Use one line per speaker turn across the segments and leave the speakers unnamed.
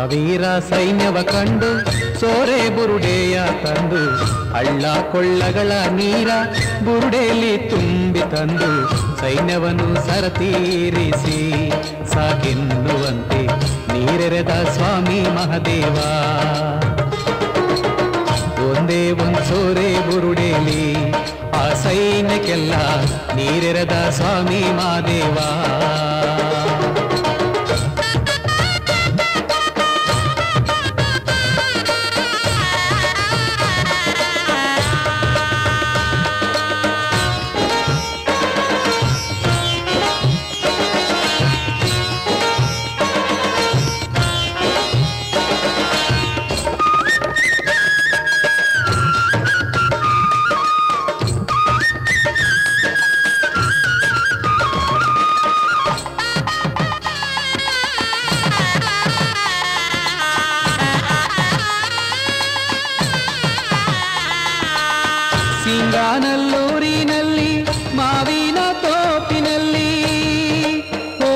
ಸಾವಿರ ಸೈನ್ಯವ ಕಂಡು ಸೋರೆ ಬುರುಡೆಯ ತಂದು ಹಳ್ಳ ಕೊಳ್ಳಗಳ ನೀರ ಬುರುಡೆಯಲ್ಲಿ ತುಂಬಿ ತಂದು ಸೈನ್ಯವನ್ನು ಸರತೀರಿಸಿ ಸಾಗೆನ್ನುವಂತೆ ನೀರೆರೆದ ಸ್ವಾಮಿ ಮಹದೇವ ಒಂದೇ ಒಂದ್ ಸೋರೆ ಬುರುಡೇಲಿ ಆ ಸೈನ್ಯಕ್ಕೆಲ್ಲ ನೀರೆರೆದ ಸ್ವಾಮಿ ಮಾದೇವ ಸಿಂಗಾನಲ್ಲೂರಿನಲ್ಲಿ ಮಾವಿನ ತೋಪಿನಲ್ಲಿ ಓ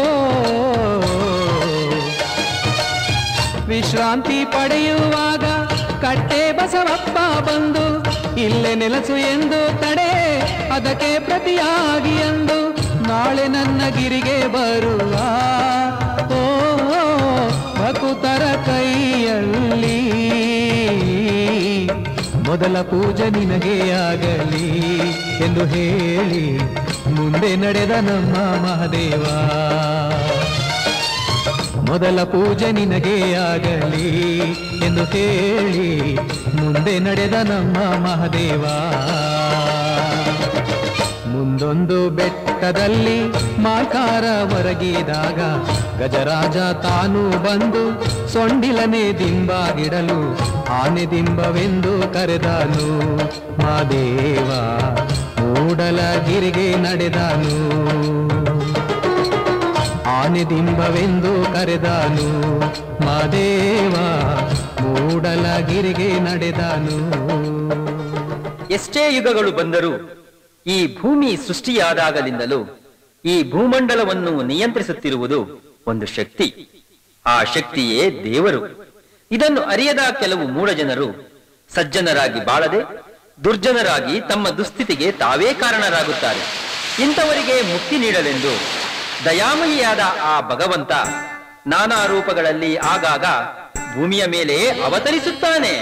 ವಿಶ್ರಾಂತಿ ಪಡೆಯುವಾಗ ಕಟ್ಟೆ ಬಸವಪ್ಪ ಬಂದು ಇಲ್ಲೇ ನೆಲಸು ಎಂದು ತಡೆ ಅದಕ್ಕೆ ಪ್ರತಿಯಾಗಿ ಎಂದು ನಾಳೆ ನನ್ನ ಗಿರಿಗೆ ಬರುವ ಓ ಭಕುತರ ಕೈಯಲ್ಲಿ ಮೊದಲ ಪೂಜೆ ನಿನಗೆ ಆಗಲಿ ಎಂದು ಹೇಳಿ ಮುಂದೆ ನಡೆದ ನಮ್ಮ ಮಹದೇವ ಮೊದಲ ಪೂಜೆ ನಿನಗೆ ಆಗಲಿ ಎಂದು ಹೇಳಿ ಮುಂದೆ ನಡೆದ ನಮ್ಮ ಮಹದೇವ ಮುಂದೊಂದು ಬೆಟ್ಟದಲ್ಲಿ ಮಾಕಾರ ಹೊರಗಿದಾಗ ಗಜರಾಜ ತಾನು ಬಂದು ಸೊಂಡಿಲನೆ ದಿಂಬಾಗಿಡಲು ಆನೆ ದಿಂಬವೆಂದು ಕರೆದನು ಮಾದೇವ ಮೂಡಲ ಗಿರಿಗೆ ನಡೆದನು ಆನೆ ದಿಂಬವೆಂದು ಕರೆದನು ಮಾದೇವ ಮೂಡಲ ಗಿರಿಗೆ ನಡೆದನು
ಎಷ್ಟೇ ಯುಗಗಳು ಬಂದರೂ ಈ ಭೂಮಿ ಸೃಷ್ಟಿಯಾದಾಗಲಿಂದಲೂ ಈ ಭೂಮಂಡಲವನ್ನು ನಿಯಂತ್ರಿಸುತ್ತಿರುವುದು ಒಂದು ಶಕ್ತಿ ಆ ಶಕ್ತಿಯೇ ದೇವರು ಇದನ್ನು ಅರಿಯದ ಕೆಲವು ಮೂಢ ಜನರು ಸಜ್ಜನರಾಗಿ ಬಾಳದೆ ದುರ್ಜನರಾಗಿ ತಮ್ಮ ದುಸ್ಥಿತಿಗೆ ತಾವೇ ಕಾರಣರಾಗುತ್ತಾರೆ ಇಂಥವರಿಗೆ ಮುಕ್ತಿ ನೀಡಲೆಂದು ದಯಾಮಯಿಯಾದ ಆ ಭಗವಂತ ನಾನಾ ರೂಪಗಳಲ್ಲಿ ಆಗಾಗ ಭೂಮಿಯ ಮೇಲೆ ಅವತರಿಸುತ್ತಾನೆ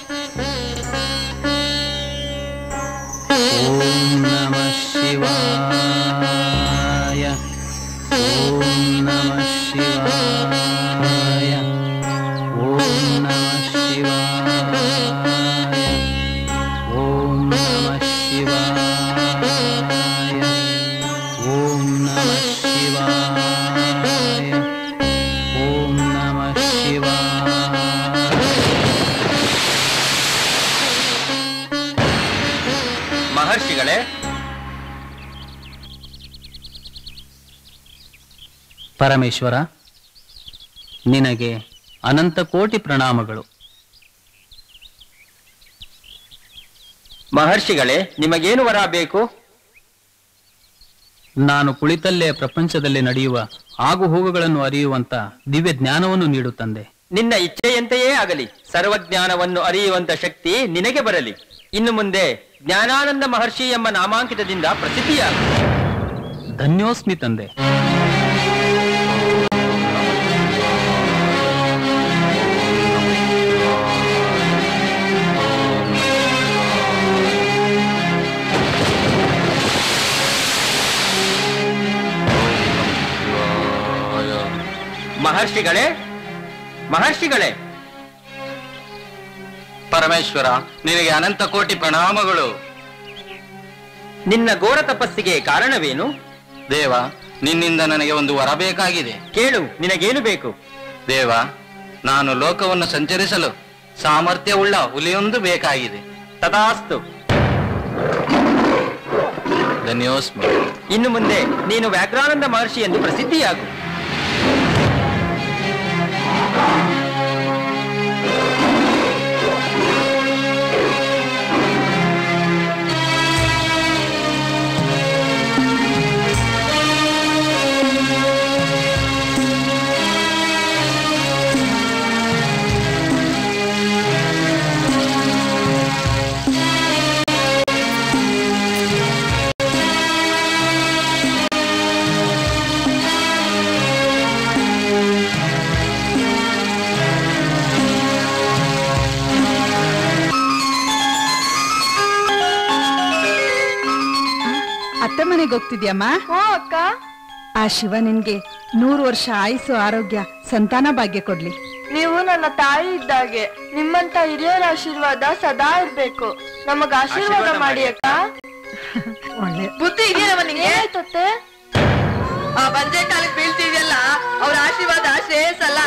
ಓಂ ನಮಃ ಶಿವಾಯ ಓಂ ನಮಃ ಶಿವಾಯ ಓಂ ನಮಃ ಶಿವಾಯ ಓಂ ನಮಃ ಶಿವಾಯ ಓಂ ನಮಃ ಶಿವಾಯ ಓಂ ನಮಃ ಶಿವಾಯ
ಮಹರ್ಷಿಗಳೇ
ಪರಮೇಶ್ವರ ನಿನಗೆ ಅನಂತ ಕೋಟಿ ಪ್ರಣಾಮಗಳು
ಮಹರ್ಷಿಗಳೇ ನಿಮಗೇನು ವರ ಬೇಕು
ನಾನು ಕುಳಿತಲ್ಲೇ ಪ್ರಪಂಚದಲ್ಲಿ ನಡೆಯುವ ಆಗು ಹೋಗುಗಳನ್ನು ಅರಿಯುವಂತ ದಿವ್ಯ ಜ್ಞಾನವನ್ನು ನೀಡುತ್ತಂದೆ
ನಿನ್ನ ಇಚ್ಛೆಯಂತೆಯೇ ಆಗಲಿ ಸರ್ವಜ್ಞಾನವನ್ನು ಅರಿಯುವಂತ ಶಕ್ತಿ ನಿನಗೆ ಬರಲಿ ಇನ್ನು ಮುಂದೆ ಜ್ಞಾನಾನಂದ ಮಹರ್ಷಿ ಎಂಬ ನಾಮಾಂಕಿತದಿಂದ ಪ್ರಸಿದ್ಧಿಯಾಗ
ಧನ್ಯೋಸ್ಮಿ ತಂದೆ
ಮಹರ್ಷಿಗಳೇ ಮಹರ್ಷಿಗಳೇ
ಪರಮೇಶ್ವರ ನಿನಗೆ ಅನಂತ ಕೋಟಿ ಪ್ರಣಾಮಗಳು
ನಿನ್ನ ಘೋರ ತಪಸ್ಸಿಗೆ ಕಾರಣವೇನು
ದೇವ ನಿನ್ನಿಂದ ನನಗೆ ಒಂದು ವರ ಬೇಕಾಗಿದೆ
ಕೇಳು ನಿನಗೇನು ಬೇಕು
ದೇವ ನಾನು ಲೋಕವನ್ನು ಸಂಚರಿಸಲು ಸಾಮರ್ಥ್ಯವುಳ್ಳ ಹುಲಿಯೊಂದು ಬೇಕಾಗಿದೆ
ತಥಾಸ್ತು
ಧನ್ಯೋಸ್ಮಿ
ಇನ್ನು ಮುಂದೆ ನೀನು ವ್ಯಾಘ್ರಾನಂದ ಮಹರ್ಷಿ ಎಂದು ಪ್ರಸಿದ್ಧಿಯಾಗು
ಮನೆಗೆ ಹೋಗ್ತಿದ್ಯಮ್ಮ
ಹ್ಞೂ ಅಕ್ಕ
ಆ ಶಿವ ನಿನ್ಗೆ ನೂರು ವರ್ಷ ಆಯುಸ್ಸು ಆರೋಗ್ಯ ಸಂತಾನ ಭಾಗ್ಯ ಕೊಡ್ಲಿ
ನೀವು ನನ್ನ ತಾಯಿ ಇದ್ದಾಗೆ ನಿಮ್ಮಂತ ಹಿರಿಯರ ಆಶೀರ್ವಾದ ಸದಾ ಇರ್ಬೇಕು ನಮಗ ಆಶೀರ್ವಾದ ಮಾಡಿ ಅಕ್ಕ
ಒಳ್ಳೆ
ಬುದ್ಧಿ ಇದೆಯಲ್ಲ ನಿಂಗೆ ಏನಾಯ್ತತ್ತೆ ಆ ಬಂಜೆ ಕಾಲಕ್ಕೆ ಬೀಳ್ತಿದ್ಯಲ್ಲ ಅವ್ರ ಆಶೀರ್ವಾದ ಶ್ರೇಯಸ್ಸಲ್ಲ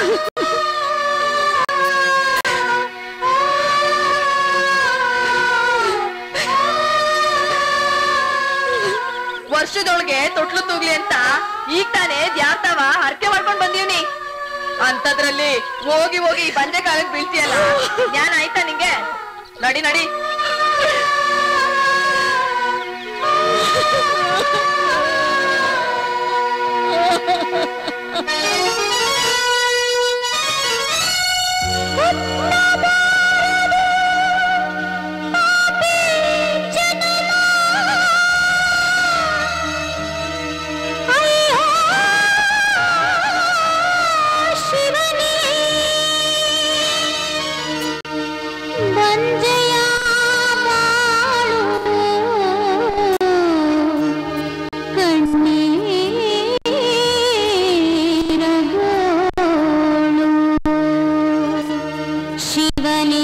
ವರ್ಷದೊಳಗೆ ತೊಟ್ಲು ತೂಗ್ಲಿ ಅಂತ ಈಗ ತಾನೇ ದ್ಯಾರ್ತವ ಹರಕೆ ಮಾಡ್ಕೊಂಡ್ ಬಂದೀವ್ನಿ ಅಂತದ್ರಲ್ಲಿ ಹೋಗಿ ಹೋಗಿ ಈ ಬಂಜೆ ಕಾಲಕ್ಕೆ ಬೀಳ್ತೀಯಲ್ಲ ಜ್ಞಾನ ಆಯ್ತಾ ನಿಂಗೆ ನಡಿ ನಡಿ
ಶಿವನೇ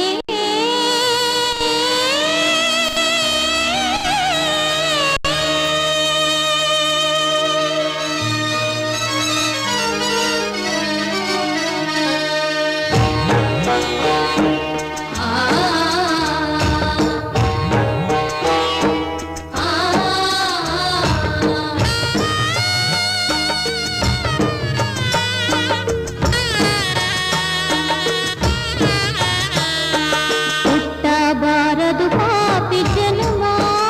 ಹುಟ್ಟಬಾರದು ಪಾಪಿ ಜನ್ಮ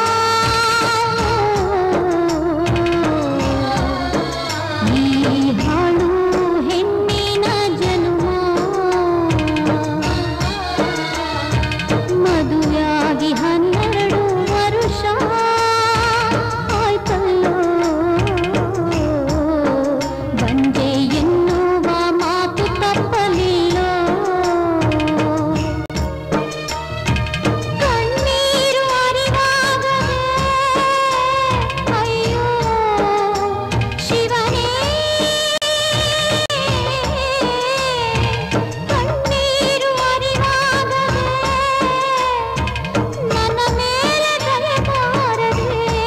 ಈ ಹಾಳು ಹೆಣ್ಣಿನ ಜನ್ಮ ಮದುವೆಯಾಗಿ ಹನ್ನೆರಡು ವರುಷ ಆಯ್ತಲ್ಲೋ ಬಂದೆ ಎನ್ನುವ ಮಾತು ತಪ್ಪಲಿಲ್ಲೋ ಕಣ್ಣೀರು ಅರಿವಾಗದೆ ಅಯ್ಯೋ ಶಿವನೇ ಕಣ್ಣೀರು ಅರಿವಾಗದೆ ನನ್ನ ಮೇಲೆ ದಯೆ ಬಾರದೆ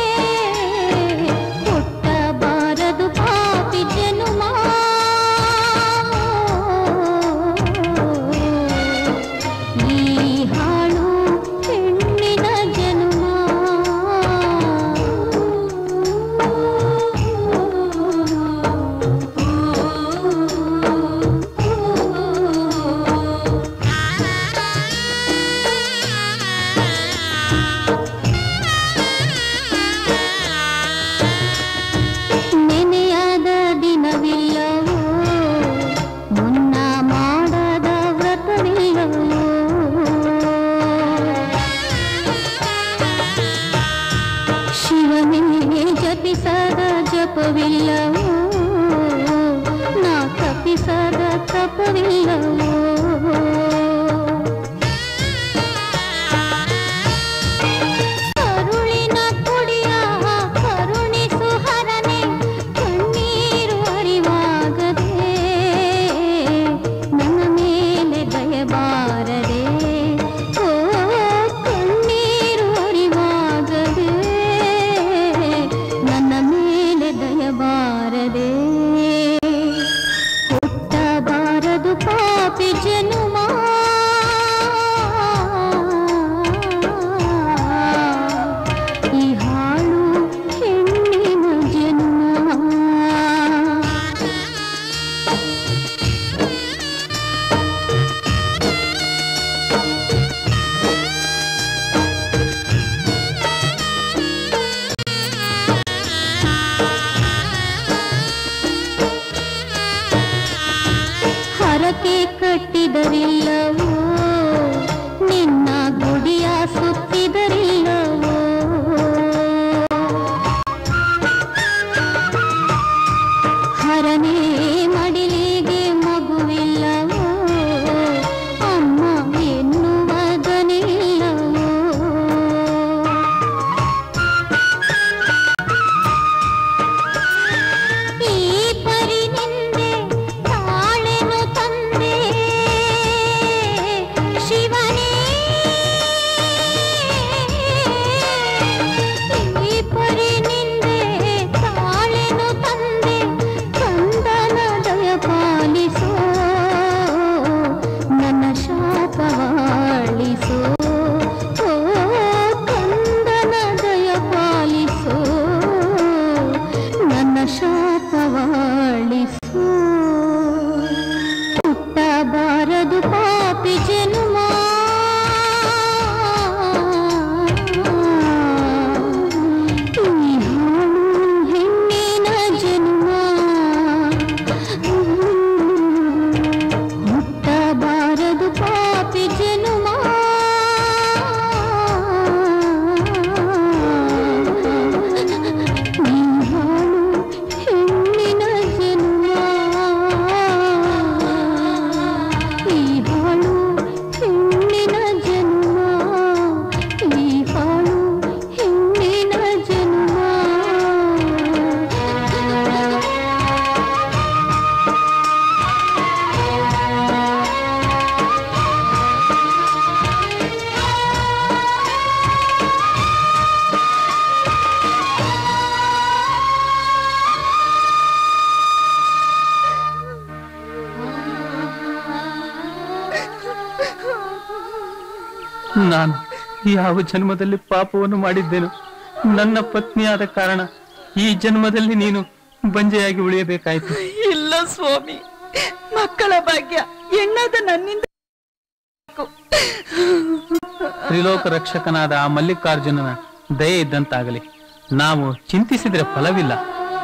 ಹುಟ್ಟಬಾರದು ಪಾಪಿ ಜನುಮ ಈ ಹಾಳು ಹೆಣ್ಣಿನ ಜನುಮ ನೆನೆಯಾದ ದಿನವಿಲ್ಲವೋ ಮುನ್ನ ಮಾಡದ ವ್ರತವಿಲ್ಲವೋ ಶಿವನೇ ಜಪಿಸದ ಜಪವಿಲ್ಲವೋ ನಾ ತಪ್ಪಿಸದ ತಪವಿಲ್ಲವೋ ಕರುಳಿನ ಕುಡಿಯ ಕರುಣಿಸು ಹರನೆ ಕಣ್ಣೀರು ಅರಿವಾಗದೆ ನನ್ನ ಮೇಲೆ ದಯಬಾರದೆ ಓ ಕಣ್ಣೀರು ಅರಿವಾಗದೆ ನನ್ನ ಮೇಲೆ ದಯಬಾರದೆ ಹುಟ್ಟಬಾರದು ಪಾಪಿ ಜನುಮ ಈ ಹಾಳು ಹೆಣ್ಣಿನ ಜನ್ಮ ಹರಕೆ ಕಟ್ಟಿದರಿಲ್ಲವೋ ನಿನ್ನ ಗುಡಿಯ ಸುತ್ತಿದರಿಲ್ಲವೋ ಹರನೇ ಮಡಿಲಿಗೆ ಮಗುವಿಲ್ಲವೋ ಅಮ್ಮ ಎನ್ನುವುದನಿಲ್ಲವೋ ಶಾಪವಾಳಿಸು ಹುಟ್ಟಬಾರದು ಪಾಪಿ ಜನುಮ ಈ ಹಾಳು ಹೆಣ್ಣಿನ ಜನುಮ ಮುಟ್ಟಬಾರದು ಪಾಪಿ ಜನುಮ ಈ ಹಾಳು ಹೆಣ್ಣಿನ ಜನುಮ ಈ ಹಾಳು ಹೆಣ್ಣಿನ ಜನುಮ ಈ ಹಾಳು ಹೆಣ್ಣಿನ ಜನುಮ
ನಾನು ಯಾವ ಜನ್ಮದಲ್ಲಿ ಪಾಪವನ್ನು ಮಾಡಿದ್ದೇನು ನನ್ನ ಪತ್ನಿಯಾದ ಕಾರಣ ಈ ಜನ್ಮದಲ್ಲಿ ನೀನು ಬಂಜೆಯಾಗಿ ಉಳಿಯಬೇಕಾಯ್ತು
ಇಲ್ಲ ಸ್ವಾಮಿ ಮಕ್ಕಳ ಭಾಗ್ಯ ಎಣ್ಣದ ನನ್ನಿಂದ
ತ್ರಿಲೋಕ ರಕ್ಷಕನಾದ ಆ ಮಲ್ಲಿಕಾರ್ಜುನನ ದಯೆ ಇದ್ದಂತಾಗಲಿ ನಾವು ಚಿಂತಿಸಿದರೆ ಫಲವಿಲ್ಲ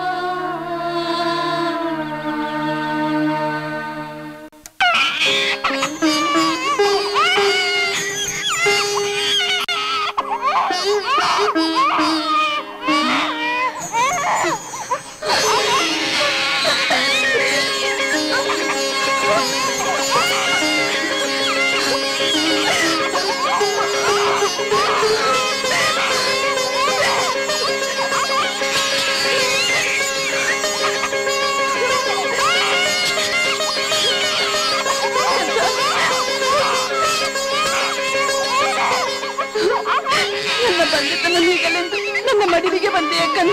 ನನ್ನ ಬಂದಿದ್ದನ ಹೀಗಲೆಂದು ನನ್ನ ಮಡಿಲಿಗೆ ಬಂದೆಯ ಕಂದ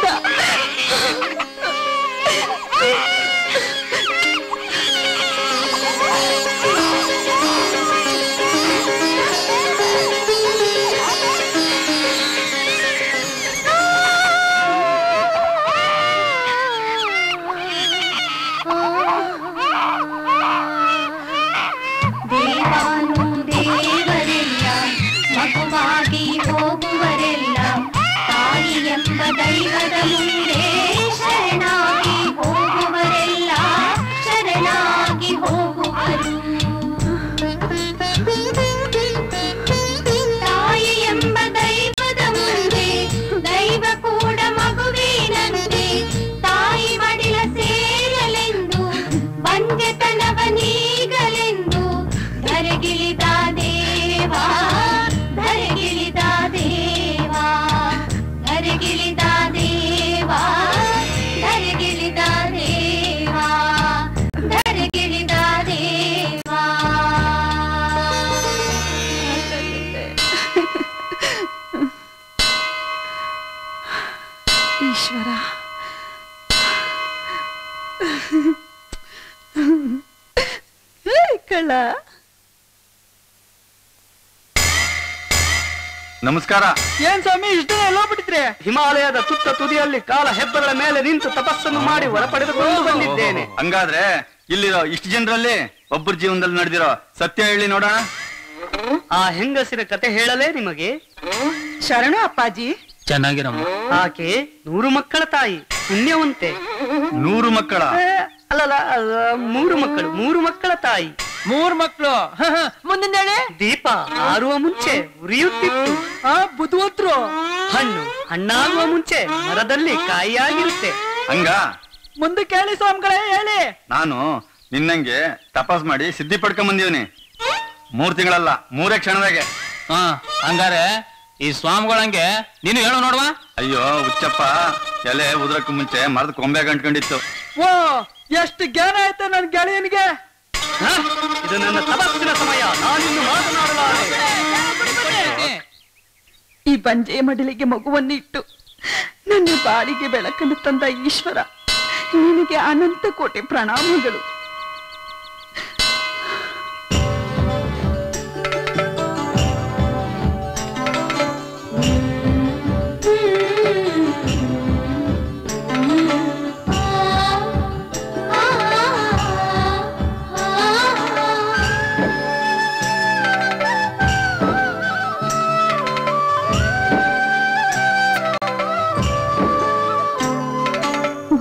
ದೇವಾನು ದೇವರೆಲ್ಲ ಮಗುವಾಗಿ ಹೋಗುವರೆಲ್ಲ ತಾಯಿ ಎಂಬ ದೈವದ ಮುಂದೆ ಶರಣಾಗಿ ಹೋಗುವರೆಲ್ಲ ಶರಣಾಗಿ ಹೋಗುವರು ತಾಯಿ ಎಂಬ ದೈವದ ಮುಂದೆ ದೈವ ಕೂಡ ಮಗುವಿನಂತೆ ತಾಯಿ ಮಡಿಲ ಸೇರಲೆಂದು ಬಂಜೆತನವ ನೀಗಲೆಂದು ಧರೆಗಿಳಿದ ದೇವಾ ಧರೆಗಿಳಿದ ದೇವಾ ಧರೆಗಿಳಿದ ದೇವಾ ಧರೆಗಿಳಿದ ದೇವಾ ಧರೆಗಿಳಿದ ದೇವಾ
ಈಶ್ವರ ಹೇ, ಕಳ್ಳ
ನಮಸ್ಕಾರ
ಏನ್ ಸ್ವಾಮಿ ಇಷ್ಟ ಎಲ್ಲೋ ಬಿಟ್ಟಿದ್ರೆ
ಹಿಮಾಲಯದ ತುತ್ತ ತುದಿಯಲ್ಲಿ ಕಾಲ ಹೆಬ್ಬಗಳ ಮೇಲೆ ನಿಂತು ತಪಸ್ಸನ್ನು ಮಾಡಿ ಹೊರ ಪಡೆದುಕೊಂಡು ಬಂದಿದ್ದೇನೆ
ಹಂಗಾದ್ರೆ ಇಲ್ಲಿರೋ ಇಷ್ಟು ಜನರಲ್ಲಿ ಒಬ್ಬರ ಜೀವನದಲ್ಲಿ ನಡೆದಿರೋ ಸತ್ಯ ಹೇಳಿ ನೋಡೋಣ
ಆ ಹೆಂಗಸಿನ ಕತೆ ಹೇಳಲೇ ನಿಮಗೆ
ಶರಣು ಅಪ್ಪಾಜಿ
ಚೆನ್ನಾಗಿರಮ್ಮ
ಆಕೆ ನೂರು ಮಕ್ಕಳ ತಾಯಿ ಪುಣ್ಯವಂತೆ
ನೂರು ಮಕ್ಕಳ
ಏ, ಅಲ್ಲಲ್ಲ ಅಲ್ಲ, ಮೂರು ಮಕ್ಕಳು ಮೂರು ಮಕ್ಕಳ ತಾಯಿ
ಮೂರ್ ಮಕ್ಳು ಮುಂದಿನ ಹೇಳಿ
ದೀಪ ಆರುವ ಮುಂಚೆ ಉರಿಯುತ್ತಿತ್ತು
ಆ ಬುದ್ಧಿವಂತರು
ಹಣ್ಣು ಹಣ್ಣಾಗುವ ಮುಂಚೆ ಮರದಲ್ಲಿ ಕಾಯಿಯಾಗಿರುತ್ತೆ
ಹಂಗ
ಮುಂದೆ ಕೇಳಿ ಸ್ವಾಮಿಗಳೇ ಹೇಳಿ
ನಾನು ನಿನ್ನಂಗೆ ತಪಾಸ್ ಮಾಡಿ ಸಿದ್ಧಿ ಪಡ್ಕೊಂಡ್ ಬಂದೀವನಿ ಮೂರ್ ತಿಂಗಳಲ್ಲ ಮೂರೇ ಕ್ಷಣದಾಗೆ
ಹಾ ಹಂಗಾರೆ ಈ ಸ್ವಾಮಿಗಳಂಗೆ ನೀನು ಹೇಳು ನೋಡುವ
ಅಯ್ಯೋ ಹುಚ್ಚಪ್ಪ ಎಲೆ ಉದ್ರಕ್ಕೂ ಮುಂಚೆ ಮರದ ಕೊಂಬೆ ಗಂಟ್ಕೊಂಡಿತ್ತು
ಓ ಎಷ್ಟು ಜ್ಞಾನ ಆಯ್ತು ನನ್ ಗೆಳೆಯನಿಗೆ
ಹ? ಇದು ನನ್ನ ತಪಸ್ಸಿನ ಸಮಯ ನಾನಿನ್ನು ಮಾತನಾಡಲಾರೆ
ಈ ಬಂಜೆಯ ಮಡಿಲಿಗೆ ಮಗುವನ್ನು ಇಟ್ಟು ನನ್ನ ಬಾಳಿಗೆ ಬೆಳಕನ್ನು ತಂದ ಈಶ್ವರ ನಿನಗೆ ಅನಂತ ಕೋಟಿ ಪ್ರಣಾಮಗಳು
ಆ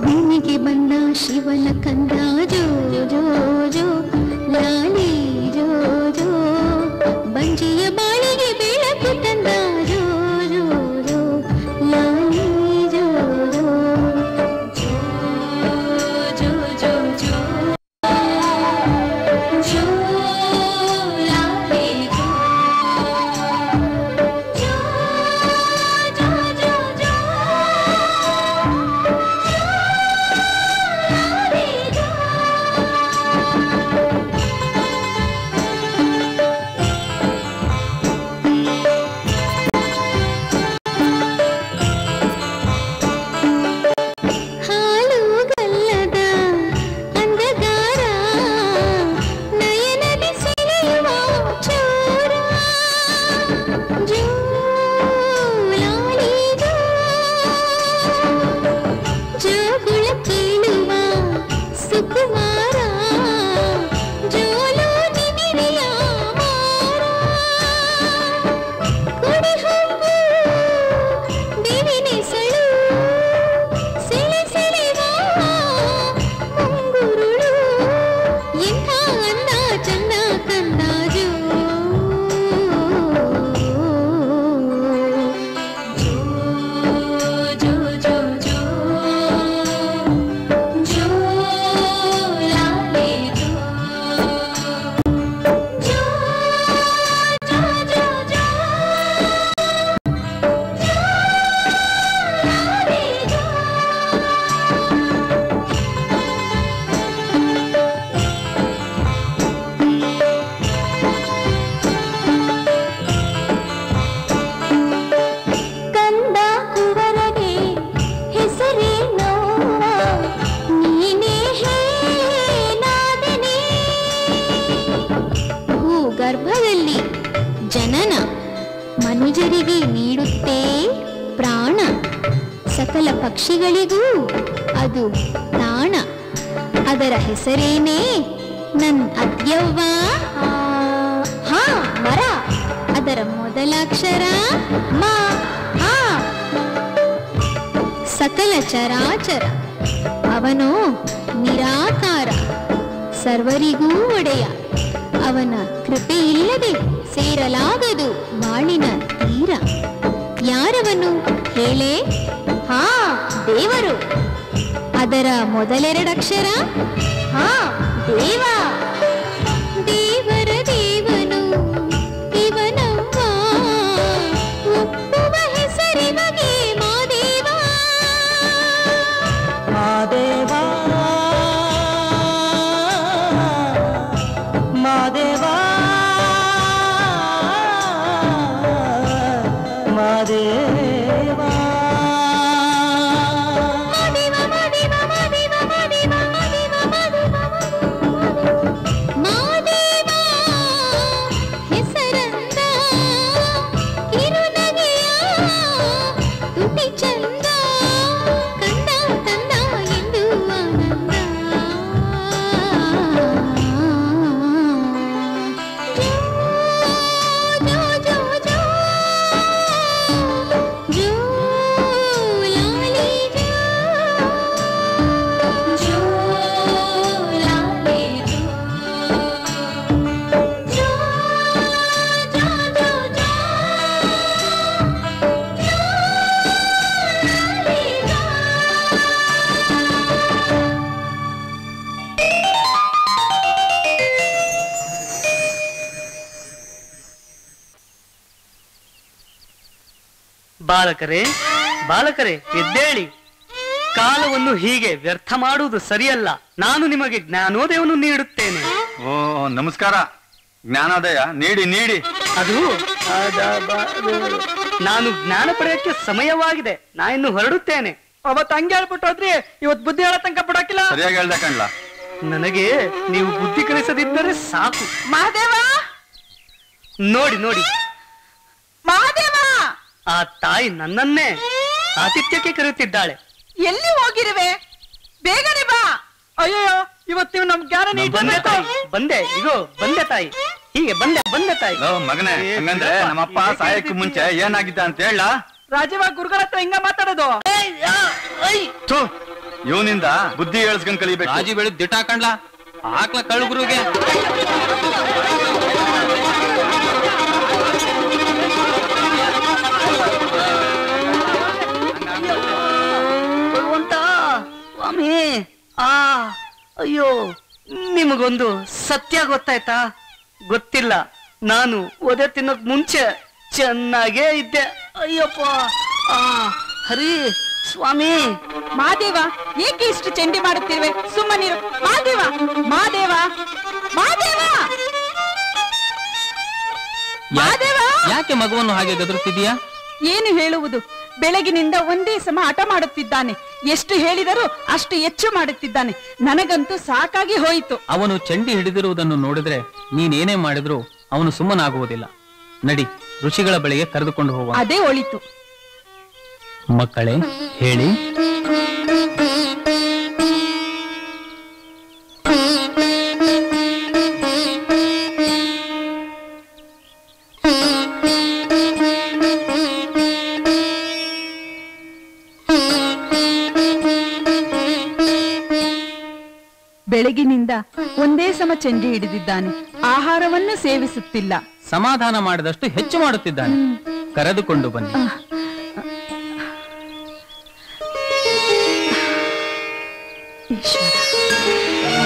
ಭೂಮಿಗೆ ಬಂದ ಶಿವನ ಕಂದ ಜೋ ಜೋ ಜೋ ಲಾಲಿ ಜೋ ಜೋ ಬಂಜಿಯ ಬಾಳಿಗೆ ಬೆಳಕು ತಂದ ಜೋ ಜೋ ಜೋ ಲಾಲಿ ಜೋ ಜೋ ಜೋ ಜೋ ಜೋ ಜೋ ಜೋ ಲಾಲಿ ಜೋ ಜೋ ಜೋ ಜೋ ಜೋ ಹಾಲು ಗಲ್ಲದ ಅಂಧಗಾರ ನಯನದಿ ಸೆಳೆಯುವ ಚೋರ ಜೋ ಲಾಲಿ ಜೋ ಜೋಗುಳ ಕೇಳುವ ಸುಕುಮಾರ ಜೋಲು ನಿಮಿರಿಯ ಮಾರ ಕುಡಿ ಹಬ್ಬು ಬೇವಿನೆಸಳು ಸೆಳೆ ಸೆಳೆವ ಮುಂಗುರುಳು ಎಂಥ ಅಂದ ಚಂದ ಕಂದ ಜೋ ಜೋ ಜೋ ಜೋ ಜೋ ಲಾಲಿ ಜೋ ಜೋ ಜೋ ಜೋ ಜೋ ಕಂದ ಕುವರಗೆ ಹೆಸರೇನೋ ನೀನೇ ಹೇನಾದನೆ ಭೂಗರ್ಭದಲ್ಲಿ ಜನನ ಮನುಜರಿಗೆ ನೀಡುತ್ತೇ ಪ್ರಾಣ ಸಕಲ ಪಕ್ಷಿಗಳಿಗೂ ಅದು ತಾಣ ಅದರ ಹೆಸರೇನೇ ನನ್ ಅದ್ಯವ್ವ ಹಾ ಮರ ಅದರ ಮೊದಲಾಕ್ಷರ ಮಾ ಆ ಸಕಲ ಚರಾಚರ ಅವನು ನಿರಾಕಾರ ಸರ್ವರಿಗೂ ಒಡೆಯ ಅವನ ಕೃಪೆ ಇಲ್ಲದೆ ಸೇರಲಾಗದು ಬಾಳಿನ ತೀರ ಯಾರವನು ಹೇಳೇ ಹಾ ದೇವರು ಅದರ ಮೊದಲೆರಡಕ್ಷರ ಹಾ ದೇವ ದೇವರ ದೇವನು ಇವನವ್ವ ಒಪ್ಪುವ ಹೆಸರಿವಗೆ ಮಾದೇವ
ಮಾದೇವ ಮಾದೇವ ಮಾದೇವ
ಮಾದೇವ ಮಾದೇವ ಮಾದೇವ ಮಾದೇವ ಮಾದೇವ ಮಾದೇವ ಮಾದೇವ ಹೆಸರಂದ ಕಿರುನಗೆಯ ತುಟಿ ಚಂದ ಕಂದ ತಂದ ಎಂದು ಆನಂದ ಜೋ ಜೋ ಜೋ ಜೋ ಲಾಲಿ ಜೋ ಜೋ ಲಾಲಿ ಜೋ ಜೋ ಜೋ ಜೋ ಜೋ ಲಾಲಿ ಜೋ
ಬಾಲಕರೇ ಬಾಲಕರೇ ಎದ್ದೇಳಿ ಕಾಲವನ್ನು ಹೀಗೆ ವ್ಯರ್ಥ ಮಾಡುವುದು ಸರಿಯಲ್ಲ ನಾನು ನಿಮಗೆ ಜ್ಞಾನೋದಯವನ್ನು ನೀಡುತ್ತೇನೆ
ಓ ನಮಸ್ಕಾರ ಜ್ಞಾನೋದಯ ನೀಡಿ ನೀಡಿ
ಅದು ಅದ ಬ- ಅದು- ನಾನು ಜ್ಞಾನ ಪಡೆಯಕ್ಕೆ ಸಮಯವಾಗಿದೆ ನಾ ಇನ್ನು ಹೊರಡುತ್ತೇನೆ
ಅವತ್ ಹಂಗೆ ಹೇಳ್ಬಿಟ್ಟು ಹೋದ್ರಿ ಇವತ್ ಬುದ್ಧಿ ಹೇಳೋ ತನಕ ಬಿಡಾಕಿಲ್ಲ
ಸರಿಯಾಗಿ ಹೇಳ್ದೆ ಕಣ್ಲ
ನನಗೆ ನೀವು ಬುದ್ಧಿ ಕಲಿಸದಿದ್ದರೆ ಸಾಕು
ಮಹಾದೇವ
ನೋಡಿ ನೋಡಿ
ಮಹಾದೇವ
ಆ ತಾಯಿ ನನ್ನನ್ನೇ ಆತಿಥ್ಯಕ್ಕೆ ಕರೆಯುತ್ತಿದ್ದಾಳೆ
ಎಲ್ಲಿ ಹೋಗಿರುವೆ ಬೇಗನೆ ಬಾ
ಅಯ್ಯೋ ಇವತ್ ನೀವು ನಮ್ ಜ್ಞಾನ
ನಾನು ಬಂದೆ ತಾಯಿ ಬಂದೆ ಇಗೋ ಬಂದೆ ತಾಯಿ ಹೀಗೆ ಬಂದೆ ಬಂದೆ ತಾಯಿ
ಲೋ ಮಗನೇ ಹಂಗಂದ್ರೆ ನಮ್ಮಪ್ಪ ಸಾಯಕ್ಕೆ ಮುಂಚೆ ಏನಾಗಿದ್ದ ಅಂತ ಹೇಳ
ರಾಜೀವ ಗುರುಗಳ ಹತ್ರ ಹಿಂಗ ಮಾತಾಡೋದು
ಥು, ಇವನಿಂದ ಬುದ್ಧಿ ಹೇಳ್ಸ್ಕೊಂಡ್ ಕಲಿಬೇಕು
ರಾಜಿ ಬೆಳಿ ದಿಟ್ಟ ಹಾಕಂಡ್ಲ ಹಾಕ್ಲ ಕಳ್ಗುರುಗೆ
ಭಗವಂತ ಸ್ವಾಮಿ ಆ ಅಯ್ಯೋ ನಿಮಗೊಂದು ಸತ್ಯ ಗೊತ್ತಾಯ್ತಾ ಗೊತ್ತಿಲ್ಲ ನಾನು ಒದೆ ತಿನ್ನೋಕ್ ಮುಂಚೆ ಚೆನ್ನಾಗೇ ಇದ್ದೆ ಅಯ್ಯಪ್ಪ ಆ ಹರಿ ಸ್ವಾಮಿ
ಮಾದೇವ ಏಕೆ ಇಷ್ಟು ಚಂಡಿ ಮಾಡುತ್ತಿರುವೆ ಸುಮ್ಮನಿರು ಮಾದೇವ ಮಾದೇವ ಮಾದೇವ ಮಾದೇವ
ಯಾಕೆ ಮಗುವನ್ನು ಹಾಗೆ ಗದರುತ್ತಿದೀಯಾ
ಏನು ಹೇಳುವುದು ಬೆಳಗಿನಿಂದ ಒಂದೇ ಸಮ ಹಠ ಮಾಡುತ್ತಿದ್ದಾನೆ ಎಷ್ಟು ಹೇಳಿದರೂ ಅಷ್ಟು ಹೆಚ್ಚು ಮಾಡುತ್ತಿದ್ದಾನೆ ನನಗಂತೂ ಸಾಕಾಗಿ ಹೋಯಿತು
ಅವನು ಚಂಡಿ ಹಿಡಿದಿರುವುದನ್ನು ನೋಡಿದ್ರೆ ನೀನೇನೇ ಮಾಡಿದ್ರೂ ಅವನು ಸುಮ್ಮನಾಗುವುದಿಲ್ಲ ನಡಿ ಋಷಿಗಳ ಬಳಿಗೆ ಕರೆದುಕೊಂಡು ಹೋಗುವ
ಅದೇ ಒಳಿತು
ಮಕ್ಕಳೇ ಹೇಳಿ
ಬೆಳಗಿನಿಂದ ಒಂದೇ ಸಮ ಚಂಡಿ ಹಿಡಿದಿದ್ದಾನೆ ಆಹಾರವನ್ನು ಸೇವಿಸುತ್ತಿಲ್ಲ
ಸಮಾಧಾನ ಮಾಡಿದಷ್ಟು ಹೆಚ್ಚು ಮಾಡುತ್ತಿದ್ದಾನೆ ಕರೆದುಕೊಂಡು ಬನ್ನಿ
ಈಶ್ವರ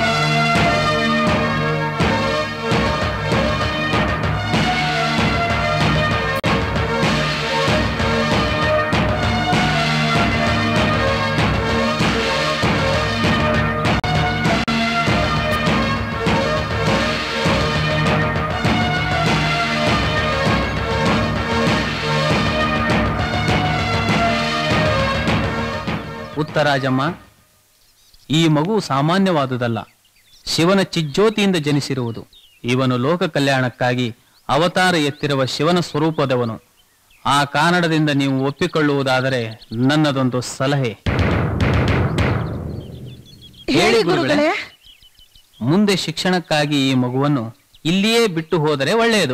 ಉತ್ತರಾಜಮ್ಮ ಈ ಮಗು ಸಾಮಾನ್ಯವಾದುದಲ್ಲ ಶಿವನ ಚಿಜ್ಯೋತಿಯಿಂದ ಜನಿಸಿರುವುದು ಇವನು ಲೋಕ ಕಲ್ಯಾಣಕ್ಕಾಗಿ ಅವತಾರ ಎತ್ತಿರುವ ಶಿವನ ಸ್ವರೂಪದವನು ಆ ಕಾರಣದಿಂದ ನೀವು ಒಪ್ಪಿಕೊಳ್ಳುವುದಾದರೆ ನನ್ನದೊಂದು ಸಲಹೆ
ಹೇಳಿ
ಗುರುಗಳೇ.
ಗುರುಗಳೇ
ಮುಂದೆ ಶಿಕ್ಷಣಕ್ಕಾಗಿ ಈ ಮಗುವನ್ನು ಇಲ್ಲಿಯೇ ಬಿಟ್ಟು ಹೋದರೆ ಒಳ್ಳೆಯದು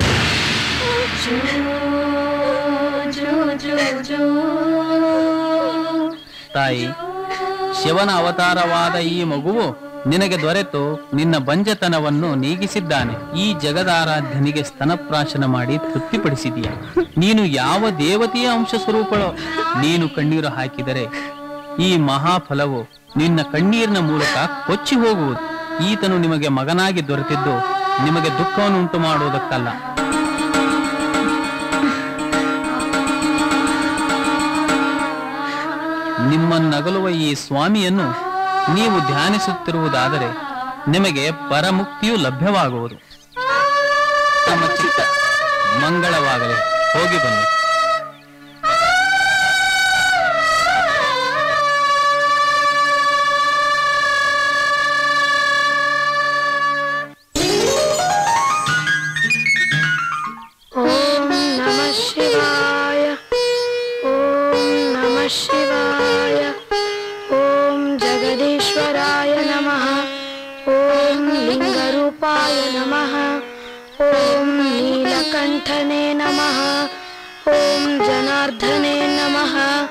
ತಾಯಿ ಶಿವನ ಅವತಾರವಾದ ಈ ಮಗುವು ನಿನಗೆ ದೊರೆತು ನಿನ್ನ ಬಂಜತನವನ್ನು ನೀಗಿಸಿದ್ದಾನೆ ಈ ಜಗದಾರಾಧ್ಯನಿಗೆ ಸ್ತನಪ್ರಾಶನ ಮಾಡಿ ತೃಪ್ತಿಪಡಿಸಿದೀಯ ನೀನು ಯಾವ ದೇವತೆಯ ಅಂಶ ಸ್ವರೂಪಳೋ ನೀನು ಕಣ್ಣೀರು ಹಾಕಿದರೆ ಈ ಮಹಾಫಲವು ನಿನ್ನ ಕಣ್ಣೀರಿನ ಮೂಲಕ ಕೊಚ್ಚಿ ಹೋಗುವುದು ಈತನು ನಿಮಗೆ ಮಗನಾಗಿ ದೊರೆತಿದ್ದು ನಿಮಗೆ ದುಃಖವನ್ನು ಉಂಟು ಮಾಡುವುದಕ್ಕಲ್ಲ ನಿಮ್ಮನ್ನಗಲುವ ಈ ಸ್ವಾಮಿಯನ್ನು ನೀವು ಧ್ಯಾನಿಸುತ್ತಿರುವುದಾದರೆ ನಿಮಗೆ ಪರಮುಕ್ತಿಯು ಲಭ್ಯವಾಗುವುದು ತಮ್ಮ ಚಿತ್ತ ಮಂಗಳವಾಗಲಿ ಹೋಗಿ ಬನ್ನಿ
ॐ नमः शिवाय ॐ नमः शिवाय ॐ जगदीश्वराय नमः ॐ लिङ्गरूपाय नमः ॐ नीलकण्ठने नमः ॐ जनार्दने नमः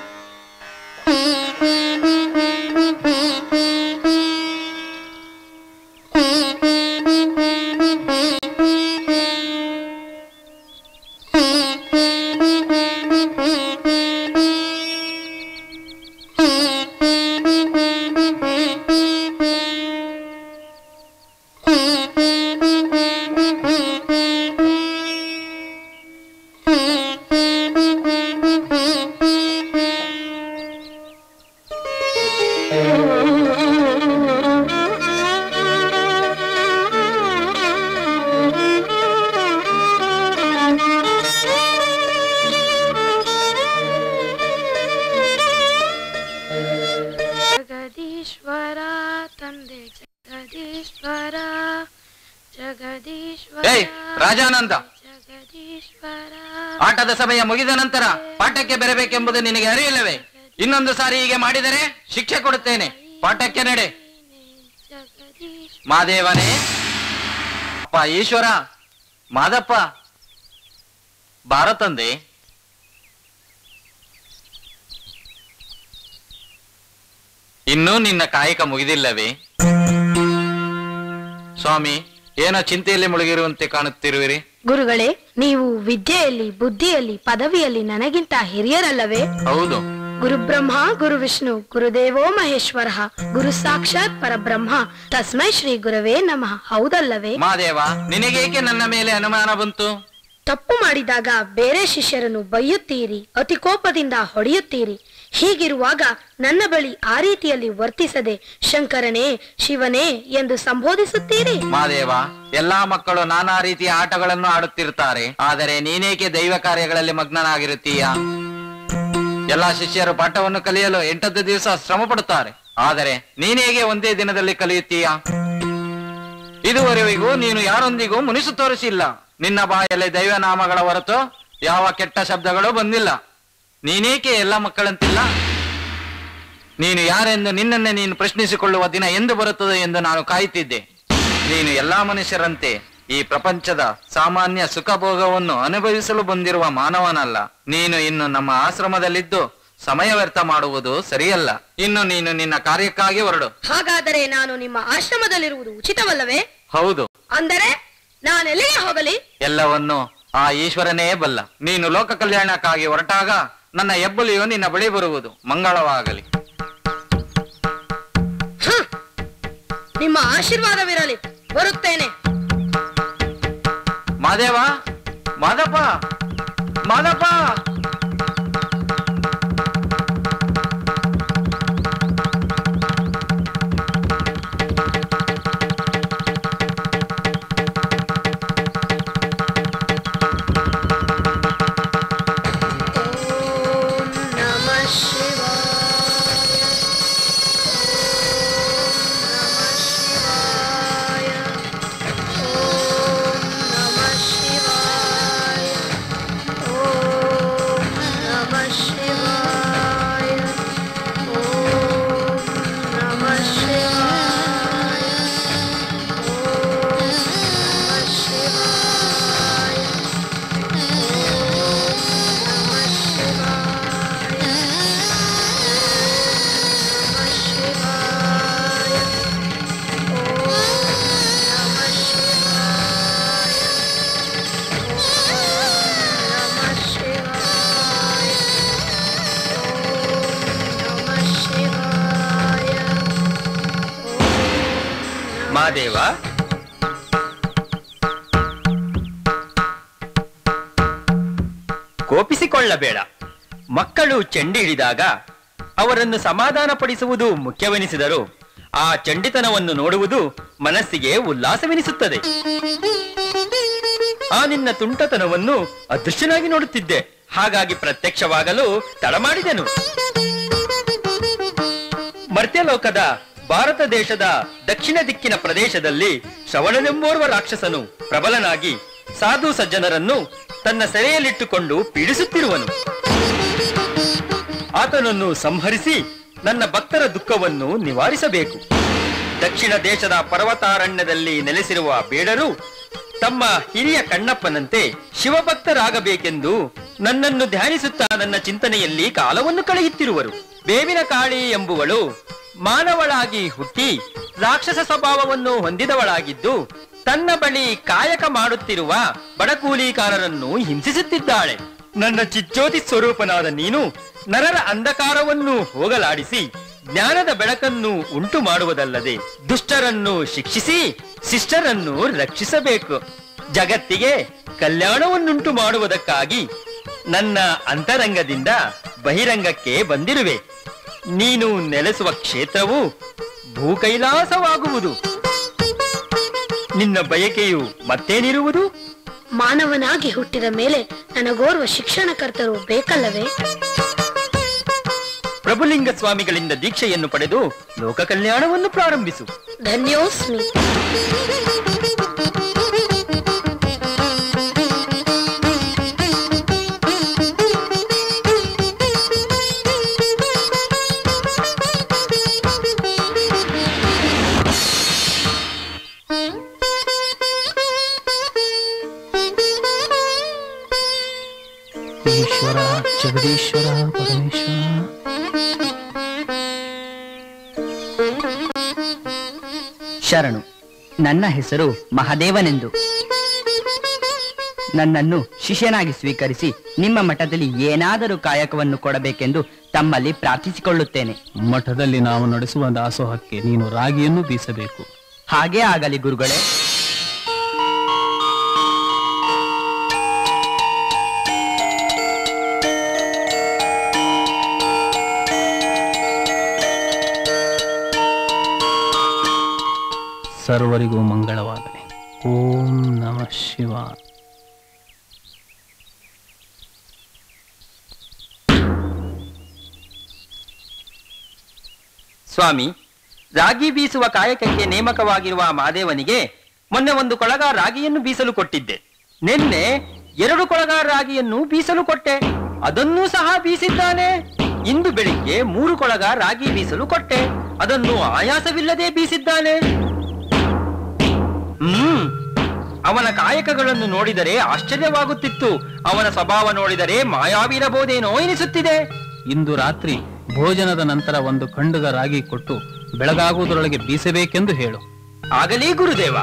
ಜಗದೀಶ್ವರ ತಂದೆ ಜಗದೀಶ್ವರ ಜಗದೀಶ್ವರ
ಏಯ್ ರಾಜಾನಂದ
ಜಗದೀಶ್ವರ
ಆಟದ ಸಮಯ ಮುಗಿದ ನಂತರ ಪಾಠಕ್ಕೆ ಬರಬೇಕೆಂಬುದು ನಿನಗೆ ಅರಿಯಿಲ್ಲವೇ ಇನ್ನೊಂದು ಸಾರಿ ಹೀಗೆ ಮಾಡಿದರೆ ಶಿಕ್ಷೆ ಕೊಡುತ್ತೇನೆ ಪಾಠಕ್ಕೆ ನಡೆ
ಜಗದೀಶ್
ಮಾದೇವನೇ ಅಪ್ಪ ಈಶ್ವರ ಮಾದಪ್ಪ ಭಾರತಂದೆ ಇನ್ನೂ ನಿನ್ನ ಕಾಯಕ ಮುಗಿದಿಲ್ಲವೇ ಸ್ವಾಮಿ ಏನೋ ಚಿಂತೆಯಲ್ಲಿ ಮುಳುಗಿರುವಂತೆ ಕಾಣುತ್ತಿರುವಿರಿ
ಗುರುಗಳೇ ನೀವು ವಿದ್ಯೆಯಲ್ಲಿ ಬುದ್ಧಿಯಲ್ಲಿ ಪದವಿಯಲ್ಲಿ ನನಗಿಂತ ಹಿರಿಯರಲ್ಲವೇ
ಹೌದು
ಗುರುಬ್ರಹ್ಮ ಗುರು ವಿಷ್ಣು ಗುರುದೇವೋ ಮಹೇಶ್ವರ ಗುರು ಸಾಕ್ಷಾತ್ ಪರಬ್ರಹ್ಮ ತಸ್ಮೈ ಶ್ರೀ ಗುರವೇ ನಮಃ ಹೌದಲ್ಲವೇ
ಮಾದೇವ ನಿನಗೇಕೆ ನನ್ನ ಮೇಲೆ ಅನುಮಾನ ಬಂತು
ತಪ್ಪು ಮಾಡಿದಾಗ ಬೇರೆ ಶಿಷ್ಯರನ್ನು ಬೈಯುತ್ತೀರಿ ಅತಿ ಕೋಪದಿಂದ ಹೊಡೆಯುತ್ತೀರಿ ಹೀಗಿರುವಾಗ ನನ್ನ ಬಳಿ ಆ ರೀತಿಯಲ್ಲಿ ವರ್ತಿಸದೆ ಶಂಕರನೇ ಶಿವನೇ ಎಂದು ಸಂಬೋಧಿಸುತ್ತೀರಿ
ಮಾದೇವ ಎಲ್ಲಾ ಮಕ್ಕಳು ನಾನಾ ರೀತಿಯ ಆಟಗಳನ್ನು ಆಡುತ್ತಿರುತ್ತಾರೆ ಆದರೆ ನೀನೇಕೆ ದೈವ ಕಾರ್ಯಗಳಲ್ಲಿ ಮಗ್ನನಾಗಿರುತ್ತೀಯ ಎಲ್ಲಾ ಶಿಷ್ಯರು ಪಾಠವನ್ನು ಕಲಿಯಲು ಎಂಟತ್ತು ದಿವಸ ಶ್ರಮ ಪಡುತ್ತಾರೆ ಆದರೆ ನೀನೇಗೆ ಒಂದೇ ದಿನದಲ್ಲಿ ಕಲಿಯುತ್ತೀಯ ಇದುವರೆವಿಗೂ ನೀನು ಯಾರೊಂದಿಗೂ ಮುನಿಸು ತೋರಿಸಿಲ್ಲ ನಿನ್ನ ಬಾಯಲ್ಲಿ ದೈವನಾಮಗಳ ಹೊರತು ಯಾವ ಕೆಟ್ಟ ಶಬ್ದಗಳು ಬಂದಿಲ್ಲ ನೀನೇಕೆ ಎಲ್ಲ ಮಕ್ಕಳಂತಿಲ್ಲ ನೀನು ಯಾರೆಂದು ನಿನ್ನನ್ನೇ ನೀನು ಪ್ರಶ್ನಿಸಿಕೊಳ್ಳುವ ದಿನ ಎಂದು ಬರುತ್ತದೆ ಎಂದು ನಾನು ಕಾಯುತ್ತಿದ್ದೆ ನೀನು ಎಲ್ಲಾ ಮನುಷ್ಯರಂತೆ ಈ ಪ್ರಪಂಚದ ಸಾಮಾನ್ಯ ಸುಖ ಭೋಗವನ್ನು ಅನುಭವಿಸಲು ಬಂದಿರುವ ಮಾನವನಲ್ಲ ನೀನು ಇನ್ನು ನಮ್ಮ ಆಶ್ರಮದಲ್ಲಿದ್ದು ಸಮಯ ವ್ಯರ್ಥ ಮಾಡುವುದು ಸರಿಯಲ್ಲ ಇನ್ನು ನೀನು ನಿನ್ನ ಕಾರ್ಯಕ್ಕಾಗಿ ಹೊರಡು
ಹಾಗಾದರೆ ನಾನು ನಿಮ್ಮ ಆಶ್ರಮದಲ್ಲಿರುವುದು ಉಚಿತವಲ್ಲವೇ
ಹೌದು
ಅಂದರೆ ನಾನೆಲ್ಲಿಗೆ ಹೋಗಲಿ
ಎಲ್ಲವನ್ನು ಆ ಈಶ್ವರನೇ ಬಲ್ಲ ನೀನು ಲೋಕ ಕಲ್ಯಾಣಕ್ಕಾಗಿ ಹೊರಟಾಗ ನನ್ನ ಹೆಬ್ಬುಲಿಯು ನಿನ್ನ ಬಳಿ ಬರುವುದು ಮಂಗಳವಾಗಲಿ
ನಿಮ್ಮ ಆಶೀರ್ವಾದವಿರಲಿ ಬರುತ್ತೇನೆ
ಮಾದೇವ ಮಾದಪ್ಪ ಮಾದಪ್ಪ
ನಮಃ ಶಿವಾಯ ಓಂ ನಮಃ ಶಿವಾಯ ಓಂ ನಮಃ ಶಿವಾಯ ಓಂ ನಮಃ ಶಿವಾಯ ಓಂ ನಮಃ ಶಿವಾಯ ಓಂ ನಮಃ ಶಿವಾಯ ನಮಃ ಶಿವಾಯ ಓಂ ನಮಃ ಶಿವಾಯ ಓಂ ನಮಃ ಶಿವಾಯ ಓಂ ನಮಃ ಶಿವಾಯ
ಮಾದೇವ ಕೋಪಿಸಿಕೊಳ್ಳಬೇಡ ಮಕ್ಕಳು ಚೆಂಡಿ ಹಿಡಿದಾಗ ಅವರನ್ನು ಸಮಾಧಾನಪಡಿಸುವುದು ಮುಖ್ಯವೆನಿಸಿದರು ಆ ಚಂಡಿತನವನ್ನು ನೋಡುವುದು ಮನಸ್ಸಿಗೆ ಉಲ್ಲಾಸವೆನಿಸುತ್ತದೆ ಆ ನಿನ್ನ ತುಂಟತನವನ್ನು ಅದೃಶ್ಯನಾಗಿ ನೋಡುತ್ತಿದ್ದೆ ಹಾಗಾಗಿ ಪ್ರತ್ಯಕ್ಷವಾಗಲು ತಡ ಮಾಡಿದೆನು ಮರ್ತ್ಯಲೋಕದ ಭಾರತ ದೇಶದ ದಕ್ಷಿಣ ದಿಕ್ಕಿನ ಪ್ರದೇಶದಲ್ಲಿ ಶ್ರವಣನೆಂಬೋರ್ವ ರಾಕ್ಷಸನು ಪ್ರಬಲನಾಗಿ ಸಾಧು ಸಜ್ಜನರನ್ನು ತನ್ನ ಸೆರೆಯಲ್ಲಿಟ್ಟುಕೊಂಡು ಪೀಡಿಸುತ್ತಿರುವನು ಆತನನ್ನು ಸಂಹರಿಸಿ ನನ್ನ ಭಕ್ತರ ದುಃಖವನ್ನು ನಿವಾರಿಸಬೇಕು ದಕ್ಷಿಣ ದೇಶದ ಪರ್ವತಾರಣ್ಯದಲ್ಲಿ ನೆಲೆಸಿರುವ ಬೇಡರು ತಮ್ಮ ಹಿರಿಯ ಕಣ್ಣಪ್ಪನಂತೆ ಶಿವಭಕ್ತರಾಗಬೇಕೆಂದು ನನ್ನನ್ನು ಧ್ಯಾನಿಸುತ್ತಾ ನನ್ನ ಚಿಂತನೆಯಲ್ಲಿ ಕಾಲವನ್ನು ಕಳೆಯುತ್ತಿರುವರು ಬೇವಿನ ಕಾಳಿ ಎಂಬುವಳು ಮಾನವಳಾಗಿ ಹುಟ್ಟಿ ರಾಕ್ಷಸ ಸ್ವಭಾವವನ್ನು ಹೊಂದಿದವಳಾಗಿದ್ದು ತನ್ನ ಬಳಿ ಕಾಯಕ ಮಾಡುತ್ತಿರುವ ಬಡಕೂಲಿಕಾರರನ್ನು ಹಿಂಸಿಸುತ್ತಿದ್ದಾಳೆ ನನ್ನ ಚಿಜ್ಯೋತಿ ಸ್ವರೂಪನಾದ ನೀನು ನರರ ಅಂಧಕಾರವನ್ನು ಹೋಗಲಾಡಿಸಿ ಜ್ಞಾನದ ಬೆಳಕನ್ನು ಉಂಟು ಮಾಡುವುದಲ್ಲದೆ ದುಷ್ಟರನ್ನು ಶಿಕ್ಷಿಸಿ ಶಿಷ್ಟರನ್ನು ರಕ್ಷಿಸಬೇಕು ಜಗತ್ತಿಗೆ ಕಲ್ಯಾಣವನ್ನುಂಟು ಮಾಡುವುದಕ್ಕಾಗಿ ನನ್ನ ಅಂತರಂಗದಿಂದ ಬಹಿರಂಗಕ್ಕೆ ಬಂದಿರುವೆ ನೀನು ನೆಲೆಸುವ ಕ್ಷೇತ್ರವು ಭೂಕೈಲಾಸವಾಗುವುದು ನಿನ್ನ ಬಯಕೆಯು ಮತ್ತೇನಿರುವುದು
ಮಾನವನಾಗಿ ಹುಟ್ಟಿದ ಮೇಲೆ ನನಗೋರ್ವ ಶಿಕ್ಷಣಕರ್ತರು ಬೇಕಲ್ಲವೇ
ಪ್ರಭುಲಿಂಗ ಸ್ವಾಮಿಗಳಿಂದ ದೀಕ್ಷೆಯನ್ನು ಪಡೆದು ಲೋಕ ಕಲ್ಯಾಣವನ್ನು ಪ್ರಾರಂಭಿಸು
ಧನ್ಯೋಸ್ಮಿ
ಈಶ್ವರ ಜಗದೀಶ್ವರ ಪರಮೇಶ್ವರ
ಶರಣು ನನ್ನ ಹೆಸರು ಮಹದೇವನೆಂದು ನನ್ನನ್ನು ಶಿಷ್ಯನಾಗಿ ಸ್ವೀಕರಿಸಿ ನಿಮ್ಮ ಮಠದಲ್ಲಿ ಏನಾದರೂ ಕಾಯಕವನ್ನು ಕೊಡಬೇಕೆಂದು ತಮ್ಮಲ್ಲಿ ಪ್ರಾರ್ಥಿಸಿಕೊಳ್ಳುತ್ತೇನೆ
ಮಠದಲ್ಲಿ ನಾವು ನಡೆಸುವ ದಾಸೋಹಕ್ಕೆ ನೀನು ರಾಗಿಯನ್ನು ಬೀಸಬೇಕು
ಹಾಗೇ ಆಗಲಿ ಗುರುಗಳೇ
ಸರ್ವರಿಗೂ ಮಂಗಳವಾಗಲಿ ಓಂ ನಮಃ ಶಿವಾಯ
ಸ್ವಾಮಿ ರಾಗಿ ಬೀಸುವ ಕಾಯಕಕ್ಕೆ ನೇಮಕವಾಗಿರುವ ಮಾದೇವನಿಗೆ ಮೊನ್ನೆ ಒಂದು ಕೊಳಗ ರಾಗಿಯನ್ನು ಬೀಸಲು ಕೊಟ್ಟಿದ್ದೆ ನಿನ್ನೆ ಎರಡು ಕೊಳಗ ರಾಗಿಯನ್ನು ಬೀಸಲು ಕೊಟ್ಟೆ ಅದನ್ನೂ ಸಹ ಬೀಸಿದ್ದಾನೆ ಇಂದು ಬೆಳಿಗ್ಗೆ ಮೂರು ಕೊಳಗ ರಾಗಿ ಬೀಸಲು ಕೊಟ್ಟೆ ಅದನ್ನು ಆಯಾಸವಿಲ್ಲದೆ ಬೀಸಿದ್ದಾನೆ ಹ್ಮ್ ಅವನ ಕಾಯಕಗಳನ್ನು ನೋಡಿದರೆ ಆಶ್ಚರ್ಯವಾಗುತ್ತಿತ್ತು ಅವನ ಸ್ವಭಾವ ನೋಡಿದರೆ ಮಾಯಾವಿರಬಹುದೇನೋ ಎನಿಸುತ್ತಿದೆ
ಇಂದು ರಾತ್ರಿ ಭೋಜನದ ನಂತರ ಒಂದು ಖಂಡುಗ ರಾಗಿ ಕೊಟ್ಟು ಬೆಳಗಾಗುವುದರೊಳಗೆ ಬೀಸಬೇಕೆಂದು ಹೇಳು
ಆಗಲಿ ಗುರುದೇವ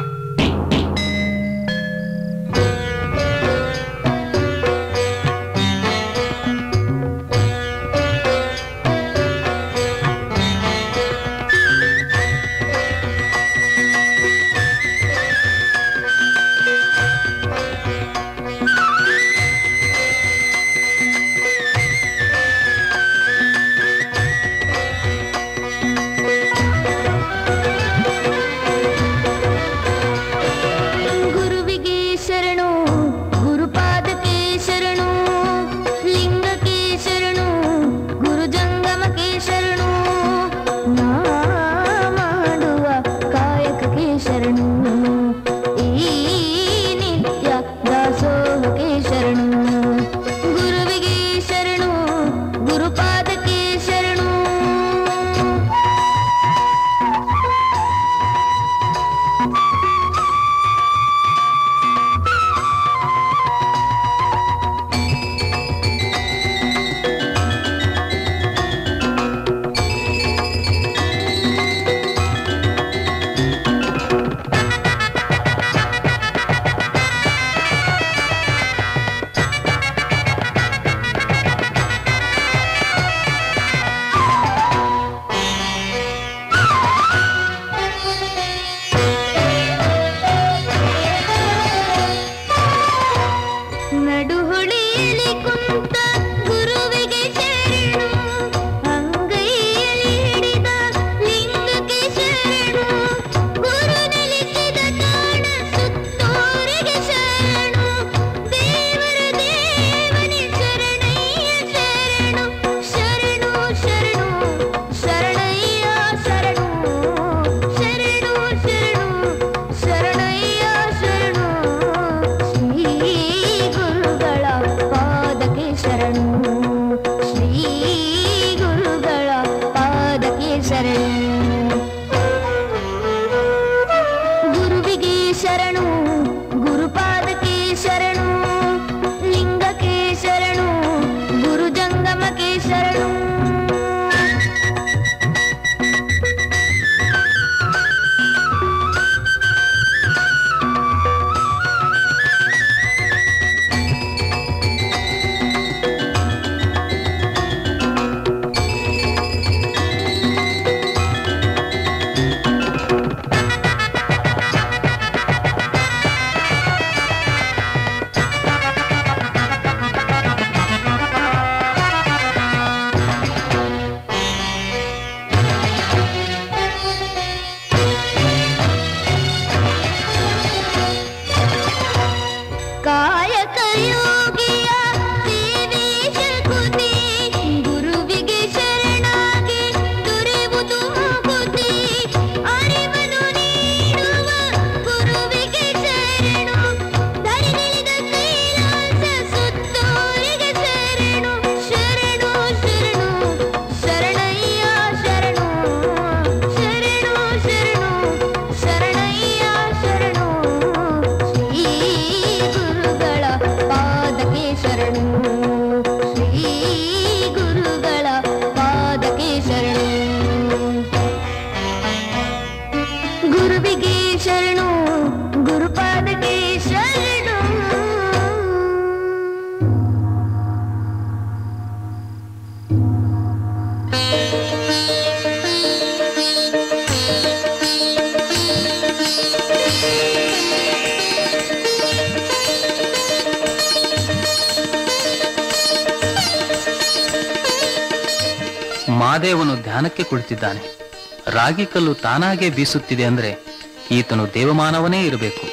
ಮಾದೇವನು ಧ್ಯಾನಕ್ಕೆ ಕುಳಿತಿದ್ದಾನೆ ರಾಗಿ ಕಲ್ಲು ತಾನಾಗೇ ಬೀಸುತ್ತಿದೆ ಅಂದ್ರೆ ಈತನು ದೇವಮಾನವನೇ ಇರಬೇಕು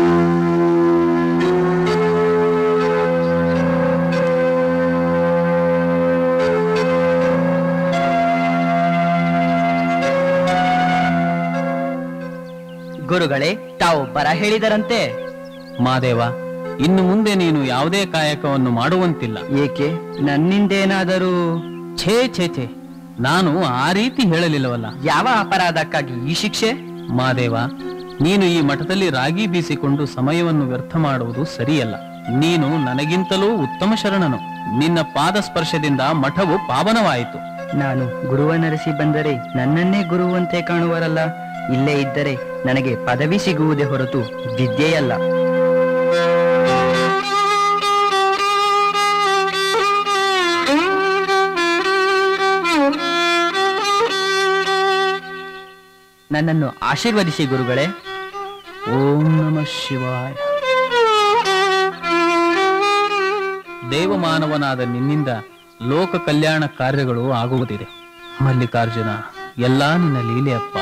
ಗುರುಗಳೇ ತಾವು ಬರ ಹೇಳಿದರಂತೆ
ಮಾದೇವ ಇನ್ನು ಮುಂದೆ ನೀನು ಯಾವುದೇ ಕಾಯಕವನ್ನು ಮಾಡುವಂತಿಲ್ಲ
ಏಕೆ ನನ್ನಿಂದೇನಾದರೂ
ಛೇ ಛೇ ಛೇ ನಾನು ಆ ರೀತಿ ಹೇಳಲಿಲ್ಲವಲ್ಲ
ಯಾವ ಅಪರಾಧಕ್ಕಾಗಿ ಈ ಶಿಕ್ಷೆ
ಮಾದೇವ ನೀನು ಈ ಮಠದಲ್ಲಿ ರಾಗಿ ಬೀಸಿಕೊಂಡು ಸಮಯವನ್ನು ವ್ಯರ್ಥ ಮಾಡುವುದು ಸರಿಯಲ್ಲ ನೀನು ನನಗಿಂತಲೂ ಉತ್ತಮ ಶರಣನು ನಿನ್ನ ಪಾದ ಸ್ಪರ್ಶದಿಂದ ಮಠವು ಪಾವನವಾಯಿತು
ನಾನು ಗುರುವನರಸಿ ಬಂದರೆ ನನ್ನನ್ನೇ ಗುರುವಂತೆ ಕಾಣುವರಲ್ಲ ಇಲ್ಲೇ ಇದ್ದರೆ ನನಗೆ ಪದವಿ ಸಿಗುವುದೇ ಹೊರತು ವಿದ್ಯೆಯಲ್ಲ ನನ್ನನ್ನು ಆಶೀರ್ವದಿಸಿ ಗುರುಗಳೇ
ಓಂ ನಮ ಶಿವಾಯ ದೇವಮಾನವನಾದ ನಿನ್ನಿಂದ ಲೋಕ ಕಲ್ಯಾಣ ಕಾರ್ಯಗಳು ಆಗುವುದಿದೆ ಮಲ್ಲಿಕಾರ್ಜುನ ಎಲ್ಲಾ ನಿನ್ನ ಲೀಲೆಯಪ್ಪ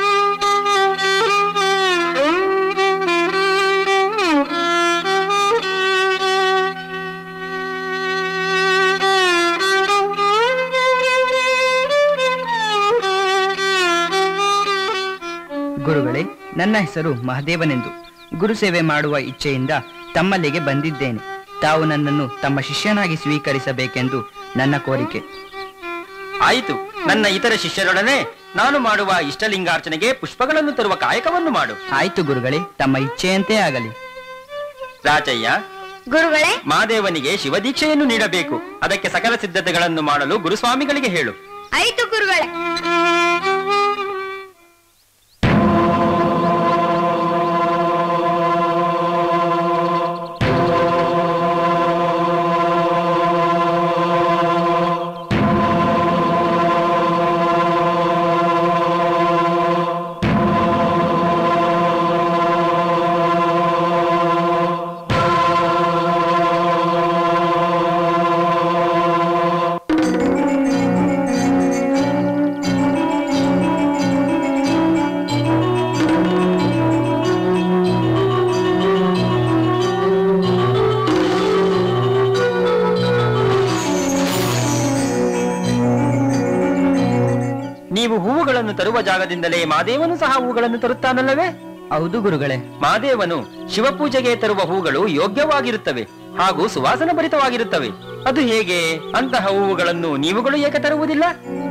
ಗುರುಗಳೇ ನನ್ನ ಹೆಸರು ಮಹದೇವನೆಂದು ಗುರು ಸೇವೆ ಮಾಡುವ ಇಚ್ಛೆಯಿಂದ ತಮ್ಮಲ್ಲಿಗೆ ಬಂದಿದ್ದೇನೆ ತಾವು ನನ್ನನ್ನು ತಮ್ಮ ಶಿಷ್ಯನಾಗಿ ಸ್ವೀಕರಿಸಬೇಕೆಂದು ನನ್ನ ಕೋರಿಕೆ
ಆಯಿತು ನನ್ನ ಇತರ ಶಿಷ್ಯರೊಡನೆ ನಾನು ಮಾಡುವ ಇಷ್ಟಲಿಂಗಾರ್ಚನೆಗೆ ಪುಷ್ಪಗಳನ್ನು ತರುವ ಕಾಯಕವನ್ನು ಮಾಡು
ಆಯ್ತು ಗುರುಗಳೇ ತಮ್ಮ ಇಚ್ಛೆಯಂತೆ ಆಗಲಿ
ರಾಜಯ್ಯ
ಗುರುಗಳೇ
ಮಾದೇವನಿಗೆ ಶಿವದೀಕ್ಷೆಯನ್ನು ನೀಡಬೇಕು ಅದಕ್ಕೆ ಸಕಲ ಸಿದ್ಧತೆಗಳನ್ನು ಮಾಡಲು ಗುರುಸ್ವಾಮಿಗಳಿಗೆ ಹೇಳು
ಆಯ್ತು ಗುರುಗಳೇ
ನೀವು ಹೂವುಗಳನ್ನು ತರುವ ಜಾಗದಿಂದಲೇ ಮಾದೇವನು ಸಹ ಹೂಗಳನ್ನು ತರುತ್ತಾನಲ್ಲವೇ
ಹೌದು ಗುರುಗಳೇ
ಮಾದೇವನು ಶಿವಪೂಜೆಗೆ ತರುವ ಹೂಗಳು ಯೋಗ್ಯವಾಗಿರುತ್ತವೆ ಹಾಗೂ ಸುವಾಸನ ಭರಿತವಾಗಿರುತ್ತವೆ ಅದು ಹೇಗೆ ಅಂತಹ ಹೂವುಗಳನ್ನು ನೀವುಗಳು ಏಕೆ ತರುವುದಿಲ್ಲ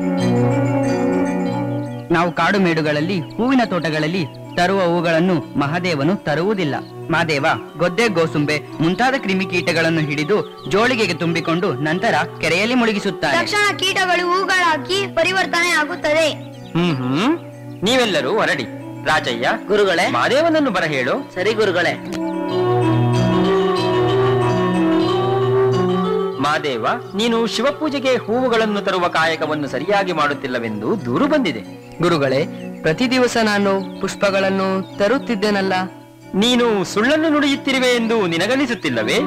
ನಾವು ಕಾಡು ಮೇಡುಗಳಲ್ಲಿ ಹೂವಿನ ತೋಟಗಳಲ್ಲಿ ತರುವ ಹೂಗಳನ್ನು ಮಹಾದೇವನು ತರುವುದಿಲ್ಲ ಮಾದೇವ ಗೊದ್ದೆ ಗೋಸುಂಬೆ ಮುಂತಾದ ಕ್ರಿಮಿಕೀಟಗಳನ್ನು ಹಿಡಿದು ಜೋಳಿಗೆಗೆ ತುಂಬಿಕೊಂಡು ನಂತರ ಕೆರೆಯಲ್ಲಿ ಮುಳುಗಿಸುತ್ತಾನೆ
ತಕ್ಷಣ ಕೀಟಗಳು ಹೂಗಳಾಗಿ ಪರಿವರ್ತನೆ ಆಗುತ್ತದೆ
ಹ್ಮ್ ಹ್ಮ್ ನೀವೆಲ್ಲರೂ ಹೊರಡಿ ರಾಜಯ್ಯ
ಗುರುಗಳೇ
ಮಾದೇವನನ್ನು ಬರ ಹೇಳು
ಸರಿ ಗುರುಗಳೇ
ಮಾದೇವ ನೀನು ಶಿವಪೂಜೆಗೆ ಹೂವುಗಳನ್ನು ತರುವ ಕಾಯಕವನ್ನು ಸರಿಯಾಗಿ ಮಾಡುತ್ತಿಲ್ಲವೆಂದು ದೂರು ಬಂದಿದೆ
ಗುರುಗಳೇ ಪ್ರತಿ ದಿವಸ ನಾನು ಪುಷ್ಪಗಳನ್ನು ತರುತ್ತಿದ್ದೇನಲ್ಲ
ನೀನು ಸುಳ್ಳನ್ನು ನುಡಿಯುತ್ತಿರುವೆ ಎಂದು ನಿನಗನಿಸುತ್ತಿಲ್ಲವೇ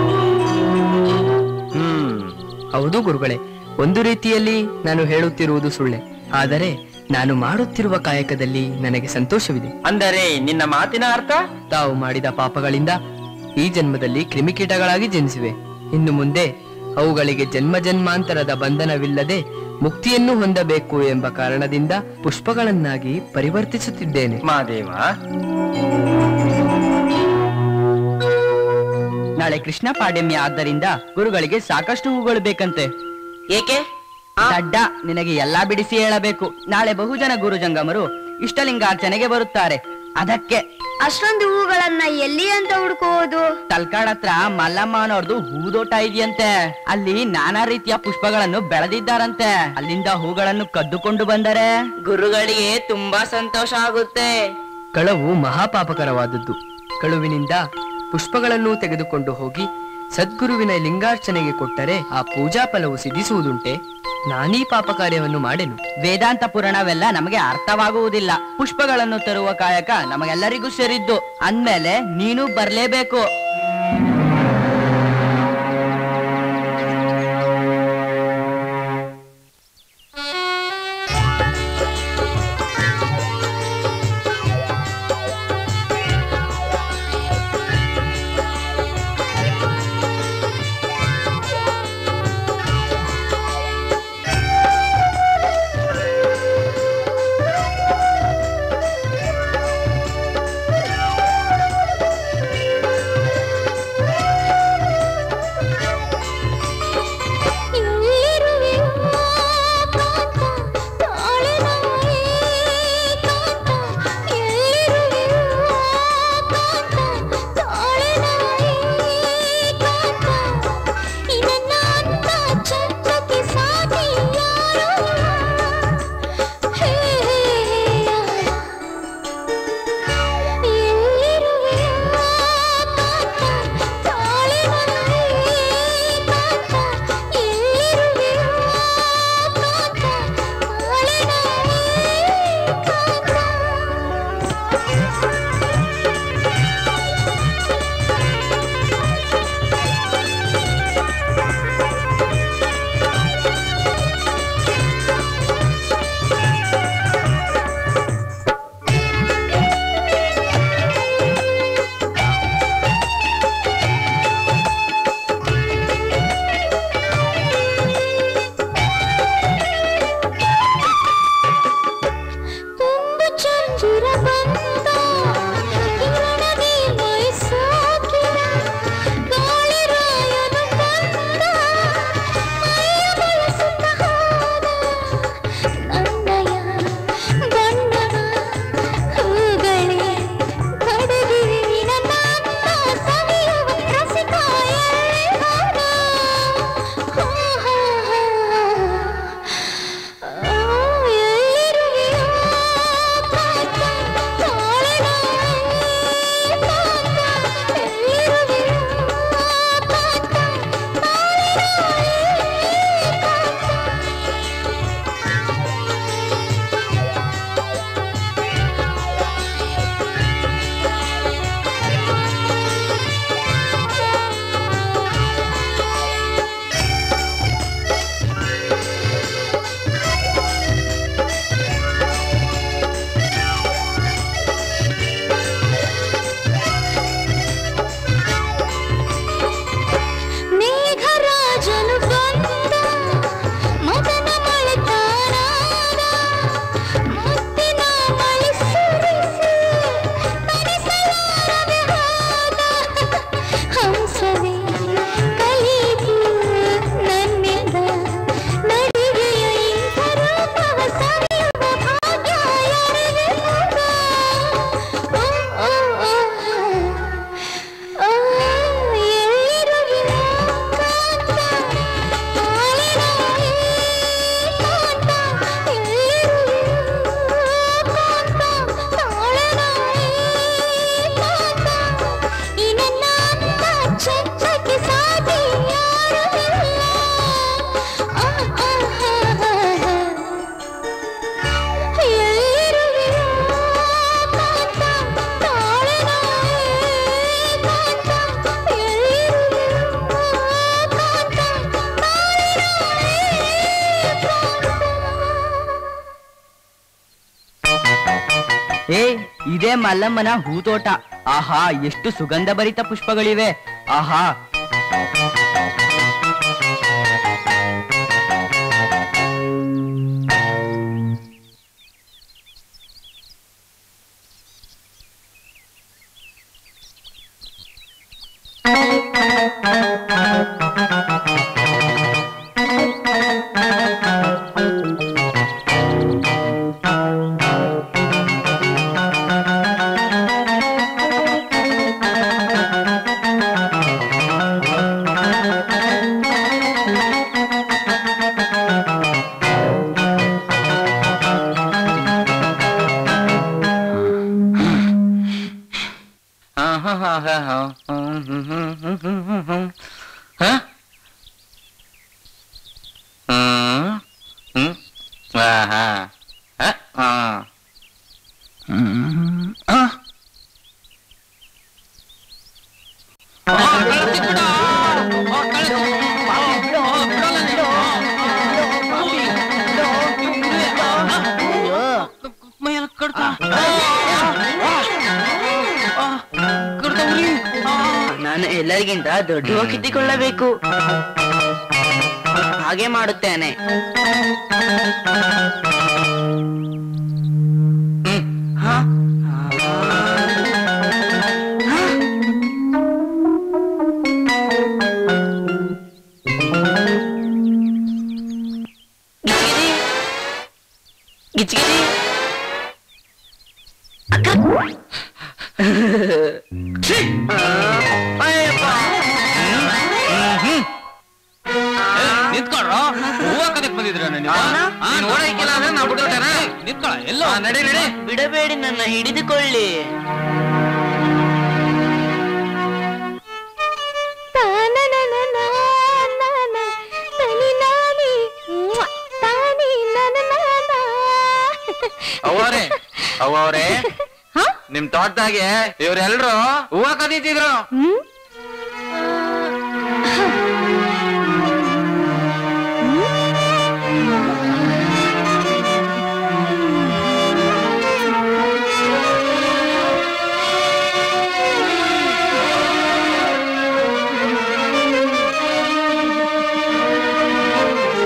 ಹ್ಮ್
ಹೌದು ಗುರುಗಳೇ ಒಂದು ರೀತಿಯಲ್ಲಿ ನಾನು ಹೇಳುತ್ತಿರುವುದು ಸುಳ್ಳೆ ಆದರೆ ನಾನು ಮಾಡುತ್ತಿರುವ ಕಾಯಕದಲ್ಲಿ ನನಗೆ ಸಂತೋಷವಿದೆ
ಅಂದರೆ ನಿನ್ನ ಮಾತಿನ ಅರ್ಥ
ತಾವು ಮಾಡಿದ ಪಾಪಗಳಿಂದ ಈ ಜನ್ಮದಲ್ಲಿ ಕ್ರಿಮಿಕೀಟಗಳಾಗಿ ಜನಿಸಿವೆ ಇನ್ನು ಮುಂದೆ ಅವುಗಳಿಗೆ ಜನ್ಮ ಜನ್ಮಾಂತರದ ಬಂಧನವಿಲ್ಲದೆ ಮುಕ್ತಿಯನ್ನು ಹೊಂದಬೇಕು ಎಂಬ ಕಾರಣದಿಂದ ಪುಷ್ಪಗಳನ್ನಾಗಿ ಪರಿವರ್ತಿಸುತ್ತಿದ್ದೇನೆ
ಮಾದೇವ
ನಾಳೆ ಕೃಷ್ಣ ಪಾಡ್ಯಮ್ಯ ಆದ್ದರಿಂದ ಗುರುಗಳಿಗೆ ಸಾಕಷ್ಟು ಹೂಗಳು ಬೇಕಂತೆ
ಏಕೆ
ದಡ್ಡ ನಿನಗೆ ಎಲ್ಲಾ ಬಿಡಿಸಿ ಹೇಳಬೇಕು ನಾಳೆ ಬಹುಜನ ಗುರು ಜಂಗಮರು ಇಷ್ಟಲಿಂಗಾರ್ಚನೆಗೆ ಬರುತ್ತಾರೆ ಅದಕ್ಕೆ
ಅಷ್ಟೊಂದು ಹೂಗಳನ್ನ ಎಲ್ಲಿ ಅಂತ ಹುಡುಕುವುದು
ತಲ್ಕಾಡ್ ಹತ್ರ ಮಲ್ಲಮ್ಮ ಅನ್ನೋರ್ದು ಹೂದೋಟ ಇದೆಯಂತೆ ಅಲ್ಲಿ ನಾನಾ ರೀತಿಯ ಪುಷ್ಪಗಳನ್ನು ಬೆಳೆದಿದ್ದಾರಂತೆ ಅಲ್ಲಿಂದ ಹೂಗಳನ್ನು ಕದ್ದುಕೊಂಡು ಬಂದರೆ
ಗುರುಗಳಿಗೆ ತುಂಬಾ ಸಂತೋಷ ಆಗುತ್ತೆ
ಕಳವು ಮಹಾಪಾಪಕರವಾದದ್ದು ಕಳುವಿನಿಂದ ಪುಷ್ಪಗಳನ್ನು ತೆಗೆದುಕೊಂಡು ಹೋಗಿ ಸದ್ಗುರುವಿನ ಲಿಂಗಾರ್ಚನೆಗೆ ಕೊಟ್ಟರೆ ಆ ಪೂಜಾ ಫಲವು ಸಿದ್ಧಿಸುವುದುಂಟೆ ನಾನೀ ಪಾಪ ಕಾರ್ಯವನ್ನು ಮಾಡೆನು
ವೇದಾಂತ ಪುರಾಣವೆಲ್ಲ ನಮಗೆ ಅರ್ಥವಾಗುವುದಿಲ್ಲ ಪುಷ್ಪಗಳನ್ನು ತರುವ ಕಾಯಕ ನಮಗೆಲ್ಲರಿಗೂ ಸೇರಿದ್ದು ಅಂದ್ಮೇಲೆ ನೀನು ಬರ್ಲೇಬೇಕು
ಚಿರಬಂದ ಕಿರಣದಿ ಮೈಸಾಕಿದ ಗಾಳಿರಾಯನು ಬಂದ ಮೈಯ ಬಳಸುತ್ತ ಹೋದ ನನ್ನಯ ಬಣ್ಣದ ಹೂಗಳೇ ಕಡಗಿವೆ ನನ್ನ ಸವಿಯುವ ರಸಿಕಾಯೇ ಹೋದ ಹೋ ಹೋ ಎಲ್ಲಿರುವೆಯೋ ಕಾಂತ ತಾಳಿನ ಕಾಂತ ಎಲ್ಲಿರುವೆಯೋ ಕಾಂತ ಮೇಘರಾಜನು ಬಂದ ಮದನ ಮಳೆತಾನಾದ ಮುತ್ತಿನ ಮಳೆ ಸುರಿಸಿ ತಣಿಸಲಾರದೆ ಹೋದ ಹಂಸವೇ ಕಲಿದು ನನ್ನಿಂದ ನಡಿಗೆಯ ಇಂಥರ ಸವಿಯುವ ಭಾಗ್ಯ ಯಾರಿಗೆ ಹೋದ ಓ ಓ ಓ ಎಲ್ಲಿರುವೆಯೋ ಕಾಂತ ತಾಳಿನ ಕಾಂತ ಎಲ್ಲಿರುವೆಯೋ ಕಾಂತ ತಾಳಿನ ಕಾಂತ ಈ ನನ್ನ ಅಂದ ಚೆಚ್ಚಕ್ಕೆ ಸಾಟಿ ಯಾರೂ ಇಲ್ಲ ಆ ಆ ಆ ಎಲ್ಲಿರುವೆಯೋ ಕಾಂತ ತಾಳಿನ ಕಾಂತ ಎಲ್ಲಿರುವೆಯೋ ಕಾಂತ
ಏ ಇದೇ ಮಲ್ಲಮ್ಮನ ಹೂತೋಟ ಆಹಾ ಎಷ್ಟು ಸುಗಂಧ ಭರಿತ ಪುಷ್ಪಗಳಿವೆ ಆಹಾ
ಹಾ ಹಾ ಹಾ ಹಾ ಹಾ ಹ್ಮ್ ಹ್ಮ್ ಹ್ಮ್ ಹ್ಮ್ ಹ್ಮ್ ಹ್ಮ್ ಹ್ಮ್. ಹ? ಹ್ಮ್ ಹ್ಮ್ ಆ ಹಾ ಹ? ಆ. ಹ್ಮ್ ಆ.
ನಾನು ಎಲ್ಲರಿಗಿಂತ ದೊಡ್ಡ ಕಿತ್ತಿಕೊಳ್ಳಬೇಕು ಹಾಗೆ ಮಾಡುತ್ತೇನೆ ಹ? ಗಿಚ್ಗಿರಿ ಅಕ್ಕ ಛೀ! ಆ, ಅಯ್ಯಪ್ಪ.
ನಿಂತ್ಕೊಳ್ರೋ ಹೂವ ಕದಕ್ ಬಂದಿದ್ರ ನೀವು
ನೀನ್ ಓಡಾಕಿಲ್ಲ ಅಂದ್ರೆ ನಾ ಬಿಟ್ಟೋಟೇನ
ನಿಂತ್ಕೊಳ ಎಲ್ಲೋ
ಆ, ನಡಿ ನಡಿ
ಬಿಡಬೇಡಿ ನನ್ನ ಹಿಡಿದುಕೊಳ್ಳಿ
ಅವರೇ ಅವರೇ ನಿಮ್ ತೋಟದಾಗೆ ಇವ್ರೆಲ್ರು ಹೂವ ಕದೀತಿದ್ರು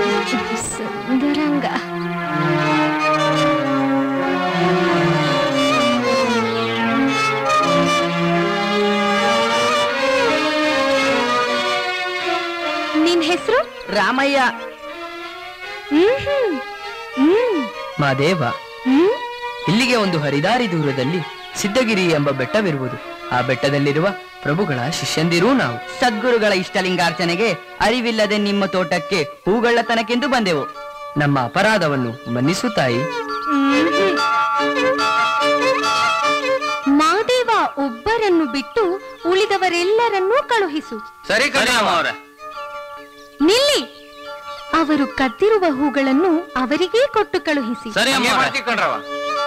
ಸುಂದರಂಗ
ರಾಮಯ್ಯ
ಹ್ಮ್ ಹ್ಮ್
ಮಾದೇವ
ಹ್ಮ್
ಇಲ್ಲಿಗೆ ಒಂದು ಹರಿದಾರಿ ದೂರದಲ್ಲಿ ಸಿದ್ಧಗಿರಿ ಎಂಬ ಬೆಟ್ಟವಿರುವುದು ಆ ಬೆಟ್ಟದಲ್ಲಿರುವ ಪ್ರಭುಗಳ ಶಿಷ್ಯಂದಿರೂ ನಾವು
ಸದ್ಗುರುಗಳ ಇಷ್ಟಲಿಂಗಾರ್ಚನೆಗೆ ಅರಿವಿಲ್ಲದೆ ನಿಮ್ಮ ತೋಟಕ್ಕೆ ಹೂಗಳ್ಳತನಕ್ಕೆಂದು ಬಂದೆವು
ನಮ್ಮ ಅಪರಾಧವನ್ನು ಮನ್ನಿಸು ತಾಯಿ
ಮಾದೇವ ಒಬ್ಬರನ್ನು ಬಿಟ್ಟು ಉಳಿದವರೆಲ್ಲರನ್ನೂ ಕಳುಹಿಸು
ಸರಿ ಕಣ್ಣ
ನಿಲ್ಲಿ ಅವರು ಕದ್ದಿರುವ ಹೂಗಳನ್ನು ಅವರಿಗೇ ಕೊಟ್ಟು ಕಳುಹಿಸಿ
ಸರಿ ಅಮ್ಮ ಮಾಡ್ತೀವಿ ಕಣ್ರವ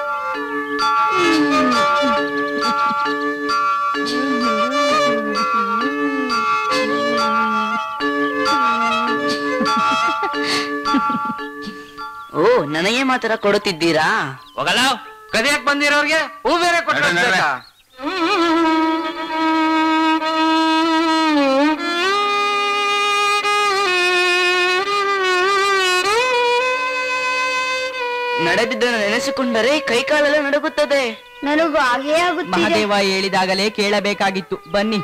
ಓ ನನಗೆ ಮಾತ್ರ ಕೊಡುತ್ತಿದ್ದೀರಾ
ಹೋಗಲ್ಲ ಕದಿಯಕ್ ಬಂದಿರೋರ್ಗೆ ಹೂ ಬೇರೆ ಕೊಟ್ಟಿರ್ಬೇಕಾ
ನಡೆದಿದ್ದನ್ನು ನೆನೆಸಿಕೊಂಡರೆ ಕೈಕಾಲೆಲ್ಲ ನಡುಗುತ್ತದೆ
ನನಗೂ ಹಾಗೇ
ಮಹಾದೇವ ಹೇಳಿದಾಗಲೇ ಕೇಳಬೇಕಾಗಿತ್ತು ಬನ್ನಿ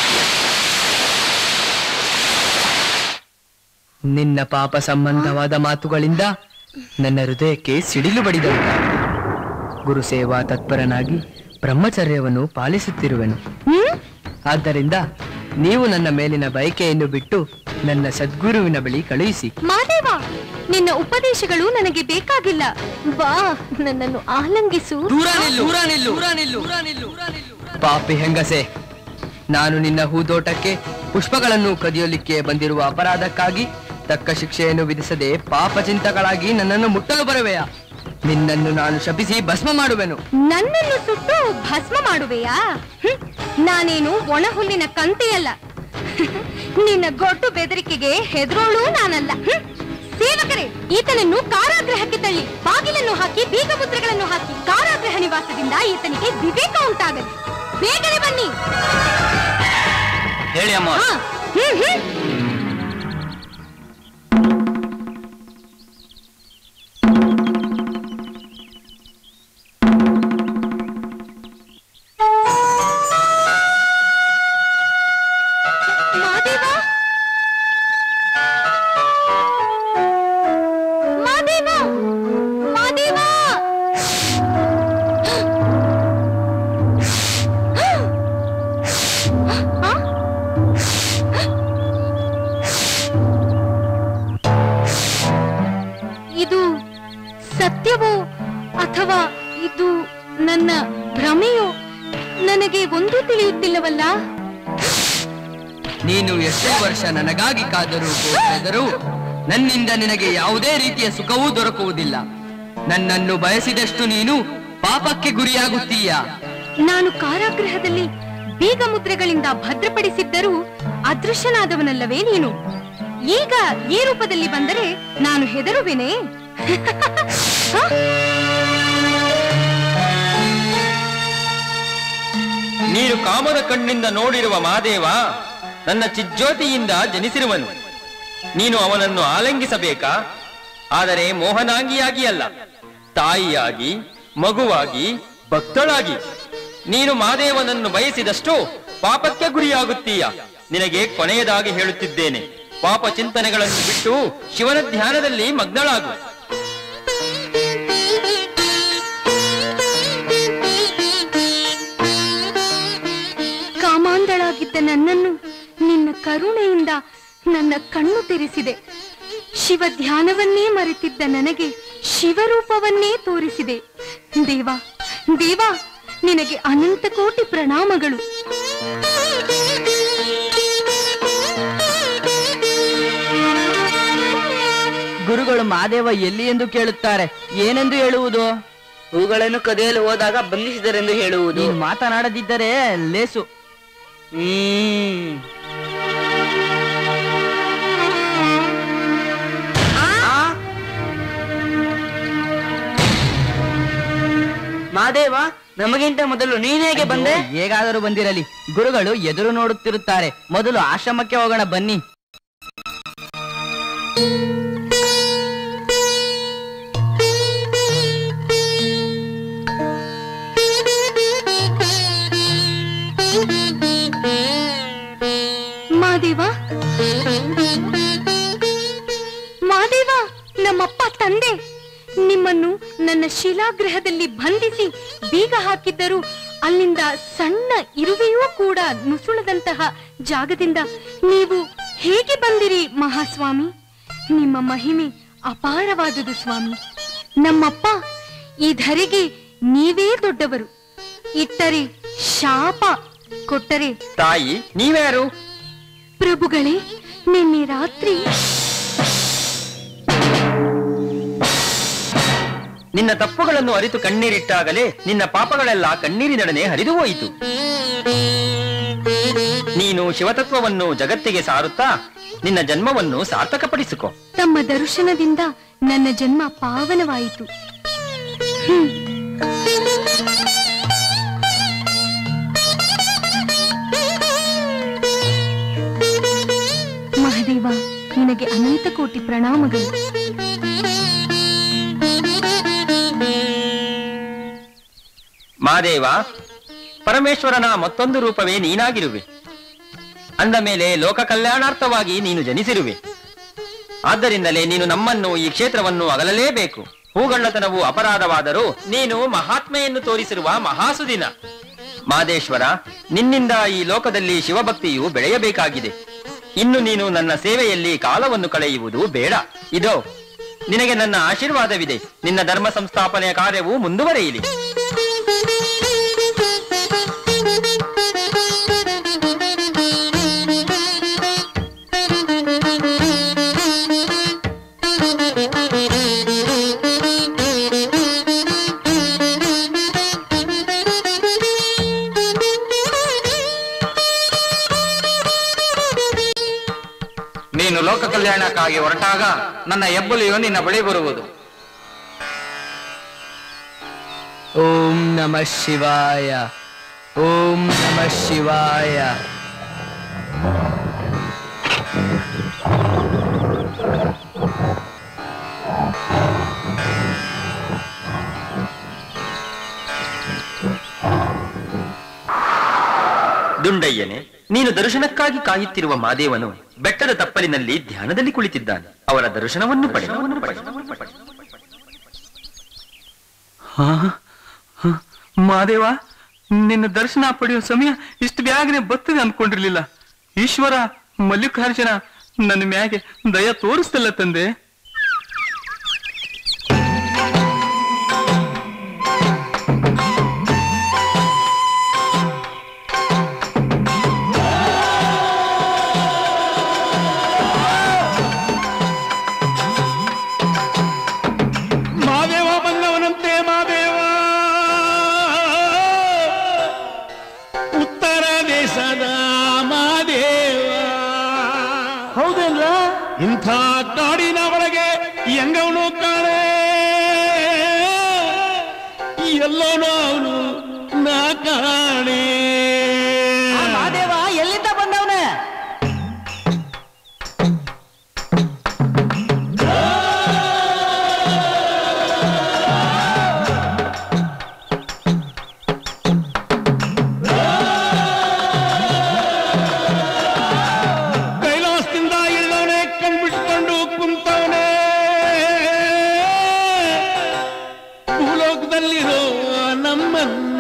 ನಿನ್ನ ಪಾಪ ಸಂಬಂಧವಾದ ಮಾತುಗಳಿಂದ ನನ್ನ ಹೃದಯಕ್ಕೆ ಸಿಡಿಲು ಬಡಿದವು ಗುರು ಸೇವಾ ತತ್ಪರನಾಗಿ ಬ್ರಹ್ಮಚರ್ಯವನ್ನು ಪಾಲಿಸುತ್ತಿರುವೆನು ಆದ್ದರಿಂದ ನೀವು ನನ್ನ ಮೇಲಿನ ಬಯಕೆಯನ್ನು ಬಿಟ್ಟು ನನ್ನ ಸದ್ಗುರುವಿನ ಬಳಿ ಕಳುಹಿಸಿ
ಮಾದೇವ ನಿನ್ನ ಉಪದೇಶಗಳು ನನಗೆ ಬೇಕಾಗಿಲ್ಲ ಬಾ ನನ್ನನ್ನು ಆಲಂಗಿಸು
ದೂರ ನಿಲ್ಲು ದೂರ ನಿಲ್ಲು ದೂರ ನಿಲ್ಲು ಪಾಪಿ ಹೆಂಗಸೆ ನಾನು ನಿನ್ನ ಹೂದೋಟಕ್ಕೆ ಪುಷ್ಪಗಳನ್ನು ಕದಿಯಲಿಕ್ಕೆ ಬಂದಿರುವ ಅಪರಾಧಕ್ಕಾಗಿ ತಕ್ಕ ಶಿಕ್ಷೆಯನ್ನು ವಿಧಿಸದೆ ಪಾಪಚಿಂತಗಳಾಗಿ ನನ್ನನ್ನು ಮುಟ್ಟಲು ಬರುವೆಯಾ ನಿನ್ನನ್ನು ನಾನು ಶಪಿಸಿ ಭಸ್ಮ ಮಾಡುವೆನು
ನನ್ನನ್ನು ಸುಟ್ಟು ಭಸ್ಮ ಮಾಡುವೆಯಾ ಹ್ಮ್. ನಾನೇನು ಒಣ ಹುಲ್ಲಿನ ಕಂತೆಯಲ್ಲ ನಿನ್ನ ಗೊಟ್ಟು ಬೆದರಿಕೆಗೆ ಹೆದರೋಳು ನಾನಲ್ಲ ಹ್ಮ್. ಸೇವಕರೇ ಈತನನ್ನು ಕಾರಾಗೃಹಕ್ಕೆ ತಳ್ಳಿ ಬಾಗಿಲನ್ನು ಹಾಕಿ ಬೀಗ ಮುದ್ರೆಗಳನ್ನು ಹಾಕಿ ಕಾರಾಗೃಹ ನಿವಾಸದಿಂದ ಈತನಿಗೆ ವಿವೇಕ ಉಂಟಾಗಲಿ ಬೇಗನೆ ಬನ್ನಿ
ಹೇಳಿ ಅಮ್ಮ
ಹಾ. ಹ್ಮ್ ಹ್ಮ್ ಮಾದೇವ ಮಾದೇವ ಮಾದೇವ ಆ? ಇದು ಸತ್ಯವೋ ಅಥವಾ ಇದು ನನ್ನ ಭ್ರಮೆಯೋ ನನಗೆ ಒಂದೂ ತಿಳಿಯುತ್ತಿಲ್ಲವಲ್ಲ
ನೀನು ಎಷ್ಟೇ ವರ್ಷ ನನಗಾಗಿ ಕಾದರೂ ಗೋಚರಿದರೂ ನನ್ನಿಂದ ನಿನಗೆ ಯಾವುದೇ ರೀತಿಯ ಸುಖವೂ ದೊರಕುವುದಿಲ್ಲ ನನ್ನನ್ನು ಬಯಸಿದಷ್ಟು ನೀನು ಪಾಪಕ್ಕೆ ಗುರಿಯಾಗುತ್ತೀಯ
ನಾನು ಕಾರಾಗೃಹದಲ್ಲಿ ಬೀಗ ಮುದ್ರೆಗಳಿಂದ ಭದ್ರಪಡಿಸಿದ್ದರೂ ಅದೃಶ್ಯನಾದವನಲ್ಲವೇ ನೀನು ಈಗ ಈ ರೂಪದಲ್ಲಿ ಬಂದರೆ ನಾನು ಹೆದರುವೆನೆ
ನೀನು ಕಾಮದ ಕಣ್ಣಿಂದ ನೋಡಿರುವ ಮಾದೇವ ನನ್ನ ಚಿಜ್ಯೋತಿಯಿಂದ ಜನಿಸಿರುವನು ನೀನು ಅವನನ್ನು ಆಲಂಗಿಸಬೇಕಾ ಆದರೆ ಮೋಹನಾಂಗಿಯಾಗಿ ಅಲ್ಲ ತಾಯಿಯಾಗಿ ಮಗುವಾಗಿ ಭಕ್ತಳಾಗಿ ನೀನು ಮಾದೇವನನ್ನು ಬಯಸಿದಷ್ಟು ಪಾಪಕ್ಕೆ ಗುರಿಯಾಗುತ್ತೀಯ ನಿನಗೆ ಕೊನೆಯದಾಗಿ ಹೇಳುತ್ತಿದ್ದೇನೆ ಪಾಪ ಚಿಂತನೆಗಳನ್ನು ಬಿಟ್ಟು ಶಿವನ ಧ್ಯಾನದಲ್ಲಿ ಮಗ್ನಳಾಗು
ಕಾಮಾಂಧಳಾಗಿದ್ದ ನನ್ನನ್ನು ನಿನ್ನ ಕರುಣೆಯಿಂದ ನನ್ನ ಕಣ್ಣು ತೆರೆಸಿದೆ ಶಿವ ಧ್ಯಾನವನ್ನೇ ಮರೆತಿದ್ದ ನನಗೆ ಶಿವರೂಪವನ್ನೇ ತೋರಿಸಿದೆ ದೇವ ದೇವ ನಿನಗೆ ಅನಂತ ಕೋಟಿ ಪ್ರಣಾಮಗಳು
ಗುರುಗಳು ಮಾದೇವ ಎಲ್ಲಿ ಎಂದು ಕೇಳುತ್ತಾರೆ ಏನೆಂದು ಹೇಳುವುದು ಹೂಗಳನ್ನು ಕದಿಯಲು ಹೋದಾಗ ಬಂಧಿಸಿದರೆಂದು ಹೇಳುವುದು ನೀನು ಮಾತನಾಡದಿದ್ದರೆ ಲೇಸು ಹ್ಮ್ ಮಾದೇವ ನಮಗಿಂತ ಮೊದಲು ನೀನ್ ಹೇಗೆ ಬಂದೆ ಹೇಗಾದರೂ ಬಂದಿರಲಿ ಗುರುಗಳು ಎದುರು ನೋಡುತ್ತಿರುತ್ತಾರೆ ಮೊದಲು ಆಶ್ರಮಕ್ಕೆ ಹೋಗೋಣ ಬನ್ನಿ
ಮಾದೇವ
ಕಾರಾಗೃಹದಲ್ಲಿ ಬಂಧಿಸಿ ಬೀಗ ಹಾಕಿದ್ದರೂ ಅಲ್ಲಿಂದ ಸಣ್ಣ ಇರುವೆಯೂ ಕೂಡ ನುಸುಳದಂತಹ ಜಾಗದಿಂದ ನೀವು ಹೇಗೆ ಬಂದಿರಿ ಮಹಾಸ್ವಾಮಿ ನಿಮ್ಮ ಮಹಿಮೆ ಅಪಾರವಾದುದು ಸ್ವಾಮಿ ನಮ್ಮಪ್ಪ ಈ ಧರೆಗೆ ನೀವೇ ದೊಡ್ಡವರು ಇಟ್ಟರೆ ಶಾಪ ಕೊಟ್ಟರೆ
ತಾಯಿ ನೀವ್ಯಾರು
ಪ್ರಭುಗಳೇ ನಿನ್ನೆ ರಾತ್ರಿ
ನಿನ್ನ ತಪ್ಪುಗಳನ್ನು ಅರಿತು ಕಣ್ಣೀರಿಟ್ಟಾಗಲೇ ನಿನ್ನ ಪಾಪಗಳೆಲ್ಲ ಕಣ್ಣೀರಿನಡನೆ ಹರಿದು ಹೋಯಿತು ನೀನು ಶಿವತತ್ವವನ್ನು ಜಗತ್ತಿಗೆ ಸಾರುತ್ತಾ ನಿನ್ನ ಜನ್ಮವನ್ನು ಸಾರ್ಥಕಪಡಿಸಿಕೊ
ತಮ್ಮ ದರ್ಶನದಿಂದ ನನ್ನ ಜನ್ಮ ಪಾವನವಾಯಿತು ಹ್ಮ್. ಮಹದೇವ ನಿನಗೆ ಅನಂತ ಕೋಟಿ ಪ್ರಣಾಮಗಳು
ಮಾದೇವ ಪರಮೇಶ್ವರನ ಮತ್ತೊಂದು ರೂಪವೇ ನೀನಾಗಿರುವೆ ಅಂದ ಮೇಲೆ ಲೋಕ ಕಲ್ಯಾಣಾರ್ಥವಾಗಿ ನೀನು ಜನಿಸಿರುವೆ ಆದ್ದರಿಂದಲೇ ನೀನು ನಮ್ಮನ್ನು ಈ ಕ್ಷೇತ್ರವನ್ನು ಅಗಲಲೇಬೇಕು ಹೂಗಳ್ಳತನವು ಅಪರಾಧವಾದರೂ ನೀನು ಮಹಾತ್ಮೆಯನ್ನು ತೋರಿಸಿರುವ ಮಹಾಸುದಿನ ಮಾದೇಶ್ವರ ನಿನ್ನಿಂದ ಈ ಲೋಕದಲ್ಲಿ ಶಿವಭಕ್ತಿಯು ಬೆಳೆಯಬೇಕಾಗಿದೆ ಇನ್ನು ನೀನು ನನ್ನ ಸೇವೆಯಲ್ಲಿ ಕಾಲವನ್ನು ಕಳೆಯುವುದು ಬೇಡ ಇದೋ ನಿನಗೆ ನನ್ನ ಆಶೀರ್ವಾದವಿದೆ ನಿನ್ನ ಧರ್ಮ ಸಂಸ್ಥಾಪನೆಯ ಕಾರ್ಯವು ಮುಂದುವರೆಯಲಿ
ನೀನು ಲೋಕ ಕಲ್ಯಾಣಕ್ಕಾಗಿ ಹೊರಟಾಗ ನನ್ನ ಹೆಬ್ಬುಲಿಯು ನಿನ್ನ ಬಳಿ ಬರುವುದು
ಓಂ ನಮಃ ಶಿವಾಯ ಓಂ ನಮಃ ಶಿವಾಯ
ದುಂಡಯ್ಯನೆ ನೀನು ದರ್ಶನಕ್ಕಾಗಿ ಕಾಯುತ್ತಿರುವ ಮಾದೇವನು ಬೆಟ್ಟದ ತಪ್ಪಲಿನಲ್ಲಿ ಧ್ಯಾನದಲ್ಲಿ ಕುಳಿತಿದ್ದಾನೆ ಅವರ ದರ್ಶನವನ್ನು ಪಡೆ
ಹಾ ಹಾ, ಮಾದೇವ ನಿನ್ನ ದರ್ಶನ ಪಡೆಯುವ ಸಮಯ ಇಷ್ಟು ಬ್ಯಾಗನೆ ಬರ್ತದೆ ಅನ್ಕೊಂಡಿರ್ಲಿಲ್ಲ ಈಶ್ವರ ಮಲ್ಲಿಕಾರ್ಜುನ ನನ್ನ ಮ್ಯಾಗೆ ದಯ ತೋರಿಸ್ತಲ್ಲ ತಂದೆ
ಮಾದೇವ ಬಂದವನಂತೆ ಮಾದೇವ ಉತ್ತರ ದೇಶದ ಮಾದೇವ ಹೌದಲ್ಲ ಇಂಥ ಕಾಡಿನ ಒಳಗೆ ಹೆಂಗವನು ಕಾಣೆ ಎಲ್ಲೋನು ಅವನು ನಾ ಕಾಣೆ
ಮಾದೇವ ಎಲ್ಲಿಂದ ಬಂದವನೇ
ಕೈಲಾಸದಿಂದ ಇಳಿದವನೇ ಕಣ್ಬಿಟ್ಕೊಂಡು ಕುಂತವನೇ ಭೂಲೋಕದಲ್ಲಿರೋ ನಮ್ಮನ್ನ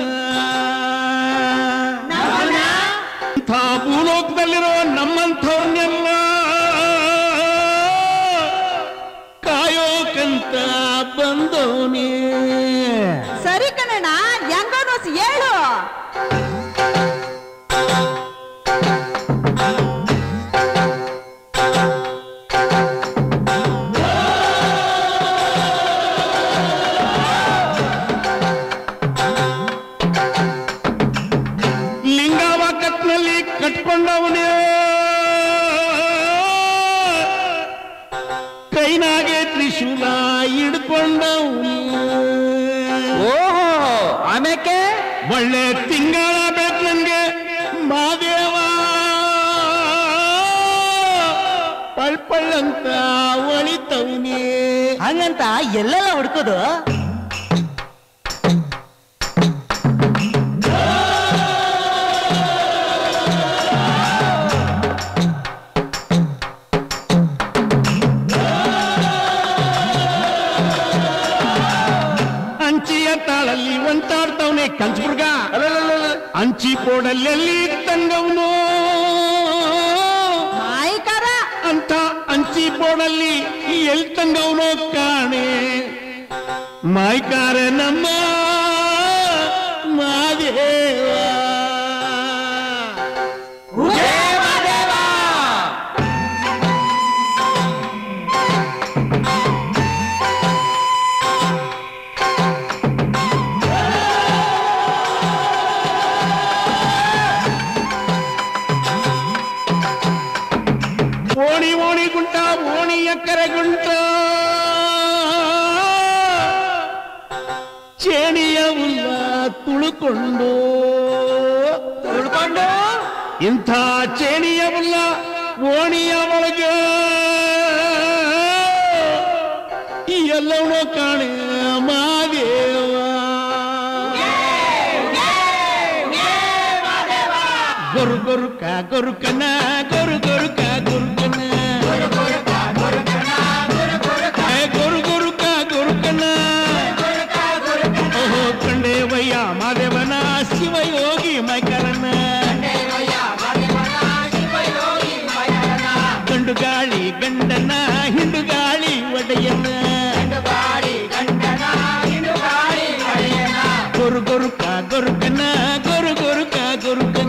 ಇಂಥ ಭೂಲೋಕದಲ್ಲಿರೋ ನಮ್ಮಂಥವ್ರನ್ನೆಲ್ಲ ಕಾಯೋಕಂತ ಬಂದವನೇ
ಸರಿ ಕಣಣ್ಣ ಹೆಂಗೋನು ಹೇಳು
ಲಿಂಗಾವ ಕತ್ನಲ್ಲಿ ಕಟ್ಕೊಂಡವನೇ ಕೈನಾಗೆ ತ್ರಿಶೂಲ ಹಿಡ್ಕೊಂಡವನೇ
ಓಹೋ ಆಮೇಕೆ
ಒಳ್ಳೆ ತಿಂಗಳ ಬೇಕು ನನ್ಗೆ ಮಾದೇವ ಪಳ್ಪಳ್ಳಂತ ಒಳಿತವನೇ
ಹಂಗಂತ ಎಲ್ಲೆಲ್ಲ ಹುಡ್ಕೋದು
ಹಂಚಿ ಕಂಚಬುರ್ಗ ಅಂಚಿ ಪೋಡಲ್ಲಿ ತಂಗವನು ಅಂತ ಅಂಚಿ ಪೋಡಲ್ಲಿ ಎಲ್ಲಿ ತಂಗವನೋ ಕಾಣೆ ಮಾಯ್ಕಾರ ನಮ್ಮ ಮಾದೇವ ಓಣಿ ಓಣಿ ಗುಂಟ ಓಣಿ ಎಕ್ಕರೆ ಗುಂಟ ಚೇಣಿಯ ಉಲ್ಲ ತುಳುಕೊಂಡು ತುಳುಕೊಂಡು ಇಂಥ ಚೇಣಿಯ ಉಲ್ಲ ಓಣಿಯ ಒಳಗೆ ಈ ಎಲ್ಲವನ್ನೂ ಕಾಣೆ ಮಾದೇವ ಗೊರು ಗೊರುಕ ಗೊರುಕನ ಗೊರು ಗೊರುಕ ಗೊರುಕನ ಏ ಗೊರು ಗೊರುಕ ಗೊರುಕನ ಓಹೋ ಕಂಡೇವಯ್ಯ ಮಾದೇವನ ಶಿವಯೋಗಿ ಮೈಕರನ ಗಂಡು ಗಾಳಿ ಗಂಡನ ಹಿಂಡು ಗಾಳಿ ಒಡೆಯನ ಗೊರು ಗೊರುಕ ಗೊರುಕನ ಗೊರು ಗೊರುಕ ಗೊರುಕನ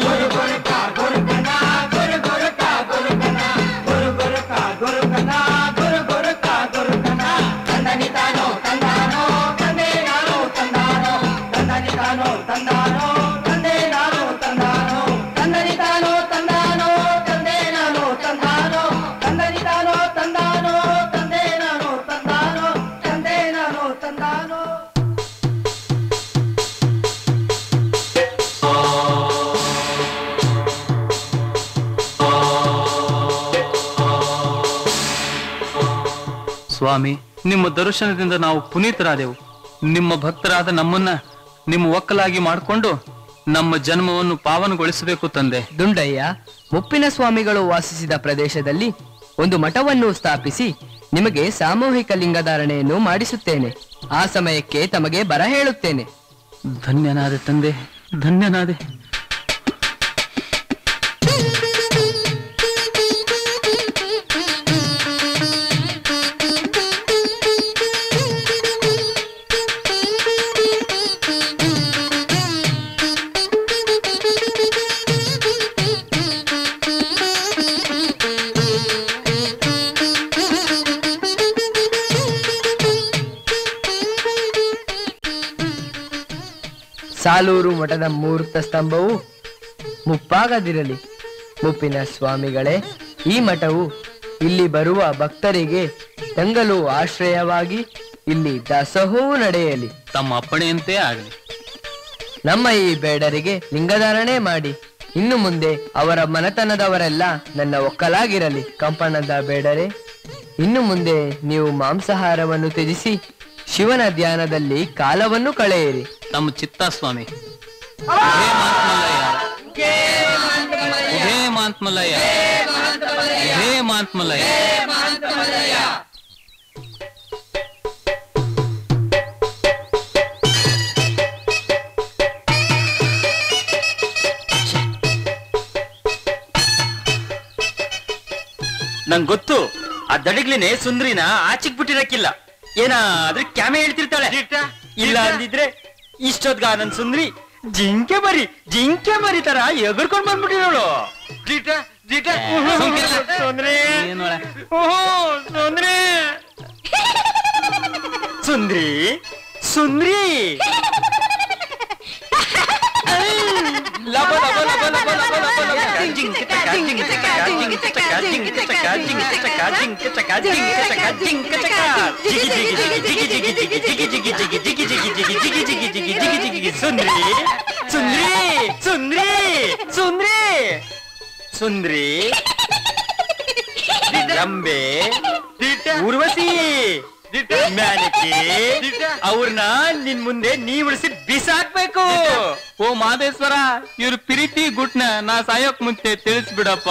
ಸ್ವಾಮಿ ನಿಮ್ಮ ದರ್ಶನದಿಂದ ನಾವು ಪುನೀತರಾದೆವು ನಿಮ್ಮ ಭಕ್ತರಾದ ನಮ್ಮನ್ನ ನಿಮ್ಮ ಒಕ್ಕಲಾಗಿ ಮಾಡಿಕೊಂಡು ನಮ್ಮ ಜನ್ಮವನ್ನು ಪಾವನಗೊಳಿಸಬೇಕು ತಂದೆ
ದುಂಡಯ್ಯ ಮುಪ್ಪಿನ ಸ್ವಾಮಿಗಳು ವಾಸಿಸಿದ ಪ್ರದೇಶದಲ್ಲಿ ಒಂದು ಮಠವನ್ನು ಸ್ಥಾಪಿಸಿ ನಿಮಗೆ ಸಾಮೂಹಿಕ ಲಿಂಗಧಾರಣೆಯನ್ನು ಮಾಡಿಸುತ್ತೇನೆ ಆ ಸಮಯಕ್ಕೆ ತಮಗೆ ಬರ ಹೇಳುತ್ತೇನೆ
ಧನ್ಯನಾದೆ ತಂದೆ ಧನ್ಯನಾದೆ
ಸಾಲೂರು ಮಠದ ಮೂರ್ತ ಸ್ತಂಭವು ಮುಪ್ಪಾಗದಿರಲಿ ಮುಪ್ಪಿನ ಸ್ವಾಮಿಗಳೇ ಈ ಮಠವು ಇಲ್ಲಿ ಬರುವ ಭಕ್ತರಿಗೆ ತಂಗಲು ಆಶ್ರಯವಾಗಿ ಇಲ್ಲಿ ದಾಸೋಹವೂ ನಡೆಯಲಿ
ತಮ್ಮ ಅಪ್ಪಣೆಯಂತೆ ಆಗಲಿ
ನಮ್ಮ ಈ ಬೇಡರಿಗೆ ಲಿಂಗಧಾರಣೆ ಮಾಡಿ ಇನ್ನು ಮುಂದೆ ಅವರ ಮನೆತನದವರೆಲ್ಲ ನನ್ನ ಒಕ್ಕಲಾಗಿರಲಿ ಕಂಪಣದ ಬೇಡರೆ ಇನ್ನು ಮುಂದೆ ನೀವು ಮಾಂಸಾಹಾರವನ್ನು ತ್ಯಜಿಸಿ ಶಿವನ ಧ್ಯಾನದಲ್ಲಿ ಕಾಲವನ್ನು ಕಳೆಯಿರಿ
ತಮ್ಮ ಚಿತ್ತ ಸ್ವಾಮಿ ಉಭೇ ಮಾಂತ್ಮಲಯ ಉಭೇ ಮಾಂತ್ಮಲಯ
ನಂಗ್ ಗೊತ್ತು ಆ ದಡಿಗ್ಲಿನೇ ಸುಂದ್ರಿನ ಆಚಿಕ್ ಬಿಟ್ಟಿರಕ್ಕಿಲ್ಲ ಏನಾದ್ರೂ ಕ್ಯಾಮೆ ಹೇಳ್ತಿರ್ತಾಳೆ ಇಲ್ಲ ಅಂದಿದ್ರೆ ಇಷ್ಟೊತ್ಗ ನನ್ ಸುಂದ್ರಿ ಜಿಂಕೆ ಮರಿ ಜಿಂಕೆ ಮರಿ ತರ ಎಗರ್ಕೊಂಡ್ ಬಂದ್ಬಿಟ್ಟಿರೋಳು ಸುಂದ್ರಿ ಓಹೋ, ಸುಂದ್ರಿ ಸುಂದ್ರಿ ಸುಂದ್ರಿ ಲಬ ಲಬ ಲಬ ಲಬ ಲಬ ಲಬ ಲಬ ಜಿಂಕ್ ಚಕ ಜಿಂಕ್ ಚಕ ಜಿಂಕ್ ಚಕ ಜಿಂಕ್ ಚಕ ಜಿಂಕ್ ಚಕ ಜಿಂಕ್ ಚಕ ಜಿಂಕ್ ಚಕ ಜಿಂಕ್ ಚಕ ಜಿಗಿ ಜಿಗಿ ಜಿಗಿ ಜಿಗಿ ಜಿಗಿ ಜಿಗಿ ಜಿಗಿ ಜಿಗಿ ಜಿಗಿ ಜಿಗಿ ಜಿಗಿ ಜಿಗಿ ಜಿಗಿ ಜಿಗಿ ಜಿಗಿ ಜಿಗಿ ಜಿಗಿ ಸುಂದ್ರಿ ಸುಂದ್ರಿ ಸುಂದ್ರಿ ಸುಂದ್ರಿ ಸುಂದ್ರಿ ರಂಬೆ ಊರ್ವಶಿ ಮ್ಯಾನಿಕಿ ಅವ್ರನ್ನ ನಿನ್ ಮುಂದೆ ನೀ ಉಳಿಸಿ ಬಿಸಾಕ್ಬೇಕು
ಓ ಮಾದೇಶ್ವರ ಇವ್ರ ಪ್ರೀತಿ ಗುಟ್ನ ನಾ ಸಾಯೋಕ್ ಮುಂಚೆ ತಿಳಿಸ್ಬಿಡಪ್ಪ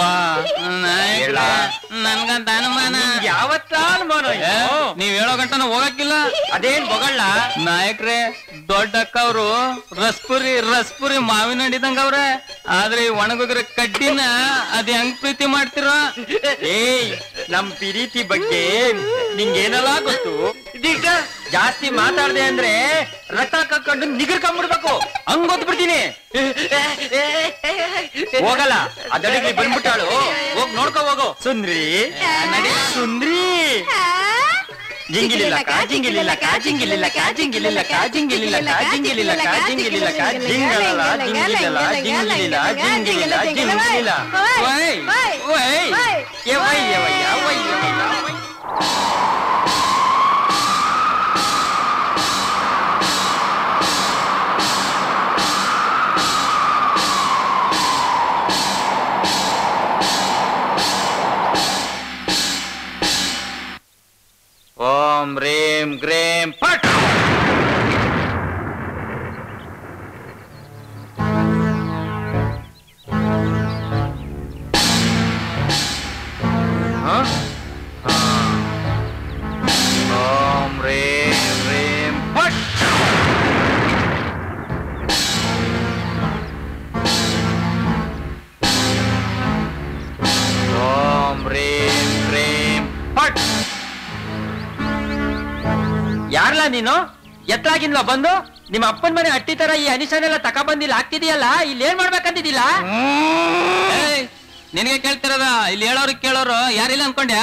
ನನ್ಗಂತ ಅನುಮಾನ
ಯಾವತ್ತ ಅನುಮಾನ
ಏ, ನೀವ್ ಹೇಳೋ ಗಂಟನ ಹೋಗಕ್ಕಿಲ್ಲ
ಅದೇನ್ ಬೊಗಳ್ಳ
ನಾಯಕ್ರೆ ದೊಡ್ಡ ಅಕ್ಕ ಅವ್ರು ರಸ್ಪುರಿ ರಸ್ಪುರಿ ಮಾವಿನ ಹಣ್ಣಿದಂಗ ಅವ್ರೆ ಆದ್ರೆ ಈ ಒಣಗುಗ್ರ ಕಡ್ಡಿನ ಅದ್ ಹೆಂಗ್ ಪ್ರೀತಿ ಮಾಡ್ತಿರೋ
ಏಯ್ ನಮ್ ಪ್ರೀತಿ ಬಗ್ಗೆ ನಿಂಗೇನಲ್ಲ ಗೊತ್ತು ಇದೀಗ ಜಾಸ್ತಿ ಮಾತಾಡ್ದೆ ಅಂದ್ರೆ ರಕ್ತ ಕಕ್ಕೊಂಡು ನಿಗರ್ಕೊಂಡ್ಬಿಡ್ಬೇಕು ಹಂಗ್ ಗೊತ್ಬಿಡ್ತೀನಿ ಹೋಗಲ್ಲ ಅದಡಿಗೆ ಬಂದ್ಬಿಟ್ಟಾಳು ಹೋಗ್ ನೋಡ್ಕೋ ಹೋಗು ಸುಂದ್ರಿ ನಡಿ ಸುಂದ್ರಿ ಜಿಂಗಿಲಿಲ್ಲ ಕಾ ಜಿಂಗಿಲಿಲ್ಲ ಕಾ ಜಿಂಗಿಲಿಲ್ಲ ಕಾ ಜಿಂಗಿಲಿಲ್ಲ ಕಾ ಜಿಂಗಿಲಿಲ್ಲ ಕಾ ಜಿಂಗಿಲಿಲ್ಲ ಕಾ ಜಿಂಗಿಲಿಲ್ಲ ಕಾ ಜಿಂಗಲಲ್ಲ ಜಿಂಗಿಲಿಲ್ಲ ಜಿಂಗಿಲಿಲ್ಲ ಜಿಂಗಿಲಿಲ್ಲ ಜಿಂಗಿಲಿಲ್ಲ ವೈ ವೈ ಏ ವೈ ಏ ವೈ ಯಾ ವೈ ಯಾ ವೈ ಯಾ ವೈ
ಓಂ ರೀಂ ಗ್ರೀಂ ಪಟ್ ಹ? ಹ. ಓಂ ರೀಂ ರೀಂ ಪಟ್ ಓಂ ರೀಂ ರೀಂ ಪಟ್
ಯಾರ್ಲ ನೀನು ಎತ್ಲಾಗಿನ್ಲ ಬಂದು ನಿಮ್ಮ ಅಪ್ಪನ ಮನೆ ಅಟ್ಟಿ ತರ ಈ ಅನಿಶನೆಲ್ಲ ತಕ ಬಂದಿಲ್ಲ ಆಗ್ತಿದೆಯಲ್ಲ ಇಲ್ಲಿ ಏನ್ ಮಾಡ್ಬೇಕಂತಿದ್ದಿಲ್ಲ
ಏಯ್, ನಿನಗೆ ಕೇಳ್ತಿರೋದ ಇಲ್ಲಿ ಹೇಳೋರು ಕೇಳೋರು ಯಾರಿಲ್ಲ ಅನ್ಕೊಂಡ್ಯಾ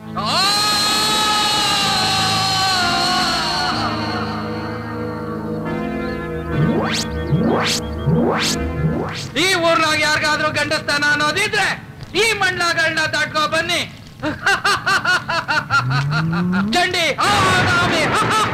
ಈ ಊರ್ನಾಗ ಯಾರಿಗಾದ್ರೂ ಗಂಡಸ್ತಾನ ಅನ್ನೋದಿದ್ರೆ ಈ ಮಣ್ಣಗಳನ್ನ ದಾಟ್ಕೋ ಬನ್ನಿ ಚಂಡಿ ಆ, ನಾಮಿ.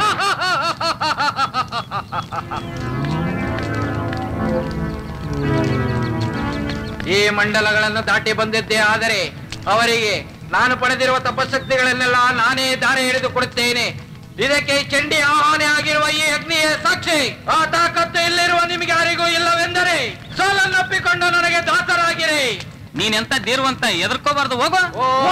ಈ ಮಂಡಲಗಳನ್ನು ದಾಟಿ ಬಂದಿದ್ದೇ ಆದರೆ ಅವರಿಗೆ ನಾನು ಪಡೆದಿರುವ ತಪಶಕ್ತಿಗಳನ್ನೆಲ್ಲ ನಾನೇ ದಾರಿ ಹಿಡಿದು ಕೊಡುತ್ತೇನೆ ಇದಕ್ಕೆ ಚಂಡಿ ಆಹ್ವಾನೆ ಆಗಿರುವ ಈ ಅಗ್ನಿಯ ಸಾಕ್ಷಿ ಆ ತಾಕತ್ತು ಇಲ್ಲಿರುವ ನಿಮಗೆ ಯಾರಿಗೂ ಇಲ್ಲವೆಂದರೆ ಸೋಲನ್ನಪ್ಪಿಕೊಂಡು ನನಗೆ ದಾಸರಾಗಿರಿ
ನೀನೆಂತ ದೀರ್ವಂತ ಎದರ್ಕೋಬಾರ್ದು ಹೋಗೋ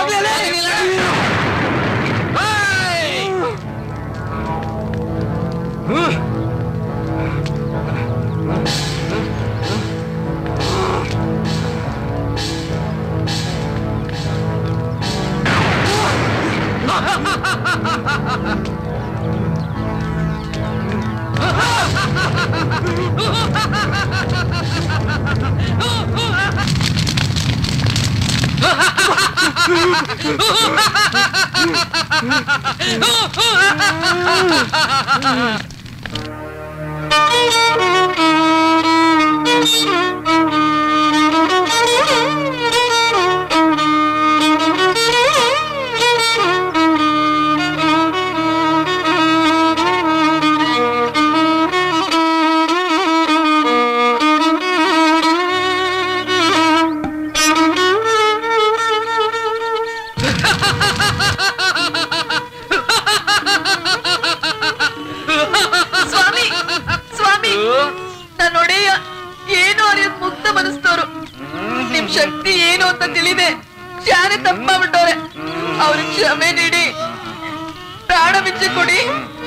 ಸ್ವಾಮಿ ಸ್ವಾಮಿ ನಾನು ಒಡೆಯ ಏನು ಅರಿಯೋದ್ ಮುಗ್ಧ ಮನಸ್ತವ್ರು ನಿಮ್ ಶಕ್ತಿ ಏನು ಅಂತ ತಿಳಿದೆ ಶಾನೆ ತಪ್ಪ ಮಾಡ್ಬಿಟ್ಟವ್ರೆ ಅವ್ರಿಗೆ ಕ್ಷಮೆ ನೀಡಿ ಪ್ರಾಣ ಬಿಚ್ಚಿ ಕೊಡಿ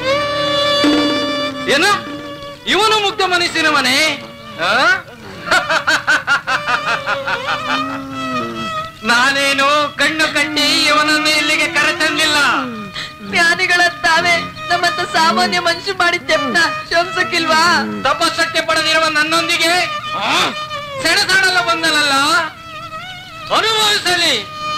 ಏನು ಇವನು ಮುಗ್ಧ ಮನಸ್ಸಿನ ಮನೆ ಆ? ನಾನೇನು ಕಣ್ಣು ಕಟ್ಟಿ ಇವನನ್ನು ಇಲ್ಲಿಗೆ ಕರೆತಂದಿಲ್ಲ
ಜ್ಞಾನಿಗಳ ತಾವೇ ನಮ್ಮಂತ ಸಾಮಾನ್ಯ ಮನುಷ್ಯ ಮಾಡಿದ ತೆಪ್ಪ ಶಂಸಕ್ಕಿಲ್ವಾ
ತಪಶಕ್ತಿ ಪಡೆದಿರುವ ನನ್ನೊಂದಿಗೆ ಆ? ಸೆಣಸಾಡಲು ಬಂದನಲ್ಲ ಅನುಭವಿಸಲಿ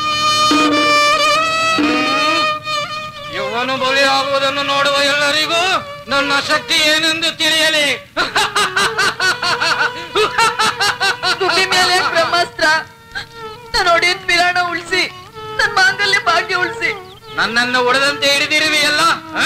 ಇವನು ಬಲಿಯಾಗುವುದನ್ನು ನೋಡುವ ಎಲ್ಲರಿಗೂ ನನ್ನ ಶಕ್ತಿ ಏನೆಂದು ತಿಳಿಯಲಿ
ದುಡ್ಡಿ ಮೇಲೆ ಬ್ರಹ್ಮಾಸ್ತ್ರ ನಾನು ಒಡೆಯನ್ ಪಿರಾಣ ಉಳಿಸಿ ನನ್ ಮಾಂಗಲ್ಯ ಭಾಗ್ಯ ಉಳಿಸಿ
ನನ್ನನ್ನು ಉಳಿದಂತೆ ಹಿಡಿದಿರುವೆಯಲ್ಲ ಆ?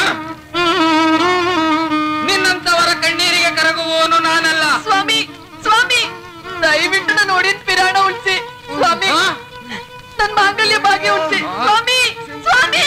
ನಿನ್ನಂತವರ ಕಣ್ಣೀರಿಗೆ ಕರಗುವವನು ನಾನಲ್ಲ
ಸ್ವಾಮಿ ಸ್ವಾಮಿ ದಯವಿಟ್ಟು ನಾನು ಒಡೆಯನ್ ಪಿರಾಣ ಉಳಿಸಿ ಸ್ವಾಮಿ ನನ್ ಮಾಂಗಲ್ಯ ಭಾಗ್ಯ ಉಳಿಸಿ ಸ್ವಾಮಿ ಸ್ವಾಮಿ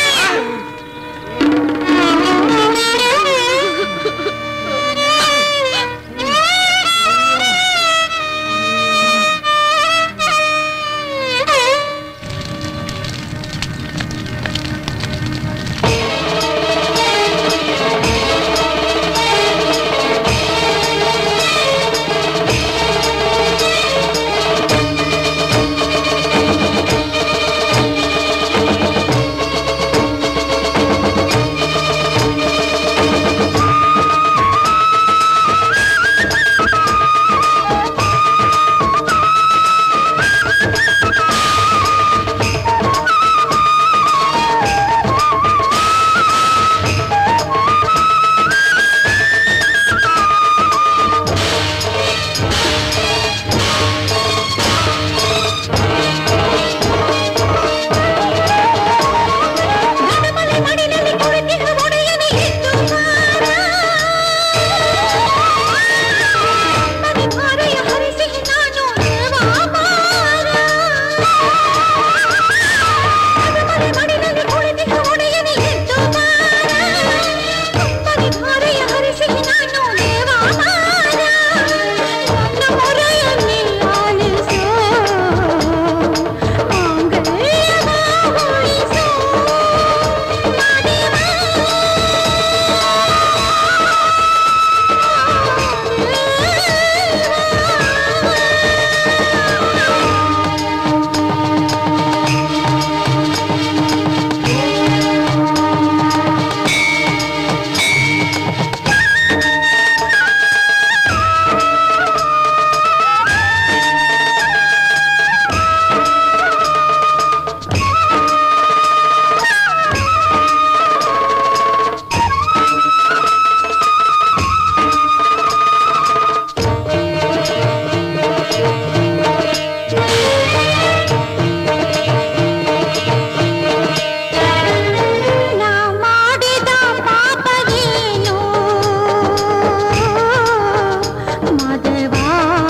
ಮಾಧವಾ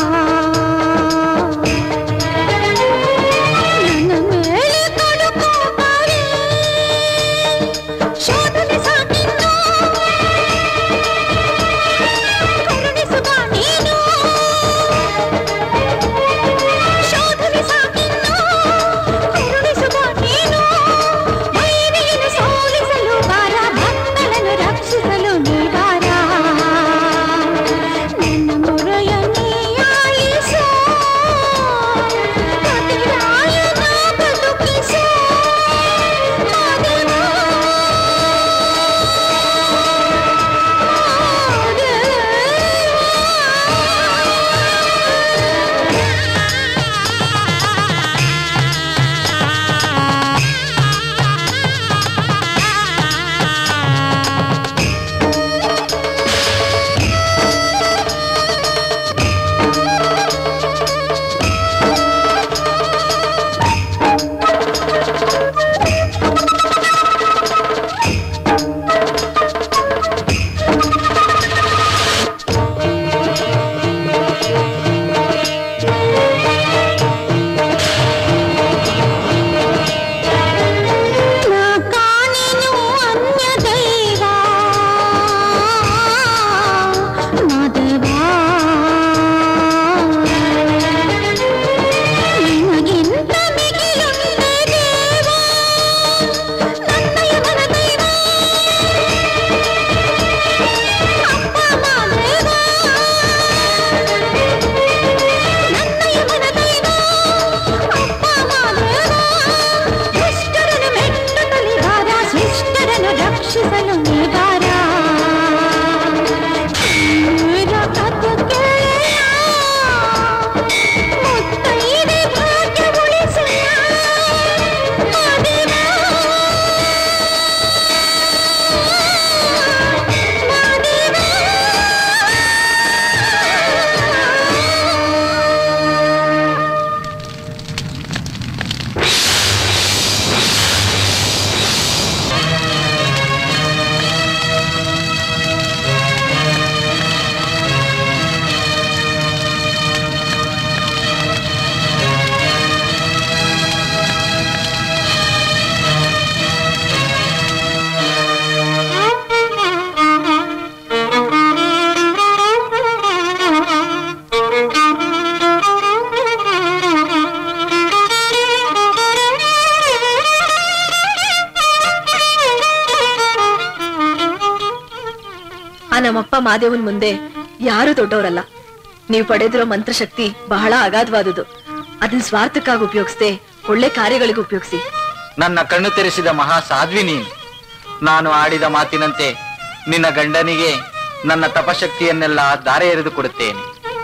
ನನ್ನ ಮೇಲೆ ಕಡುಕೋಪವೇ ಶೋಧನೆ ಸಾಕಿನ್ನು ಕರುಣಿಸು ಬಾ ನೀನು ಶೋಧನೆ ಸಾಕಿನ್ನು ಕರುಣಿಸು ಬಾ ನೀನು ವೈರಿಯನ್ನು ಸೋಲಿಸಲು ಬಾರ ಭಕ್ತಳನ್ನು ರಕ್ಷಿಸಲು ನೀ ಬಾರ ನನ್ನ ಮೊರೆಯ ನೀ ಆಲಿಸು ಪತಿರಾಯನ ಬದುಕಿಸು ಮಾಧವ ನಾ ಕಾಣೆನು ಅನ್ಯ ದೈವ ಮಾಧವ ನಿನಗಿಂತ ಮಿಗಿಲುಂಟೆ ದೇವ ನನ್ನಯ ಮನ ದೈವ ಅಪ್ಪ ಮಾಧವ ನನ್ನಯ ಮನ ದೈವ ಅಪ್ಪ ಮಾಧವ ದುಷ್ಟರನ್ನು ಮೆಟ್ಟುತ್ತಲೇ ಬಾರ ಶಿಷ್ಟರನ್ನು ರಕ್ಷಿಸಲು ನೀ ಬಾರ ತೀರ ಕಥೆ ಕೇಳೆಯ ಮುತ್ತೈದೆ ಭಾಗ್ಯ ಉಳಿಸೆಯ ಮಾದೇವ
ಆ ನಮ್ಮಪ್ಪ ಮಾದೇವನ್ ಮುಂದೆ ಯಾರು ದೊಡ್ಡವರಲ್ಲ ನೀವು ಪಡೆದಿರೋ ಮಂತ್ರಶಕ್ತಿ ಬಹಳ ಅಗಾಧವಾದುದು ಅದನ್ನ ಸ್ವಾರ್ಥಕ್ಕಾಗಿ ಉಪಯೋಗಿಸದೆ ಒಳ್ಳೆ ಕಾರ್ಯಗಳಿಗೆ ಉಪಯೋಗಿಸಿ
ನನ್ನ ಕಣ್ಣು ತೆರೆಸಿದ ಮಹಾ ಸಾಧ್ವಿ ನೀನು ನಾನು ಆಡಿದ ಮಾತಿನಂತೆ ನಿನ್ನ ಗಂಡನಿಗೆ ನನ್ನ ತಪಶಕ್ತಿಯನ್ನೆಲ್ಲ ದಾರೆ ಎರೆದು ಕೊಡುತ್ತೇನೆ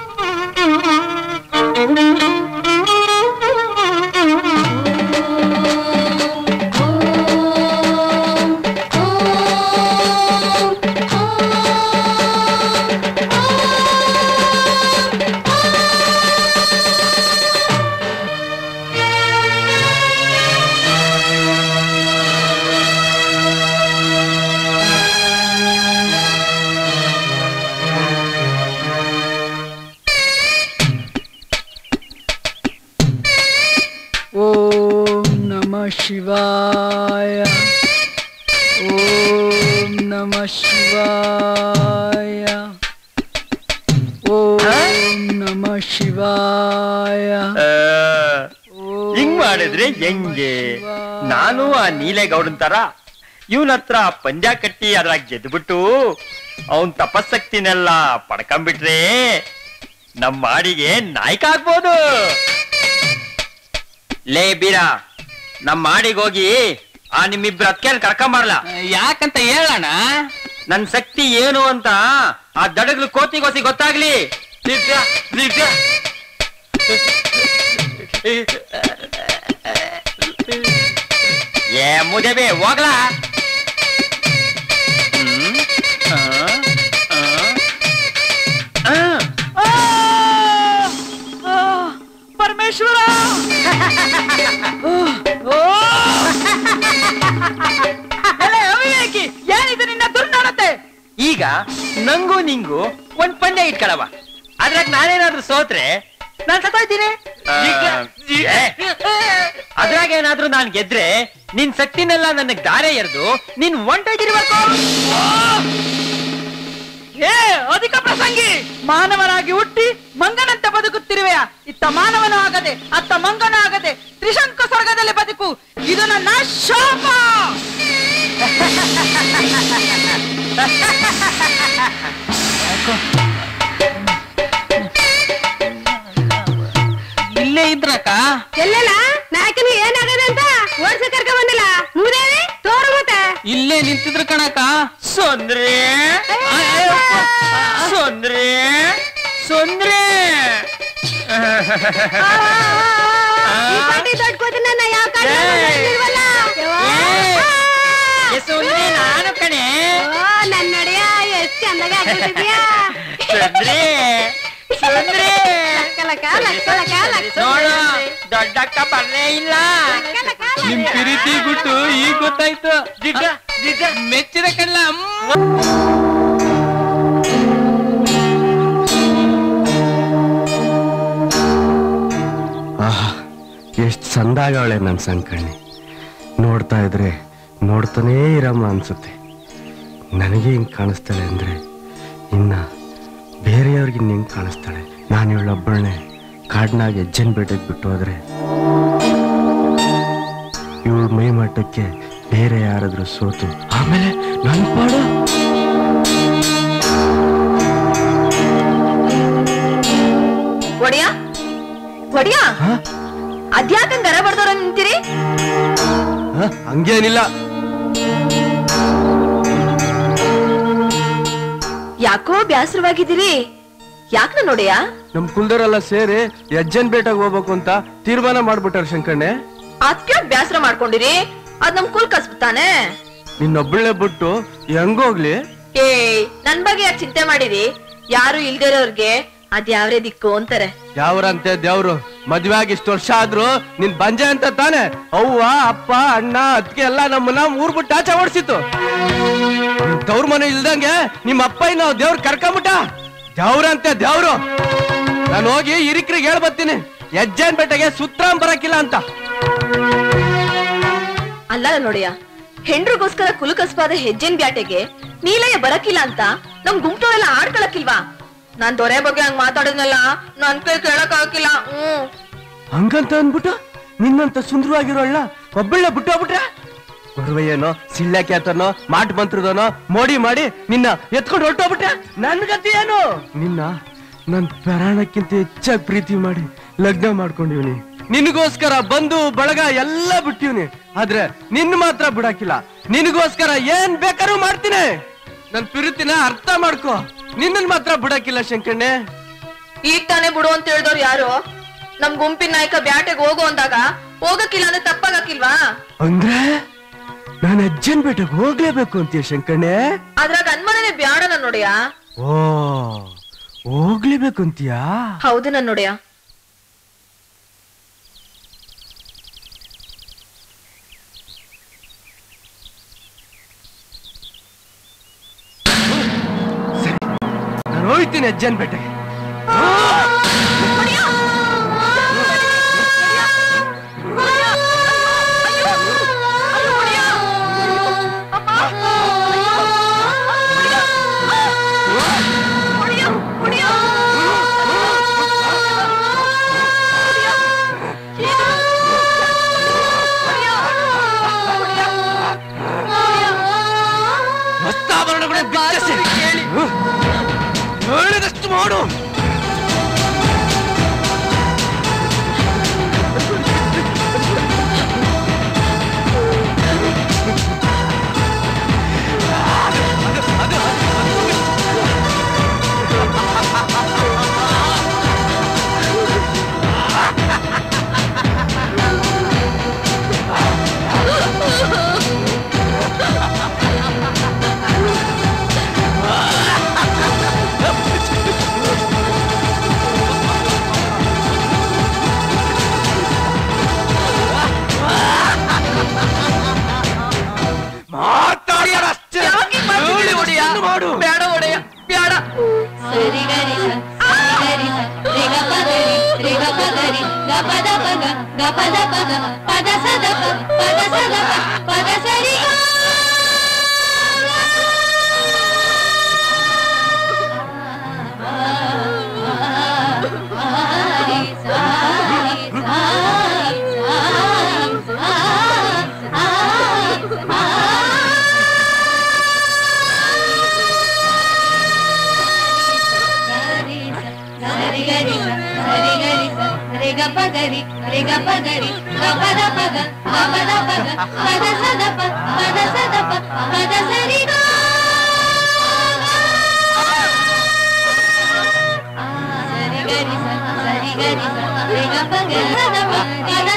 ಓಂ ನಮಃ ಶಿವಾಯ ಓಂ ನಮಃ ಶಿವಾಯ ಓಂ ನಮಃ ಶಿವಾಯ
ಹಿಂಗ್ ಮಾಡಿದ್ರೆ ಹೆಂಗೆ ನಾನು ಆ ನೀಲೇಗೌಡನ್ ತರ ಇವನ ಹತ್ರ ಪಂದ್ಯ ಕಟ್ಟಿ ಅದ್ರಾಗ ಗೆದ್ಬಿಟ್ಟು ಅವನ್ ತಪಸ್ಸಕ್ತಿನೆಲ್ಲ ಪಡ್ಕೊಂಬಿಟ್ರೆ ನಮ್ ಮಾಡಿಗೆ ನಾಯಕ ಆಗ್ಬೋದು ಲೇ ಬೀರ ನಮ್ ಮಾಡಿಗೆ ಹೋಗಿ ಆ ನಿಮ್ಮಿಬ್ರು ಅತ್ಕೆಲ್ ಕರ್ಕೊಂಬರ್ಲ
ಯಾಕಂತ ಹೇಳೋಣ
ನನ್ ಶಕ್ತಿ ಏನು ಅಂತ ಆ ದಡಗ್ಲು ಕೋತಿಗೋಸಿ ಗೊತ್ತಾಗ್ಲಿ ದಿವ್ಯ, ದಿವ್ಯ. ಏ ಮುದಬೆ ಹೋಗ್ಲಾ ಹ್ಮ್? ಆ, ಆ, ಆ.
ಪರಮೇಶ್ವರ
ಏನಿದೆ ನಿನ್ನ ದುರ್ನಾಡತೆ ಈಗ ನಂಗೂ ನಿಂಗೂ ಒಂದ್ ಪಂದ್ಯ ಇಟ್ಕೊಳವ ಅದ್ರಾಗ ನಾನೇನಾದ್ರೂ ಸೋತ್ರೆ ನಾನ್ ಸತ್ತೋಯ್ತೀನಿ ಅದ್ರಾಗ ಏನಾದ್ರೂ ನಾನ್ ಗೆದ್ರೆ ನಿನ್ ಶಕ್ತಿನೆಲ್ಲ ನನಗ್ ದಾರೆ ಎರೆದು ನೀನ್ ಒಂಟೋಗಿರ್ಬೇಕು
ಏ ಅಧಿಕ ಪ್ರಸಂಗಿ ಮಾನವರಾಗಿ ಹುಟ್ಟಿ ಮಂಗನಂತೆ ಬದುಕುತ್ತಿರುವೆಯ ಇತ್ತ ಮಾನವನು ಆಗದೆ ಅತ್ತ ಮಂಗನು ಆಗದೆ ತ್ರಿಶಂಕು ಸ್ವರ್ಗದಲ್ಲಿ ಬದುಕು ಇದು ನನ್ನ ಶಾಪ
ಇಲ್ಲೇ ಇದ್ರಕ್ಕ
ಎಲ್ಲೆಲ್ಲ ನಾಯಕನಿಗೆ ಏನಾಗದೆ ಅಂತ ಓಡ್ಸ ಕರ್ಕ ಬಂದಿಲ್ಲ ಮೂದೇವಿ ತೋರು ಮತ್ತೆ
ಇಲ್ಲೇ ನಿಂತಿದ್ರ ಕಣಕ್ಕ
ಸೊಂದ್ರೆ ಸೊಂದ್ರೆ ಸೊಂದ್ರೆ
ಈ ಪಾಟಿ ದೊಡ್ಡ ಕೂತು ನನ್ನ ಯಾವ ಕಾರಣ ಬಂದಿಲ್ವಲ್ಲ?
ಏ, ಸೊಂದ್ರೆ ನಾನು ಕಣೆ
ಓ, ನನ್ ನಡೆಯ ಎಷ್ಟ್ ಚಂದಾಗ ಆಗ್ಬಿಟ್ಟಿದ್ಯಾ
ಸೊಂದ್ರೆ ಸೊಂದ್ರೆ
ಲಕ್ಕ ಲಕ್ಕ ಲಕ್ಕ ಲಕ್ಕ ಲಕ್ಕ
ನೋಡು ದೊಡ್ಡಕ್ಕ ಬರ್ಲೇ ಇಲ್ಲ
ನಿಮ್ ಪ್ರೀತಿ ಗುಟ್ಟು ಈಗ ಗೊತ್ತಾಯ್ತು ಮೆಚ್ಚಿದ ಕಣ್ಣ
ಆಹಾ ಎಷ್ಟು ಚಂದಾಗವಳೆ ನನ್ನ ಸಂಕಣ್ಣಿ ನೋಡ್ತಾ ಇದ್ರೆ ನೋಡ್ತಾನೇ ಇರಮ್ಮ ಅನ್ಸುತ್ತೆ ನನಗೆ ಹಿಂಗ್ ಕಾಣಿಸ್ತಾಳೆ ಅಂದ್ರೆ ಇನ್ನ ಬೇರೆಯವ್ರಿಗೆ ಹೆಂಗ್ ಕಾಣಿಸ್ತಾಳೆ ನಾನು ಇವಳೊಬ್ಬಳನ್ನೇ ಕಾಡ್ನಾಗ ಹೆಜ್ಜೆನ್ ಬೇಟೆಗೆ ಬಿಟ್ಟು ಹೋದ್ರೆ ಇವಳ ಮೈ ಮಟ್ಟಕ್ಕೆ ಬೇರೆ ಯಾರಾದ್ರೂ ಸೋತು ಆಮೇಲೆ ನನ್ನ ಪಾಡು
ಒಡಿಯ ಒಡಿಯ ಅದ್ಯಾಕಂಗ್ ಗರ ಬಡ್ದವ್ರ ನಿಂತೀರಿ
ಹ? ಹಂಗೇನಿಲ್ಲ
ಯಾಕೋ ಬ್ಯಾಸರವಾಗಿದ್ದೀರಿ ಯಾಕ ನೋಡಿಯ
ನಮ್ ಕುಲ್ದರೆಲ್ಲ ಸೇರಿ ಹೆಜ್ಜೆನ್ ಬೇಟೆಗೆ ಹೋಗ್ಬೇಕು ಅಂತ ತೀರ್ಮಾನ ಮಾಡ್ಬಿಟ್ಟಾರ ಶಂಕಣ್ಣೆ
ಅದ್ಕೆ ಬ್ಯಾಸರ ಮಾಡ್ಕೊಂಡಿರಿ ಅದ್ ನಮ್ ಕುಲ್ ಕಸ್ಬುತ್ತಾನೆ
ನಿನ್ನೊಬ್ಬಳೇ ಬಿಟ್ಟು ಹೆಂಗೋಗ್ಲಿ
ಏ ನನ್ ಬಗ್ಗೆ ಯಾಕೆ ಚಿಂತೆ ಮಾಡಿರಿ ಯಾರು ಇಲ್ದಿರೋರ್ಗೆ ಅದ್ ಯಾವ್ರೇ ದಿಕ್ಕು ಅಂತಾರೆ
ಯಾವ್ರಂತೆ ದೇವ್ರು ಮದ್ವೆ ಆಗಿ ಇಷ್ಟು ವರ್ಷ ಆದ್ರು ನಿನ್ ಬಂಜೆ ಅಂತ ತಾನೆ ಅವ್ವ ಅಪ್ಪ ಅಣ್ಣ ಅದ್ಕೆ ಎಲ್ಲ ನಮ್ಮನ್ನ ಊರ್ ಬಿಟ್ಟು ಆಚೆ ಓಡಿಸಿತ್ತು ತವ್ರ ಮನೆ ಇಲ್ದಂಗೆ ನಿಮ್ಮ ಅಪ್ಪ ನಾವು ದೇವ್ರ ಕರ್ಕೊಂಬಿಟ್ಟ ದೇವ್ರಂತೆ ದೇವ್ರು ನಾನು ಹೋಗಿ ಹಿರಿಕ್ರಿಗೆ ಹೇಳ್ ಬರ್ತೀನಿ ಹೆಜ್ಜೆನ್ ಬೆಟ್ಟಗೆ ಸುತ್ರಾಮ್ ಬರಕಿಲ್ಲ ಅಂತ
ಅಲ್ಲ ನೋಡಿಯ ಹೆಂಡ್ರಿಗೋಸ್ಕರ ಕುಲಕಸ್ಪಾದ ಹೆಜ್ಜೆನ್ ಬ್ಯಾಟೆಗೆ ನೀಲಯ್ಯ ಬರಕಿಲ್ಲ ಅಂತ ನಮ್ ಗುಂಪುಗಳೆಲ್ಲ ಆಡ್ಕೊಳಕಿಲ್ವಾ ನಾನ್ ದೊರೆ ಬಗ್ಗೆ ಹಂಗ್ ಮಾತಾಡೋದ್ನೆಲ್ಲ ನನ್ ಕೈ ಕೇಳಕ್ ಆಗಿಲ್ಲ ಹ್ಮ್
ಹಂಗಂತ ಅನ್ಬಿಟ್ಟು ನಿನ್ನಂತ ಸುಂದರವಾಗಿರೋಳ್ಳ ಒಬ್ಬಳ್ಳ ಬಿಟ್ಟೋಗ್ಬಿಟ್ರೆ ಏನೋ ಸಿಳ್ಳೆ ಕ್ಯಾತನೋ ಮಾಟ್ ಮಂತ್ರದನೋ ಮೋಡಿ ಮಾಡಿ ನಿನ್ನ ಎತ್ಕೊಂಡು ಹೊರಟೋಗ್ಬಿಟ್ರೆ ನನ್ ಗತಿ ಏನು ನಿನ್ನ ನನ್ ಪ್ರಾಣಕ್ಕಿಂತ ಹೆಚ್ಚಾಗಿ ಪ್ರೀತಿ ಮಾಡಿ ಲಗ್ನ ಮಾಡ್ಕೊಂಡಿವ್ನಿ ನಿನಗೋಸ್ಕರ ಬಂದು ಬಳಗ ಎಲ್ಲ ಬಿಟ್ಟಿವ್ನಿ ಆದ್ರೆ ನಿನ್ ಮಾತ್ರ ಬಿಡಾಕಿಲ್ಲ ನಿನಗೋಸ್ಕರ ಏನ್ ಬೇಕಾದ್ರೂ ಮಾಡ್ತೀನಿ ನನ್ ಪ್ರೀತಿನ ಅರ್ಥ ಮಾಡ್ಕೋ ನಿನ್ನನ್ ಮಾತ್ರ ಬಿಡಾಕಿಲ್ಲ ಶಂಕಣ್ಣೆ
ಈಗ ತಾನೇ ಬಿಡು ಅಂತ ಹೇಳಿದವ್ರು ಯಾರು ನಮ್ ಗುಂಪಿನ ನಾಯಕ ಬ್ಯಾಟೆಗೆ ಹೋಗು ಅಂದಾಗ ಹೋಗಕ್ಕಿಲ್ಲ ಅಂದ್ರೆ ತಪ್ಪಾಗಕ್ಕಿಲ್ವಾ
ಅಂದ್ರೆ ನಾನು ಅಜ್ಜನ್ ಬೆಟ್ಟಕ್ಕೆ ಹೋಗ್ಲೇಬೇಕು ಅಂತೀಯ ಶಂಕಣ್ಣೆ
ಅದ್ರಾಗ ಅನ್ಮನೆ ಬ್ಯಾಡ ನನ್ ನೋಡಿಯ
ಓ ಹೋಗ್ಲೇಬೇಕು ಅಂತೀಯಾ
ಹೌದು ನನ್ ನೋಡಿಯ
ನಾನು ಹೋಗ್ತೀನಿ ಅಜ್ಜನ್ ಬೆಟ್ಟಕ್ಕೆ ವಸ್ತಾಭರಣಗಳು ಬಿಚ್ಚಿಸಿ. ಹ್ಮ್. ಹೇಳಿದಷ್ಟು ಮಾಡು
ಗ ಪದ ಪಗ ಗ ಪದ ಪಗ ಪದ ಸದ ಪ ಪದ ಸದ ಪ ಪದ ಸರಿ ಗ ಗರಿ ಗರಿ ಗರಿ ಗರಿ ರೆ ಗ ಪ ಗರಿ ರೆ ಗ ಪ ಗರಿ ಗ ಪದ ಪಗ ಗ ಪದ ಪಗ ಪದ ಸದ ಪ ಪದ ಸದ ಪ ಪದ ಸರಿ ಗ ಸರಿ ಗರಿ ಸ ಸರಿ ಗರಿ ಸ ರೆ ಗ ಪ ಗರಿ ಸದ ಪ ಪದ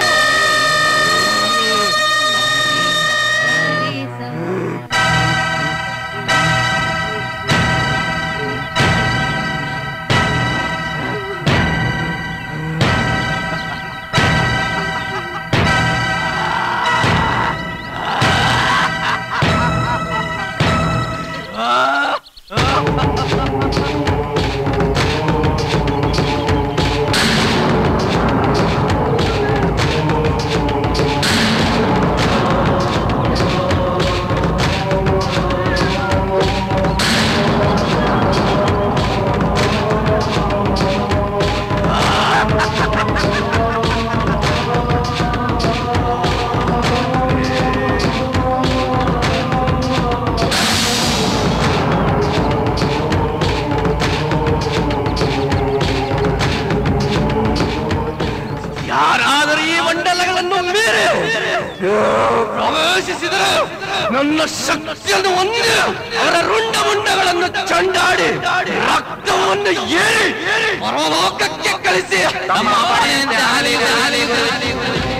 ಯಾರಾದರೂ ಈ ಮಂಡಲಗಳನ್ನು ಮೀರಿ ಪ್ರವೇಶಿಸಿದರೆ ನನ್ನ ಶಕ್ತಿಯನ್ನು ಹೊಂದಿ ಅವರ ರುಂಡ ಮುಂಡಗಳನ್ನು ಚಂಡಾಡಿ ರಕ್ತವನ್ನು ಏರಿ ಪರಲೋಕಕ್ಕೆ ಕಳಿಸಿ
ನಮ್ಮ ಪಡೆಯಂತೆ ಆಗಲಿ, ಆಗಲಿ, ಆಗಲಿ.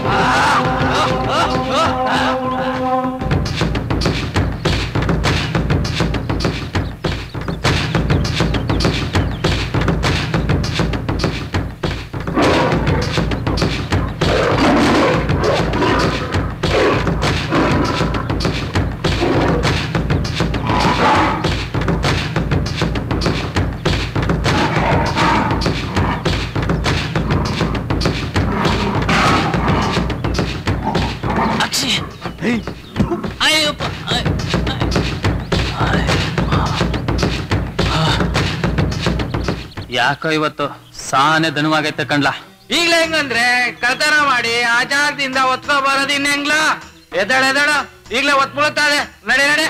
ಅಕ್ಷಿ ಅಯ್ಯಪ್ಪ ಅಯ್- ಯಾಕೋ ಇವತ್ತು ಸಾನೆ ದನುವಾಗೈತೆ ಕಣ್ಲಾ
ಈಗ್ಲೇ ಹೆಂಗಂದ್ರೆ ಕಳ್ತನ ಮಾಡಿ ಆಚಾರದಿಂದ ಒತ್ಕೊ ಬರೋದು ಇನ್ನ ಹೆಂಗ್ಲ ಎದಳ ಎದಳ ಈಗ್ಲೇ ಒತ್ ಬೀಳುತ್ತದೆ ನಡೆ ನಡೆ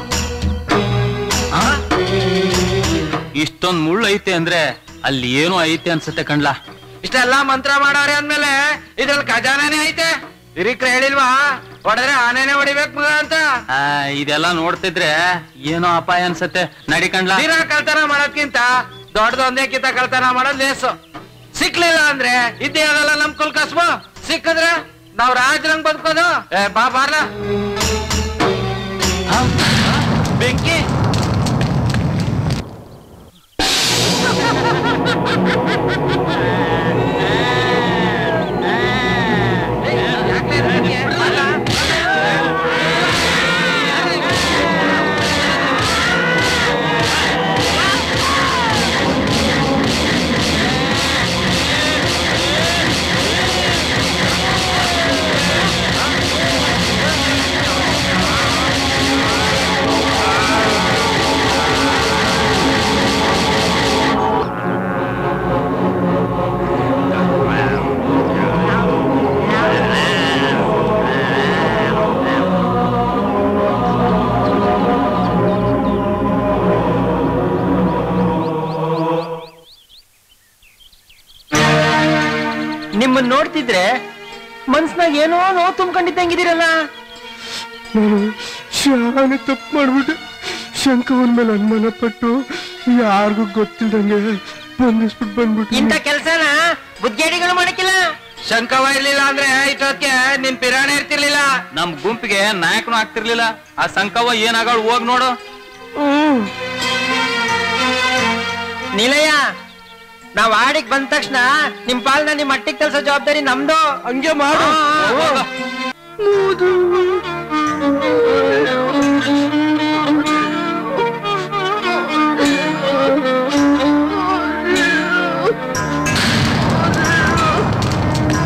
ಇಷ್ಟೊಂದ್ ಮುಳ್ಳು ಐತೆ ಅಂದ್ರೆ ಅಲ್ಲಿ ಏನೋ ಐತೆ ಅನ್ಸುತ್ತೆ ಕಣ್ಲಾ
ಇಷ್ಟೆಲ್ಲಾ ಮಂತ್ರ ಮಾಡವ್ರೆ ಅಂದ್ಮೇಲೆ ಇದ್ರಲ್ಲಿ ಖಜಾನಾನೇ ಐತೆ ಹಿರಿಕ್ರ ಹೇಳಿಲ್ವಾ ಹೊಡೆದ್ರೆ ಆನೆನೆ ಹೊಡಿಬೇಕು ಮಗ ಅಂತ
ಆ, ಇದೆಲ್ಲ ನೋಡ್ತಿದ್ರೆ ಏನೋ ಅಪಾಯ ಅನ್ಸತ್ತೆ ನಡಿ ಕಣ್ಲಾ
ತೀರಾ ಕಳ್ತನ ಮಾಡೋದ್ಕಿಂತ ದೊಡ್ಡದೊಂದೇ ಕಿತ ಕಳ್ತನ ಮಾಡೋದ್ ಲೇಸು ಸಿಕ್ಲಿಲ್ಲ ಅಂದ್ರೆ ಇದ್ದೇ ಅದಲ್ಲ ನಮ್ ಕುಲ್ ಕಸ್ಬು ಸಿಕ್ಕಿದ್ರೆ ನಾವ್ ರಾಜ್ರಂಗ್ ಬದುಕೋದು ಏ ಬಾ ಬಾರ್ಲ ಬೆಂಕಿ
ನಿಮ್ಮನ್ನ ನೋಡ್ತಿದ್ರೆ ಮನ್ಸ್ನಾಗ ಏನೋ ನೋವು ತುಂಬ್ಕೊಂಡಿದ್ದಂಗಿದ್ದೀರಲ್ಲ
ನಾನು ಶಾನೆ ತಪ್ಪು ಮಾಡ್ಬಿಟ್ಟೆ ಶಂಕವನ್ ಮೇಲೆ ಅನುಮಾನ ಪಟ್ಟು ಯಾರಿಗೂ ಗೊತ್ತಿಲ್ದಂಗೆ ಬಂದಿಸ್ಬಿಟ್ಟು ಬಂದ್ಬಿಟ್ಟು
ಇಂಥ ಕೆಲ್ಸನ ಬುದ್ಧಿಗಳು ಮಾಡಕ್ಕಿಲ್ಲ
ಶಂಕವ ಇರ್ಲಿಲ್ಲ ಅಂದ್ರೆ ಇಷ್ಟೊತ್ತಿಗೆ ನಿನ್ ಪಿರಾಣ ಇರ್ತಿರ್ಲಿಲ್ಲ
ನಮ್ ಗುಂಪಿಗೆ ನಾಯಕನು ಆಗ್ತಿರ್ಲಿಲ್ಲ ಆ ಸಂಕವ ಏನಾಗಳು ಹೋಗ್ ನೋಡು
ನಿಲಯ ನಾವ್ ಆಡಿಗ್ ಬಂದ ತಕ್ಷಣ ನಿಮ್ ಪಾಲ್ನ ನಿಮ್ ಮಟ್ಟಿಗೆ ಕಲ್ಸೋ ಜವಾಬ್ದಾರಿ ನಮ್ದು
ಹಂಗೆ ಮಾಡು
Oh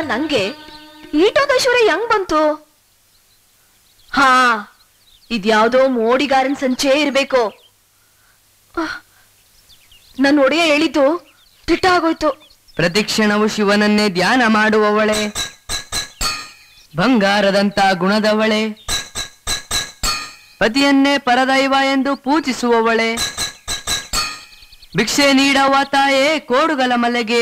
ನಂಗೆ ಈಟೋದ ಐಶ್ವರ್ಯ ಹೆಂಗ್ ಬಂತು ಹಾ ಇದ್ಯಾವ್ದೋ ಮೋಡಿಗಾರನ್ ಸಂಚೆ ಇರ್ಬೇಕು ಆಹ್, ನನ್ ಒಡೆಯ ಹೇಳಿದ್ದು ತಿಟ್ಟ ಆಗೋಯ್ತು
ಪ್ರತಿಕ್ಷಣವು ಶಿವನನ್ನೇ ಧ್ಯಾನ ಮಾಡುವವಳೆ ಬಂಗಾರದಂತ ಗುಣದವಳೆ ಪತಿಯನ್ನೇ ಪರದೈವ ಎಂದು ಪೂಜಿಸುವವಳೆ ಭಿಕ್ಷೆ ನೀಡವ ತಾಯೇ ಕೋಡುಗಲ ಮಲೆಗೆ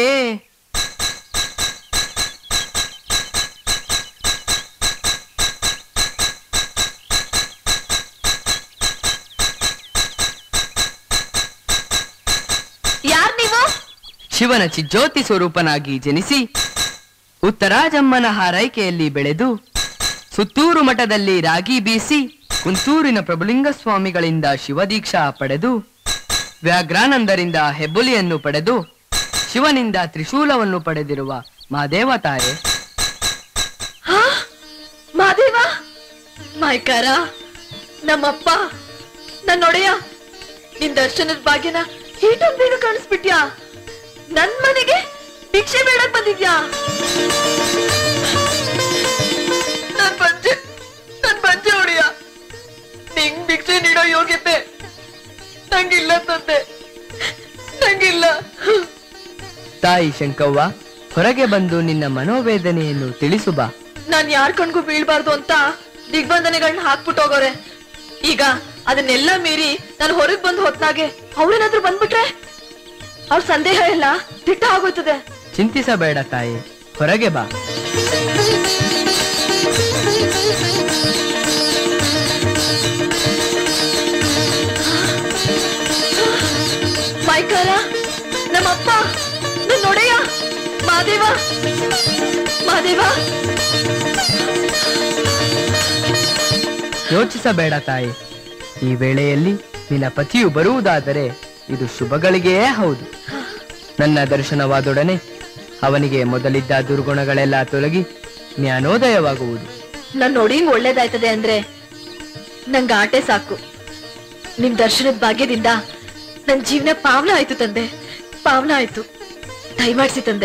ಯಾರ್ ನೀವು
ಶಿವನ ಚಿಜ್ಯೋತಿ ಸ್ವರೂಪನಾಗಿ ಜನಿಸಿ ಉತ್ತರಾಜಮ್ಮನ ಹಾರೈಕೆಯಲ್ಲಿ ಬೆಳೆದು ಸುತ್ತೂರು ಮಠದಲ್ಲಿ ರಾಗಿ ಬೀಸಿ ಕುಂತೂರಿನ ಪ್ರಭುಲಿಂಗ ಸ್ವಾಮಿಗಳಿಂದ ಶಿವದೀಕ್ಷಾ ಪಡೆದು ವ್ಯಾಘ್ರಾನಂದರಿಂದ ಹೆಬ್ಬುಲಿಯನ್ನು ಪಡೆದು ಶಿವನಿಂದ ತ್ರಿಶೂಲವನ್ನು ಪಡೆದಿರುವ ಮಾದೇವ ತಾಯೆ
ಮಾದೇವ ಮಾಯ್ಕಾರ ನಮ್ಮಪ್ಪ ನನ್ನೊಡೆಯ ನಿನ್ ದರ್ಶನದ ಭಾಗ್ಯನ ಈಟೊಂದ್ ಬೇಗ ಕಾಣಿಸ್ಬಿಟ್ಯಾ ನನ್ ಮನೆಗೆ ಭಿಕ್ಷೆ ಬೇಡಕ್ ಬಂದಿದ್ಯಾ ನನ್ ಪಂಚೆ ನನ್ ಪಂಚೆ ಹೊಡಿಯ ನಿಂಗ್ ಭಿಕ್ಷೆ ನೀಡೋ ಯೋಗ್ಯತೆ ನಂಗಿಲ್ಲ ತಂದೆ ನಂಗಿಲ್ಲ
ತಾಯಿ ಶಂಕವ್ವ ಹೊರಗೆ ಬಂದು ನಿನ್ನ ಮನೋವೇದನೆಯನ್ನು ತಿಳಿಸು ಬಾ
ನಾನ್ ಯಾರ್ ಕಣ್ಗೂ ಬೀಳ್ಬಾರ್ದು ಅಂತ ದಿಗ್ಬಂಧನೆಗಳನ್ನ ಹಾಕ್ಬಿಟ್ಟು ಹೋಗೋರೆ ಈಗ ಅದನ್ನೆಲ್ಲ ಮೀರಿ ನಾನು ಹೊರಗ್ ಬಂದು ಹೊತ್ನಾಗೆ ಅವ್ರೇನಾದ್ರೂ ಬಂದ್ಬಿಟ್ರೆ ಅವ್ರ ಸಂದೇಹ ಎಲ್ಲ ದಿಟ್ಟ ಆಗೋಯ್ತದೆ
ಚಿಂತಿಸಬೇಡ ತಾಯಿ ಹೊರಗೆ ಬಾ
ಮಾಯ್ಕಾರ ನಮ್ಮಪ್ಪ ನನ್ ನೊಡೆಯ ಮಾದೇವ ಮಾದೇವ
ಯೋಚಿಸಬೇಡ ತಾಯಿ ಈ ವೇಳೆಯಲ್ಲಿ ನಿನ್ನ ಪತಿಯು ಬರುವುದಾದರೆ ಇದು ಶುಭಗಳಿಗೆಯೇ ಹೌದು ನನ್ನ ದರ್ಶನವಾದೊಡನೆ ಅವನಿಗೆ ಮೊದಲಿದ್ದ ದುರ್ಗುಣಗಳೆಲ್ಲ ತೊಲಗಿ ಜ್ಞಾನೋದಯವಾಗುವುದು
ನನ್ ನೊಡಿಂಗ್ ಒಳ್ಳೇದಾಯ್ತದೆ ಅಂದ್ರೆ ನಂಗ್ ಆಟೆ ಸಾಕು ನಿಮ್ ದರ್ಶನದ ಭಾಗ್ಯದಿಂದ ನನ್ ಜೀವನ ಪಾವನ ಆಯ್ತು ತಂದೆ ಪಾವನ ಆಯ್ತು ದಯಮಾಡ್ಸಿ ತಂದೆ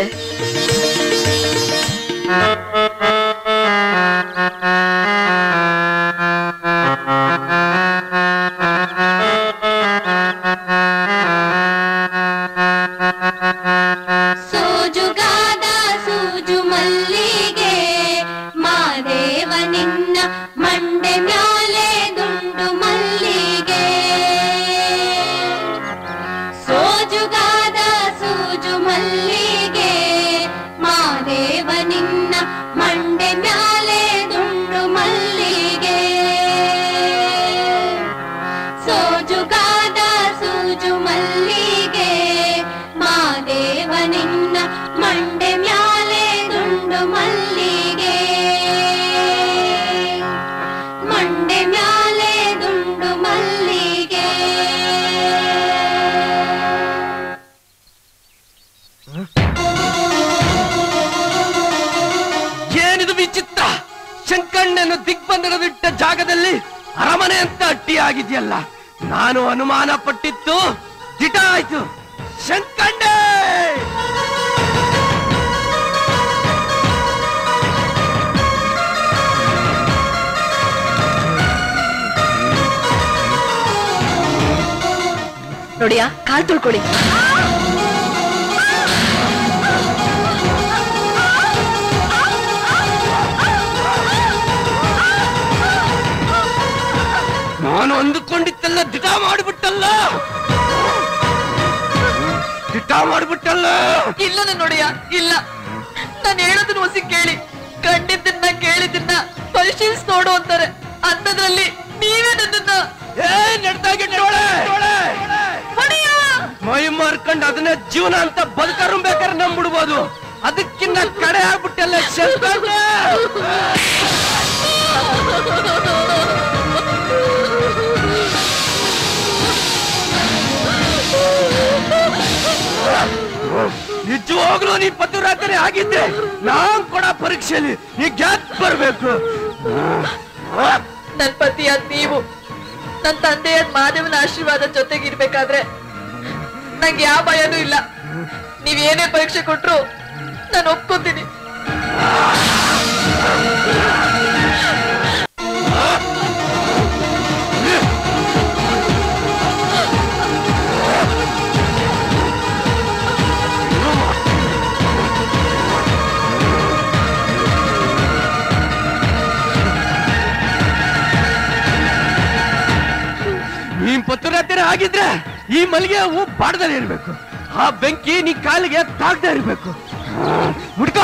ಸೋಜುಗಾದ ಸೂಜು ಮಲ್ಲಿಗೆ ಮಾದೇವ ನಿನ್ನ ಮಂಡೆ ಮ್ಯಾಲೆ ದುಂಡು ಮಲ್ಲಿಗೆ ಸೋಜುಗಾದ ಸೂಜು ಮಲ್ಲಿಗೆ ಮಾದೇವ ನಿನ್ನ ಮಂಡೆ ಮ್ಯಾಲೆ ದುಂಡು ಮಲ್ಲಿಗೆ ಸೋಜುಗಾದ ಸೂಜು ಮಲ್ಲಿಗೆ ಮಾದೇವ ನಿನ್ನ ಮಂಡೆ ಮ್ಯಾಲೆ ದುಂಡು ಮಲ್ಲಿಗೆ ಮಂಡೆ ಮ್ಯಾಲೆ ದುಂಡು ಮಲ್ಲಿಗೆ
ಏನಿದು ವಿಚಿತ್ರ ಶಂಕಣ್ಣನ್ನು ದಿಗ್ಬಂಧನವಿಟ್ಟ ಜಾಗದಲ್ಲಿ ಅರಮನೆ ಅಂತ ಅಟ್ಟಿಯಾಗಿದೆಯಲ್ಲ ನಾನು ಅನುಮಾನ ಪಟ್ಟಿತ್ತು ದಿಟ ಆಯ್ತು ಶಂಕಣ್ಣೆ
ನೋಡಿಯಾ ಕಾಲ್ ತುಳ್ಕೊಳ್ಳಿ
ನಾನು ಅಂದುಕೊಂಡಿದ್ದೆಲ್ಲ ದಿಟ ಮಾಡಿಬಿಟ್ಟಲ್ಲ ದಿಟ ಮಾಡಿಬಿಟ್ಟಲ್ಲ
ಇಲ್ಲ ನನ್ ನೋಡಿಯ ಇಲ್ಲ ನಾನು ಹೇಳೋದನ್ನ ಹೊಸಿ ಕೇಳಿ ಕಂಡಿದ್ದನ್ನ ಕೇಳಿದ್ದನ್ನ ಪರಿಶೀಲಿಸಿ ನೋಡು ಅಂತಾರೆ ಅಂತದ್ರಲ್ಲಿ ನೀವೇ ನನ್ನನ್ನ
ಏ ನಡ್ದಾಗಿಟ್ಟೋಳೆ ಮೈ ಮಾರ್ಕೊಂಡು ಅದನ್ನೇ ಜೀವನ ಅಂತ ಬದುಕರು ಬೇಕಾದ್ರೆ ನಂಬಿಡ್ಬೋದು ಅದಕ್ಕಿನ್ನ ಕಡೆ ಆಗ್ಬಿಟ್ಟಲ್ಲ ಶಂಕಣ್ಣ ನಿಜವಾಗ್ಲೂ ನೀ ಪತಿವ್ರಾತನೆ ಆಗಿದ್ದೆ ನಾನ್ ಕೊಡ ಪರೀಕ್ಷೆಯಲ್ಲಿ ನೀ ಗೆದ್ ಬರ್ಬೇಕು
ನನ್ ಪತಿಯಾದ ನೀವು ನನ್ ತಂದೆಯಾದ ಮಾದೇವನ ಆಶೀರ್ವಾದ ಜೊತೆಗಿರ್ಬೇಕಾದ್ರೆ ನಂಗೆ ಯಾವ ಭಯನೂ ಇಲ್ಲ ನೀವೇನೇ ಪರೀಕ್ಷೆ ಕೊಟ್ರು ನಾನು ಒಪ್ಕೋತೀನಿ
ಆ ಆಗಿದ್ರೆ ಈ ಮಲ್ಲಿಗೆ ಹೂ ಬಾಡ್ದಲೇ ಇರ್ಬೇಕು ಆ ಬೆಂಕಿ ನೀ ಕಾಲಿಗೆ ತಾಗ್ದೇ ಇರ್ಬೇಕು ಮುಡ್ಕೋ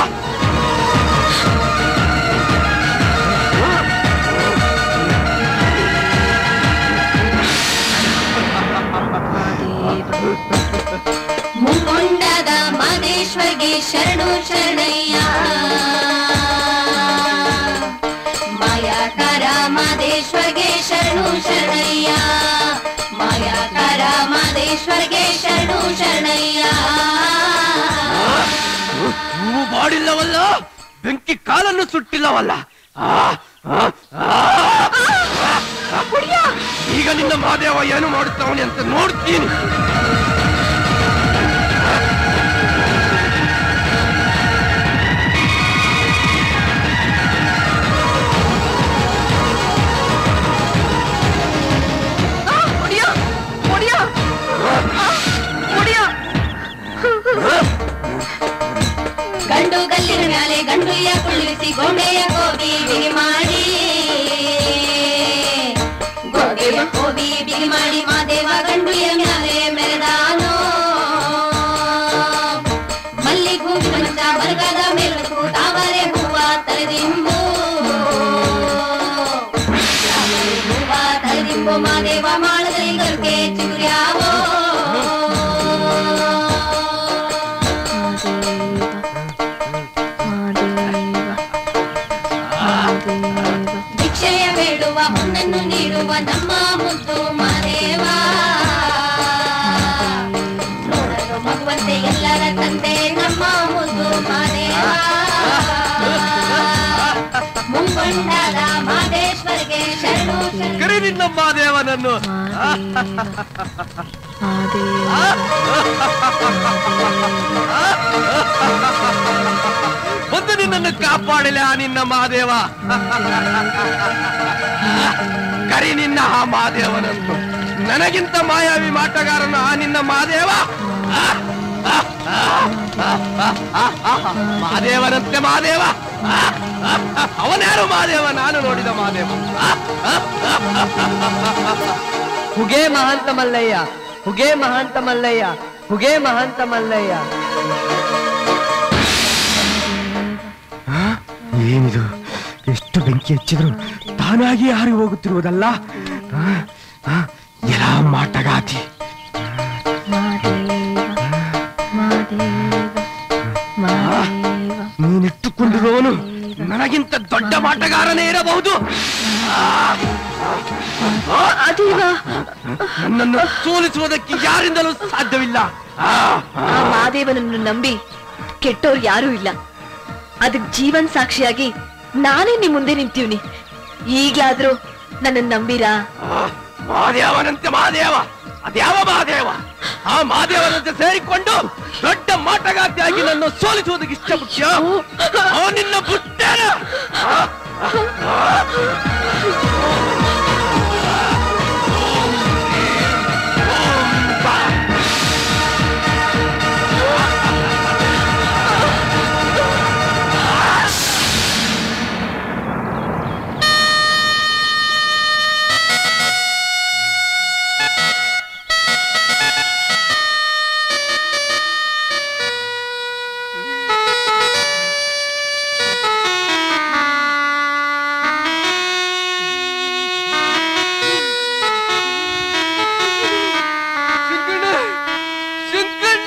ಮುಂಗೊಂಡದ ಮಾದೇಶ್ವರ್ಗೆ ಶರಣು ಶರಣಯ್ಯ ಮಾಯಾಕಾರ ಮಾದೇಶ್ವರ್ಗೆ ಶರಣು ಶರಣಯ್ಯ ಮಾಯಾಕಾರ ಮಾದೇಶ್ವರ್ಗೆ ಶರಣು ಶರಣಯ್ಯ
ಹೂ ಬಾಡಿಲ್ಲವಲ್ಲ ಬೆಂಕಿ ಕಾಲನ್ನು ಸುಟ್ಟಿಲ್ಲವಲ್ಲ ಆ, ಆ, ಆ. ಈಗ ನಿನ್ನ ಮಾದೇವ ಏನು ಮಾಡುತ್ತಾವನೆ ಅಂತ ನೋಡ್ತೀನಿ
ಮುಡಿಯೋ ಮುಡಿಯೋ ಮುಡಿಯೋ
ಗಂಡು ಗಲ್ಲಿನ ಮ್ಯಾಲೆ ಗಂಡುಯ್ಯ ಕುಳ್ಳಿರಿಸಿ ಗೊಂಡೆಯ ಗೋಬಿ ಬಿಗಿ ಮಾಡಿ ಗೋಡೆಯ ಗೋಬಿ ಬಿಗಿ ಮಾಡಿ ಮಾದೇವ ಗಂಡುಯ್ಯ ಮ್ಯಾಲೆ ಮೆರೆದಾನೋ ಮಲ್ಲಿ ಹೂವಿನ ಮಂಚ ಮರಗದ ಮೇಲುಕು ತಾವರೆ ಹೂವ ತಲೆದಿಂಬು ತಾವರೆ ಹೂವ ತಲೆದಿಂಬು ಮಾದೇವ ಮಾಳದಲ್ಲಿ ಗರುಕೆ ಚಿಗುರ್ಯಾವೋ ಭಿಕ್ಷೆಯ ಬೇಡುವ ಹೊನ್ನನ್ನು ನೀಡುವ ನಮ್ಮ ಮುದ್ದು ಮಾದೇವ ನೋಡಲು ಮಗುವಂತೆ ಎಲ್ಲರ ತಂದೆ ನಮ್ಮ ಮುದ್ದು ಮಾದೇವ ಮುಂಗೊಂಡಾದ ಮಾದೇಶ್ವರ್ಗೆ ಶರಣು ಶರಣು
ಕರಿ ನಿನ್ನ ಮಾದೇವನನ್ನು ಒಂದು ನಿನ್ನನ್ನು ಕಾಪಾಡಲಿ ಆ ನಿನ್ನ ಮಹಾದೇವ ಕರಿ ನಿನ್ನ ಆ ಮಹಾದೇವನನ್ನು ನನಗಿಂತ ಮಾಯಾವಿ ಮಾಟಗಾರನು ಆ ನಿನ್ನ ಮಹಾದೇವ ಮಹಾದೇವನಂತೆ ಮಹಾದೇವ ಅವನ್ಯಾರು ಮಹಾದೇವ ನಾನು ನೋಡಿದ ಮಹಾದೇವ
ಹುಗೆ ಮಹಾಂತ ಮಲ್ಲಯ್ಯ ಹುಗೆ ಮಹಾಂತ ಮಲ್ಲಯ್ಯ ಹುಗೆ ಮಹಾಂತ ಮಲ್ಲಯ್ಯ
ಏನಿದು ಎಷ್ಟು ಬೆಂಕಿ ಹಚ್ಚಿದ್ರು ತಾನಾಗಿ ಹಾರಿ ಹೋಗುತ್ತಿರುವುದಲ್ಲ ಆ, ಆ, ಎಲ್ಲ ಮಾಟಗಾತಿ ನೀನಿಟ್ಟುಕೊಂಡಿರುವವನು ನನಗಿಂತ ದೊಡ್ಡ ಮಾಟಗಾರನೇ ಇರಬಹುದು ನನ್ನನ್ನು ಸೋಲಿಸುವುದಕ್ಕೆ ಯಾರಿಂದಲೂ ಸಾಧ್ಯವಿಲ್ಲ
ಆ ಮಾದೇವನನ್ನು ನಂಬಿ ಕೆಟ್ಟೋರು ಯಾರೂ ಇಲ್ಲ ಅದಕ್ ಜೀವನ್ ಸಾಕ್ಷಿಯಾಗಿ ನಾನೇ ನಿಮ್ ಮುಂದೆ ನಿಂತೀವ್ನಿ ಈಗ್ಲಾದ್ರೂ ನನ್ನ ನಂಬಿರಾ
ಮಹಾದೇವನಂತೆ ಮಹಾದೇವ ಅದ್ಯಾವ ಮಹಾದೇವ ಆ ಮಹಾದೇವನಂತೆ ಸೇರಿಕೊಂಡು ದೊಡ್ಡ ಮಾಟಗಾತಿಯಾಗಿ ನನ್ನ ಸೋಲಿಸುವುದಕ್ಕೆ ಇಷ್ಟಪಟ್ಟ ನಿನ್ನ ಬುಟ್ಟೇನ ಶಂಕಣ್ಣ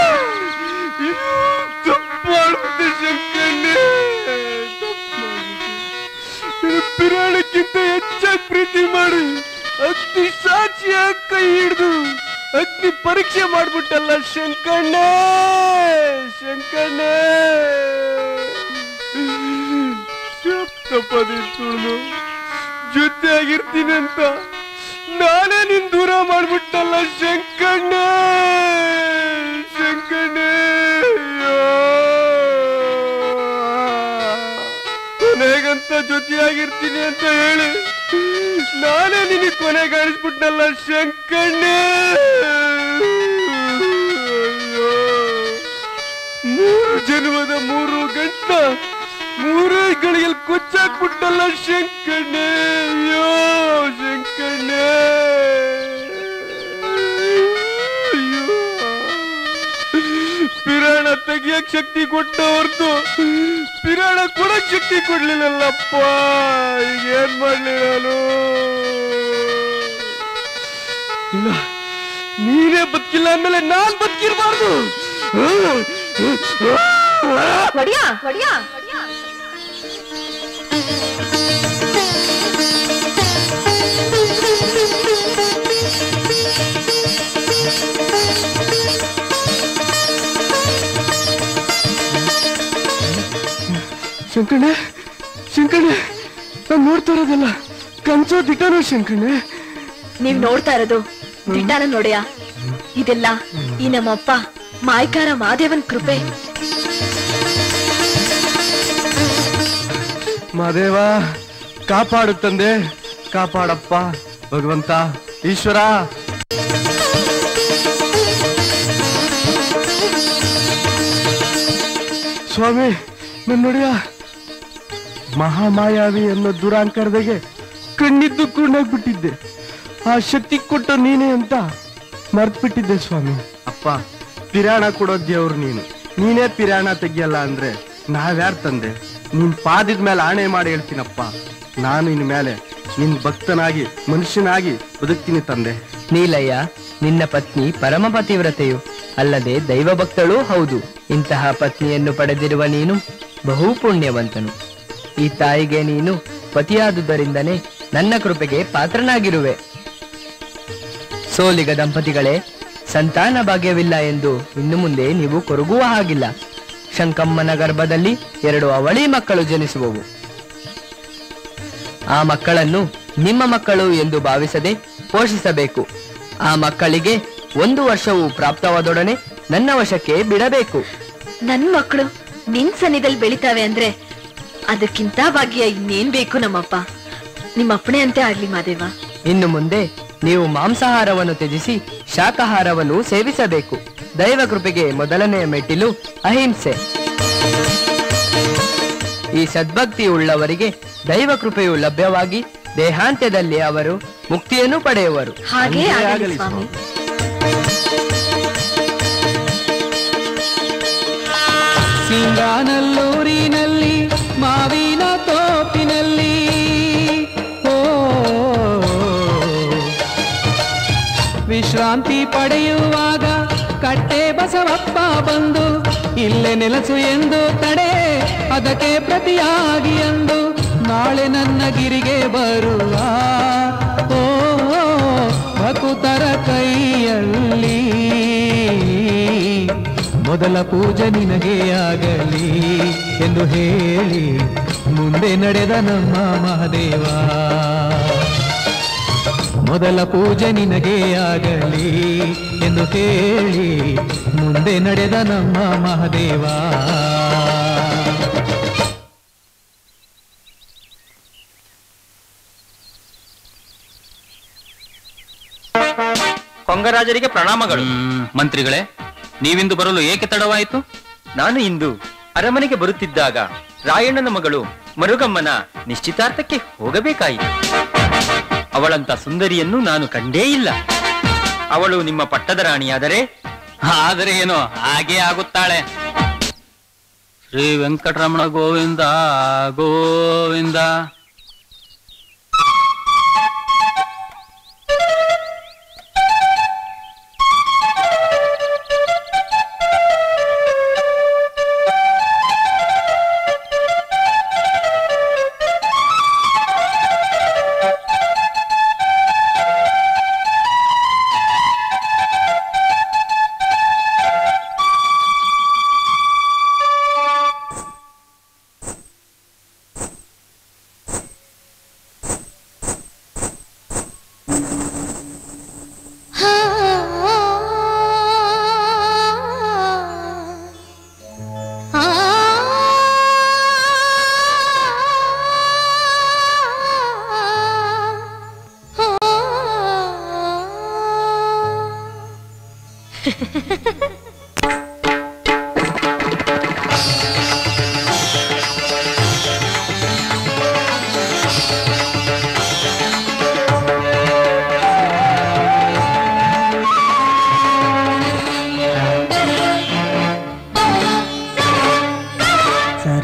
ತಪ್ಪಾಡ್ಬಿಟ್ಟೆ ಶಂಕಣ್ಣ ಪಿರಾಣಕ್ಕಿಂತ ಹೆಚ್ಚಾಗಿ ಪ್ರೀತಿ ಮಾಡಿ ಅಗ್ನಿ ಸಾಕ್ಷಿಯಾಗಿ ಕೈ ಹಿಡಿದು ಅಗ್ನಿ ಪರೀಕ್ಷೆ ಮಾಡ್ಬಿಟ್ಟಲ್ಲ ಶಂಕಣ್ಣ ಶಂಕಣ್ಣ ಸಪ್ತಪದಿ ತುಳಿದು ಜೊತೆಯಾಗಿರ್ತೀನಿ ಅಂತ ನಾನೇ ನಿನ್ ದೂರ ಮಾಡ್ಬಿಟ್ಟಲ್ಲ ಶಂಕಣ್ಣ ಶಂಕಣ್ಣ ಕೊನೆಗಂತ ಜೊತೆಯಾಗಿರ್ತೀನಿ ಅಂತ ಹೇಳಿ ನಾನೇ ನಿನಗೆ ಕೊನೆಗಾಣಿಸ್ಬಿಟ್ನಲ್ಲ ಶಂಕಣ್ಣ ಮೂರು ಜನ್ಮದ ಮೂರು ಗಂಟ ಮೂರೇ ಗಳಿಗೆಲ್ ಕೊಚ್ಚಾಕ್ಬಿಟ್ಟಲ್ಲ ಶಂಕಣ್ಣ ಅಯ್ಯೋ ಶಂಕಣ್ಣ ಪಿರಾಣ ತೆಗಿಯಕ್ ಶಕ್ತಿ ಕೊಟ್ಟ ಹೊರ್ತು ಪಿರಾಣ ಕೊಡಕ್ ಶಕ್ತಿ ಕೊಡ್ಲಿಲ್ಲಲ್ಲಪ್ಪ ಈಗ ಏನ್ ಮಾಡ್ಲಿ ನಾನು ಇಲ್ಲ ನೀನೇ ಬದುಕಿಲ್ಲ ಅಂದ್ಮೇಲೆ ನಾನ್ ಬದುಕಿರ್ಬಾರ್ದು
ಒಡಿಯಾ ಒಡಿಯಾ
ಶಂಕಣ್ಣ ಶಂಕಣ್ಣ ನಾನ್ ನೋಡ್ತಾ ಇರೋದಲ್ಲ ಕಂಚೋ ದಿಟ್ಟನೋ ಶಂಕಣ್ಣ
ನೀವ್ ನೋಡ್ತಾ ಇರೋದು ದಿಟ್ಟಾನ ನೋಡ್ಯಾ ಇದೆಲ್ಲ ಈ ನಮ್ಮಪ್ಪ ಮಾಯ್ಕಾರ ಮಾದೇವನ್ ಕೃಪೆ
ಮಾದೇವ ಕಾಪಾಡು ತಂದೆ ಕಾಪಾಡಪ್ಪ ಭಗವಂತ ಈಶ್ವರ ಸ್ವಾಮಿ ನನ್ನ ನೋಡಿಯ ಮಹಾಮಾಯಾವಿ ಅನ್ನೋ ದುರಾಂಕಾರದಾಗೆ ಕಣ್ಣಿದ್ದು ಕುಂಡಾಗ್ಬಿಟ್ಟಿದ್ದೆ ಆ ಶಕ್ತಿ ಕೊಟ್ಟ ನೀನೇ ಅಂತ ಮರ್ತ್ಬಿಟ್ಟಿದ್ದೆ ಸ್ವಾಮಿ ಅಪ್ಪ ಪಿರಾಣ ಕೊಡೋ ದೇವ್ರು ನೀನು ನೀನೇ ಪಿರಾಣ ತೆಗಿಯಲ್ಲ ಅಂದ್ರೆ ನಾವ್ಯಾರ್ ತಂದೆ ನಿನ್ ಪಾದದ ಮೇಲೆ ಆಣೆ ಮಾಡಿ ಹೇಳ್ತೀನಪ್ಪ ನಾನು ಇನ್ ಮೇಲೆ ನಿನ್ ಭಕ್ತನಾಗಿ ಮನುಷ್ಯನಾಗಿ ಬದುಕ್ತೀನಿ ತಂದೆ
ನೀಲಯ್ಯ ನಿನ್ನ ಪತ್ನಿ ಪರಮ ಪತಿವ್ರತೆಯು ಅಲ್ಲದೆ ದೈವ ಭಕ್ತಳೂ ಹೌದು ಇಂತಹ ಪತ್ನಿಯನ್ನು ಪಡೆದಿರುವ ನೀನು ಬಹು ಪುಣ್ಯವಂತನು ಈ ತಾಯಿಗೆ ನೀನು ಪತಿಯಾದುದರಿಂದನೇ ನನ್ನ ಕೃಪೆಗೆ ಪಾತ್ರನಾಗಿರುವೆ ಸೋಲಿಗ ದಂಪತಿಗಳೇ ಸಂತಾನ ಭಾಗ್ಯವಿಲ್ಲ ಎಂದು ಇನ್ನು ಮುಂದೆ ನೀವು ಕೊರಗುವ ಹಾಗಿಲ್ಲ ಶಂಕಮ್ಮನ ಗರ್ಭದಲ್ಲಿ ಎರಡು ಅವಳಿ ಮಕ್ಕಳು ಜನಿಸುವವು ಆ ಮಕ್ಕಳನ್ನು ನಿಮ್ಮ ಮಕ್ಕಳು ಎಂದು ಭಾವಿಸದೆ ಪೋಷಿಸಬೇಕು ಆ ಮಕ್ಕಳಿಗೆ ಒಂದು ವರ್ಷವು ಪ್ರಾಪ್ತವಾದೊಡನೆ ನನ್ನ ವಶಕ್ಕೆ ಬಿಡಬೇಕು
ನನ್ ಮಕ್ಕಳು ನಿನ್ ಸನ್ನಿಧಲ್ಲಿ ಬೆಳಿತಾವೆ ಅಂದ್ರೆ ಅದಕ್ಕಿಂತ ಭಾಗ್ಯ ಇನ್ನೇನ್ ಬೇಕು ನಮ್ಮಪ್ಪ ನಿಮ್ಮ ಅಪ್ಪಣೆ ಅಂತೆ ಆಗ್ಲಿ ಮಾದೇವ
ಇನ್ನು ಮುಂದೆ ನೀವು ಮಾಂಸಾಹಾರವನ್ನು ತ್ಯಜಿಸಿ ಶಾಕಾಹಾರವನ್ನು ಸೇವಿಸಬೇಕು ದೈವ ಕೃಪೆಗೆ ಮೊದಲನೆಯ ಮೆಟ್ಟಿಲು ಅಹಿಂಸೆ ಈ ಸದ್ಭಕ್ತಿ ಉಳ್ಳವರಿಗೆ ದೈವ ಕೃಪೆಯು ಲಭ್ಯವಾಗಿ ದೇಹಾಂತ್ಯದಲ್ಲಿ ಅವರು ಮುಕ್ತಿಯನ್ನು ಪಡೆಯುವರು
ಹಾಗೇ
ಹಂಗೇ
ಆಗಲಿ
ಆಗಲಿ
ಸ್ವಾಮಿ
ಸಿಂಗಾನಲ್ಲೂರಿನಲ್ಲಿ ಮಾವಿನ ತೋಪಿನಲ್ಲಿ ಓ ವಿಶ್ರಾಂತಿ ಪಡೆಯುವಾಗ ಕಟ್ಟೆ ಬಸವಪ್ಪ ಬಂದು ಇಲ್ಲೇ ನೆಲಸು ಎಂದು ತಡೆ ಅದಕ್ಕೆ ಪ್ರತಿಯಾಗಿ ಎಂದು ನಾಳೆ ನನ್ನ ಗಿರಿಗೆ ಬರುವ ಓ ಭಕುತರ ಕೈಯಲ್ಲಿ ಮೊದಲ ಪೂಜೆ ನಿನಗೆ ಆಗಲಿ ಎಂದು ಹೇಳಿ ಮುಂದೆ ನಡೆದ ನಮ್ಮ ಮಹಾದೇವ ಮೊದಲ ಪೂಜೆ ನಿನಗೆ ಆಗಲಿ ಎಂದು ಹೇಳಿ ಮುಂದೆ ನಡೆದ ನಮ್ಮ ಮಹಾದೇವ
ಕೊಂಗರಾಜರಿಗೆ ಪ್ರಣಾಮಗಳು
ಮಂತ್ರಿಗಳೇ ನೀವಿಂದು ಬರಲು ಏಕೆ ತಡವಾಯಿತು
ನಾನು ಇಂದು ಅರಮನೆಗೆ ಬರುತ್ತಿದ್ದಾಗ ರಾಯಣ್ಣನ ಮಗಳು ಮರುಗಮ್ಮನ ನಿಶ್ಚಿತಾರ್ಥಕ್ಕೆ ಹೋಗಬೇಕಾಯಿತು ಅವಳಂತ ಸುಂದರಿಯನ್ನು ನಾನು ಕಂಡೇ ಇಲ್ಲ ಅವಳು ನಿಮ್ಮ ಪಟ್ಟದ ರಾಣಿಯಾದರೆ
ಆದರೆ ಏನೋ ಹಾಗೇ ಆಗುತ್ತಾಳೆ ಶ್ರೀ ವೆಂಕಟರಮಣ ಗೋವಿಂದ ಗೋವಿಂದ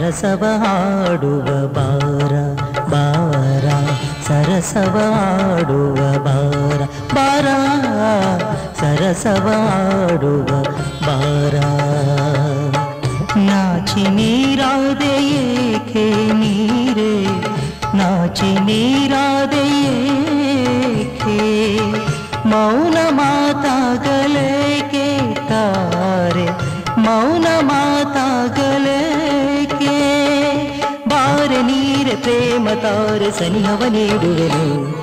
ಸರಸವ ಹಾಡುವ ಬಾರ ಬಾರ ಸರಸವ ಹಾಡುವ ಬಾರ ಬಾರ ಸರಸವ ಹಾಡುವ ಬಾರ ನಾಚಿ ನೀರಾದೆ ಏಕೆ ನೀರೇ ನಾಚಿ ನೀರಾದೆ ಏಕೆ ಮೌನ ಮಾತಾಗಲೇಕೆ ತಾರೆ ಮೌನ ಮಾತಾಗಲೇಕೆ ಬಾರೆ ನೀರೆ ಪ್ರೇಮ ತಾರೆ ಸನಿಹವ ನೀಡುವೆನು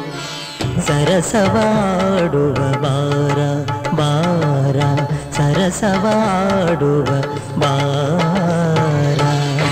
ಸರಸವಾಡುವ ಬಾರ ಬಾರ ಸರಸವಾಡುವ ಬಾರ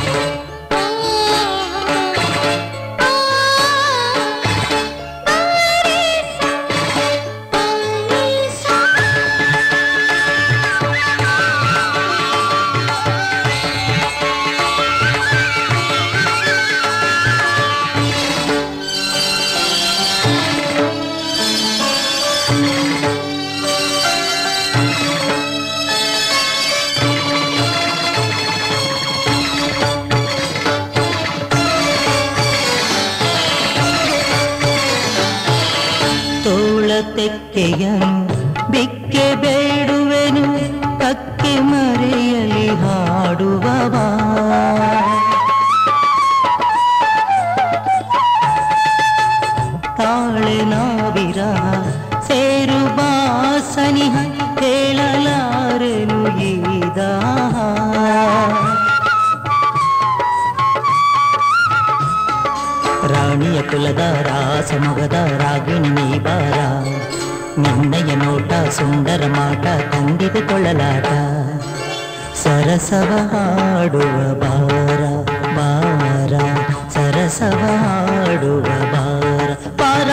ತೋಳ ತೆಕ್ಕೆಯನು ಬಿಕ್ಕೆ ಬೇಡುವೆನು ಕಕ್ಕೆ ಮರೆಯಲಿ ಹಾಡುವವ ತಾಳೆ ನಾವಿರ ಸೇರು ಬಾಸನಿಹ ಹೇಳಲಾರೆನು ಈದ ರಾಣಿಯ ಕುಲದ ರಾಸ ಮೊಗದ ರಾಗಿಣಿ ನೀ ಬಾರ ನಿನ್ನಯ ನೋಟ ಸುಂದರ ಮಾಟ ತಂದಿದೆ ಕೊಳ್ಳಲಾಟ ಸರಸವ ಹಾಡುವ ಬಾರ ಬಾರ ಸರಸವ ಹಾಡುವ ಬಾರ ಬಾರ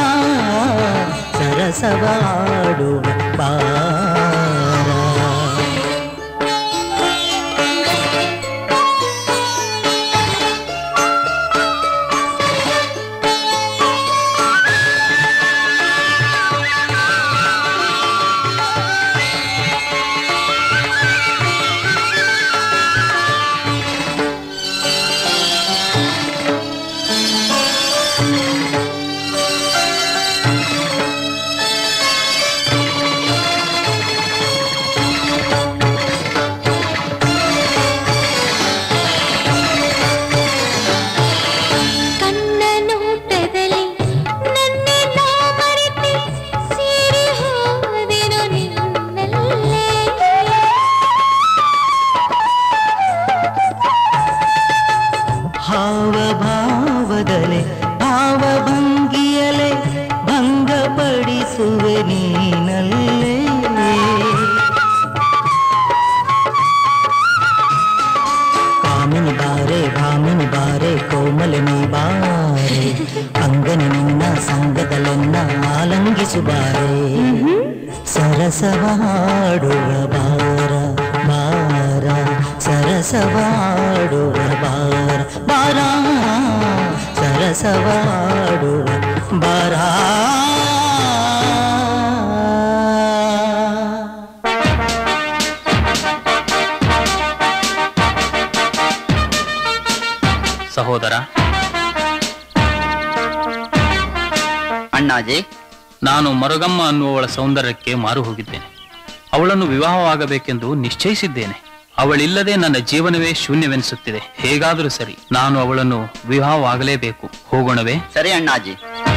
ಸರಸವ ಹಾಡುವ ಬಾರ
ಕಣ್ಣ ನೋಟದಲ್ಲಿ ನನ್ನೆ ನಾ ಮರೆತೆ ಸೇರಿ ಹೋದೆನು ನಿನ್ನಲ್ಲೇ
ಹಾವ ಭಾವದಲೆ ಭಾವ ಭಂಗಿಯಲೆ ಭಂಗಪಡಿಸುವೆ ನೀನಲ್ಲೇ ಕಾಮಿನಿ ಬಾರೆ ಭಾಮಿನಿ ಬಾರೆ ಕೋಮಲನಿ ಬಾರೆ ಅಂಗನ ನಿನ್ನ ಸಂಗದಲೆನ್ನ ಆಲಂಗಿಸುಬಾರೆ ಸರಸವ ಹಾಡುವ ಬಾರ ಬಾರ ಸರಸವ ಹಾಡುವ ಬಾರ ಬಾರ ಸರಸವ ಹಾಡುವ ಬಾರ
ಸಹೋದರ
ಅಣ್ಣಾಜಿ
ನಾನು ಮರುಗಮ್ಮ ಅನ್ನುವವಳ ಸೌಂದರ್ಯಕ್ಕೆ ಮಾರು ಹೋಗಿದ್ದೇನೆ ಅವಳನ್ನು ವಿವಾಹವಾಗಬೇಕೆಂದು ನಿಶ್ಚಯಿಸಿದ್ದೇನೆ ಅವಳಿಲ್ಲದೆ ನನ್ನ ಜೀವನವೇ ಶೂನ್ಯವೆನಿಸುತ್ತಿದೆ ಹೇಗಾದರೂ ಸರಿ ನಾನು ಅವಳನ್ನು ವಿವಾಹವಾಗಲೇಬೇಕು ಹೋಗೋಣವೇ
ಸರಿ ಅಣ್ಣಾಜಿ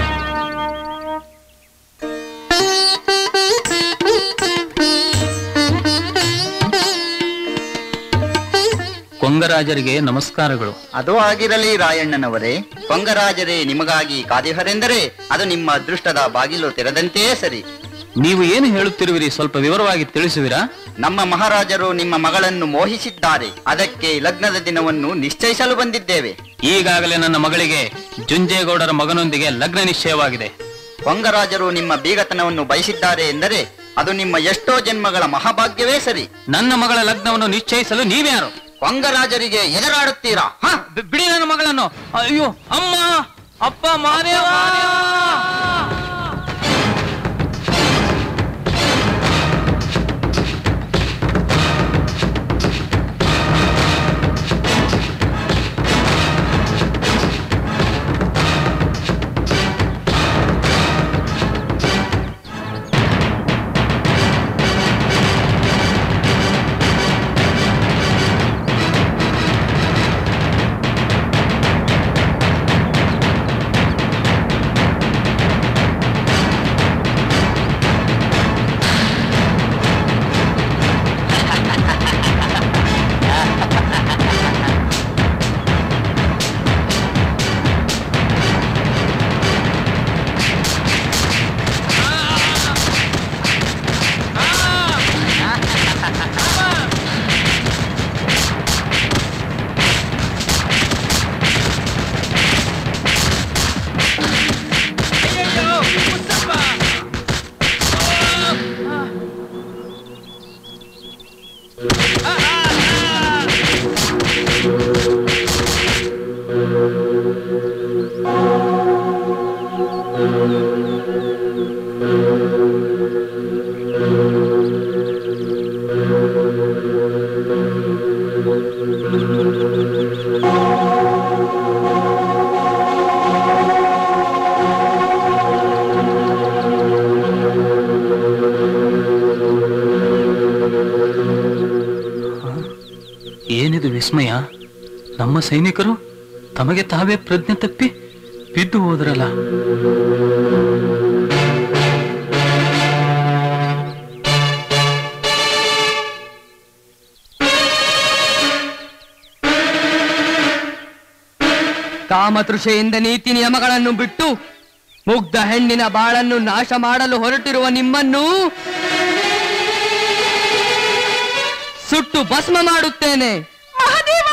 ಕೊಂಗರಾಜರಿಗೆ ನಮಸ್ಕಾರಗಳು
ಅದು ಆಗಿರಲಿ ರಾಯಣ್ಣನವರೇ ಕೊಂಗರಾಜರೇ ನಿಮಗಾಗಿ ಕಾದಿಹರೆಂದರೆ ಅದು ನಿಮ್ಮ ಅದೃಷ್ಟದ ಬಾಗಿಲು ತೆರೆದಂತೆಯೇ ಸರಿ
ನೀವು ಏನು ಹೇಳುತ್ತಿರುವಿರಿ ಸ್ವಲ್ಪ ವಿವರವಾಗಿ ತಿಳಿಸುವಿರಾ
ನಮ್ಮ ಮಹಾರಾಜರು ನಿಮ್ಮ ಮಗಳನ್ನು ಮೋಹಿಸಿದ್ದಾರೆ ಅದಕ್ಕೆ ಲಗ್ನದ ದಿನವನ್ನು ನಿಶ್ಚಯಿಸಲು ಬಂದಿದ್ದೇವೆ
ಈಗಾಗಲೇ ನನ್ನ ಮಗಳಿಗೆ ಜುಂಜೇಗೌಡರ ಮಗನೊಂದಿಗೆ ಲಗ್ನ ನಿಶ್ಚಯವಾಗಿದೆ
ಕೊಂಗರಾಜರು ನಿಮ್ಮ ಬೀಗತನವನ್ನು ಬಯಸಿದ್ದಾರೆ ಎಂದರೆ ಅದು ನಿಮ್ಮ ಎಷ್ಟೋ ಜನ್ಮಗಳ ಮಹಾಭಾಗ್ಯವೇ ಸರಿ
ನನ್ನ ಮಗಳ ಲಗ್ನವನ್ನು ನಿಶ್ಚಯಿಸಲು ನೀವ್ಯಾರು
ಕೊಂಗರಾಜರಿಗೆ ಎದುರಾಡುತ್ತೀರಾ
ಬಿ- ಬಿಡಿ ನನ್ನ ಮಗಳನ್ನು ಅಯ್ಯೋ ಅಮ್ಮ ಅಪ್ಪ ಮಾದೇವ ಏನಿದು ವಿಸ್ಮಯ ನಮ್ಮ ಸೈನಿಕರು ತಮಗೆ ತಾವೇ ಪ್ರಜ್ಞೆ ತಪ್ಪಿ ಬಿದ್ದು ಹೋದ್ರಲ್ಲ
ಕಾಮತೃಷೆಯಿಂದ ನೀತಿ ನಿಯಮಗಳನ್ನು ಬಿಟ್ಟು ಮುಗ್ಧ ಹೆಣ್ಣಿನ ಬಾಳನ್ನು ನಾಶ ಮಾಡಲು ಹೊರಟಿರುವ ನಿಮ್ಮನ್ನು ಸುಟ್ಟು ಭಸ್ಮ ಮಾಡುತ್ತೇನೆ
ಮಹಾದೇವ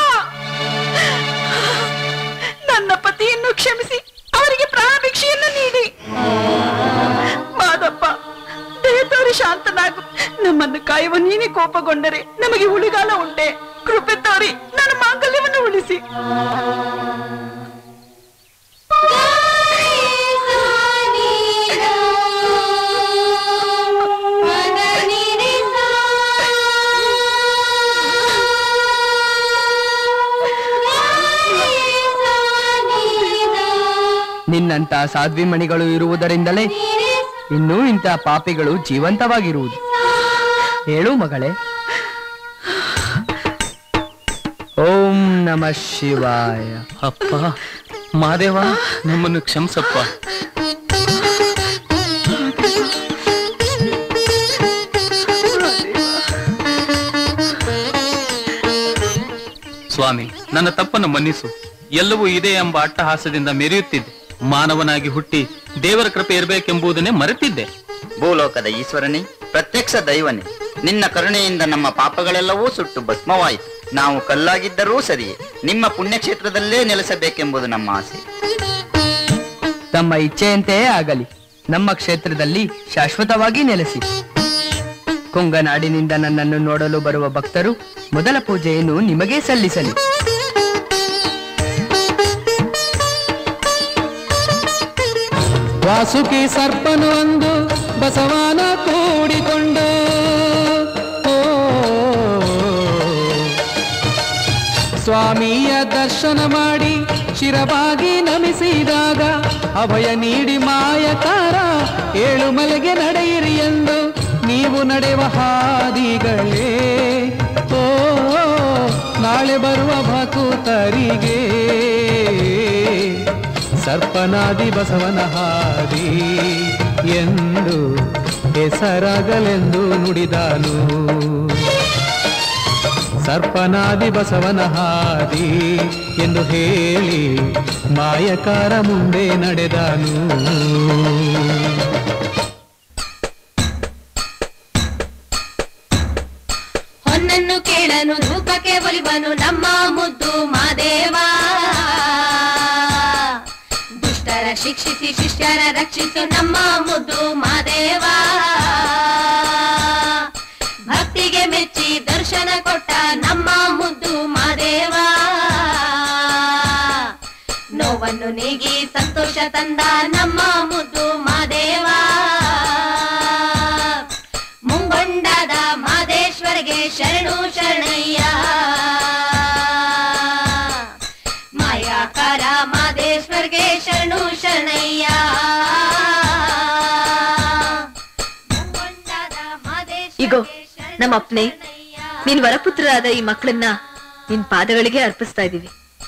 ನನ್ನ ಪತಿಯನ್ನು ಕ್ಷಮಿಸಿ ಅವರಿಗೆ ಪ್ರಾಣ ಭಿಕ್ಷೆಯನ್ನು ನೀಡಿ ಮಾದಪ್ಪ ದಯತೋರಿ ಶಾಂತನಾಗು ನಮ್ಮನ್ನು ಕಾಯುವ ನೀನೇ ಕೋಪಗೊಂಡರೆ ನಮಗೆ ಉಳಿಗಾಲ ಉಂಟೆ ಕೃಪೆ ತೋರಿ ನನ್ನ ಮಾಂಗಲ್ಯವನ್ನು ಉಳಿಸಿ
ನಿನ್ನಂತ ಸಾಧ್ವಿಮಣಿಗಳು ಇರುವುದರಿಂದಲೇ ಇನ್ನೂ ಇಂಥ ಪಾಪಿಗಳು ಜೀವಂತವಾಗಿರುವುದು ಹೇಳು ಮಗಳೇ ಓಂ ನಮ ಶಿವಾಯ
ಅಪ್ಪ ಮಾದೇವ ನಮ್ಮನ್ನು ಕ್ಷಮಿಸಪ್ಪ ಸ್ವಾಮಿ ನನ್ನ ತಪ್ಪನ್ನು ಮನ್ನಿಸು ಎಲ್ಲವೂ ಇದೆ ಎಂಬ ಅಟ್ಟಹಾಸದಿಂದ ಮೆರೆಯುತ್ತಿದ್ದೆ ಮಾನವನಾಗಿ ಹುಟ್ಟಿ ದೇವರ ಕೃಪೆ ಇರಬೇಕೆಂಬುದನ್ನೇ ಮರೆತಿದ್ದೆ
ಭೂಲೋಕದ ಈಶ್ವರನೇ ಪ್ರತ್ಯಕ್ಷ ದೈವನೇ ನಿನ್ನ ಕರುಣೆಯಿಂದ ನಮ್ಮ ಪಾಪಗಳೆಲ್ಲವೂ ಸುಟ್ಟು ಭಸ್ಮವಾಯಿತು ನಾವು ಕಲ್ಲಾಗಿದ್ದರೂ ಸರಿಯೇ ನಿಮ್ಮ ಪುಣ್ಯಕ್ಷೇತ್ರದಲ್ಲೇ ನೆಲೆಸಬೇಕೆಂಬುದು ನಮ್ಮ ಆಸೆ
ತಮ್ಮ ಇಚ್ಛೆಯಂತೆಯೇ ಆಗಲಿ ನಮ್ಮ ಕ್ಷೇತ್ರದಲ್ಲಿ ಶಾಶ್ವತವಾಗಿ ನೆಲೆಸಿ ಕೊಂಗನಾಡಿನಿಂದ ನನ್ನನ್ನು ನೋಡಲು ಬರುವ ಭಕ್ತರು ಮೊದಲ ಪೂಜೆಯನ್ನು ನಿಮಗೇ ಸಲ್ಲಿಸಲಿ
ವಾಸುಕಿ ಸರ್ಪನು ಅಂದು ಬಸವನ ಕೂಡಿಕೊಂಡು ಓ, ಸ್ವಾಮಿಯ ದರ್ಶನ ಮಾಡಿ ಶಿರವಾಗಿ ನಮಿಸಿದಾಗ ಅಭಯ ನೀಡಿ ಮಾಯಕಾರ ಏಳು ಮಲೆಗೆ ನಡೆಯಿರಿ ಎಂದು ನೀವು ನಡೆವ ಹಾದಿಗಳೇ ಓ ನಾಳೆ ಬರುವ ಭಕುತರಿಗೆ ಸರ್ಪನಾದಿ ಬಸವನ ಹಾದಿ ಎಂದು ಹೆಸರಾಗಲೆಂದು ನುಡಿದಾನು ಸರ್ಪನಾದಿ ಬಸವನ ಹಾದಿ ಎಂದು ಹೇಳಿ ಮಾಯಕಾರ ಮುಂದೆ ನಡೆದಾನು
ಹೊನ್ನನ್ನು ಕೇಳನು ಧೂಪಕ್ಕೆ ಒಲಿವನು ನಮ್ಮ ಮುದ್ದು ಮಾದೇವ ದುಷ್ಟರ ಶಿಕ್ಷಿಸಿ ಶಿಷ್ಯರ ರಕ್ಷಿಸು ನಮ್ಮ ಮುದ್ದು ಮಾದೇವ ಭಕ್ತಿಗೆ ಮೆಚ್ಚಿ ದರ್ಶನ ಕೊಟ್ಟ ನಮ್ಮ ಮುದ್ದು ಮಾದೇವ ನೋವನ್ನು ನೀಗಿ ಸಂತೋಷ ತಂದ ನಮ್ಮ ಮುದ್ದು ಮಾದೇವ ಮುಂಗೊಂಡಾದ ಮಾದೇಶ್ವರಿಗೆ ಶರಣು ಶರಣಯ್ಯ ಮಾಯಾಕಾರ ಮಾದೇಶ್ವರ್ಗೆ ಶರಣು ಶರಣಯ್ಯ
ಇಗೋ ನಮ್ಮ ಅಪ್ಪನೆ ನಿನ್ ವರಪುತ್ರರಾದ ಈ ಮಕ್ಕಳನ್ನ ನಿನ್ ಪಾದಗಳಿಗೆ ಅರ್ಪಿಸ್ತಾ ಇದೀವಿ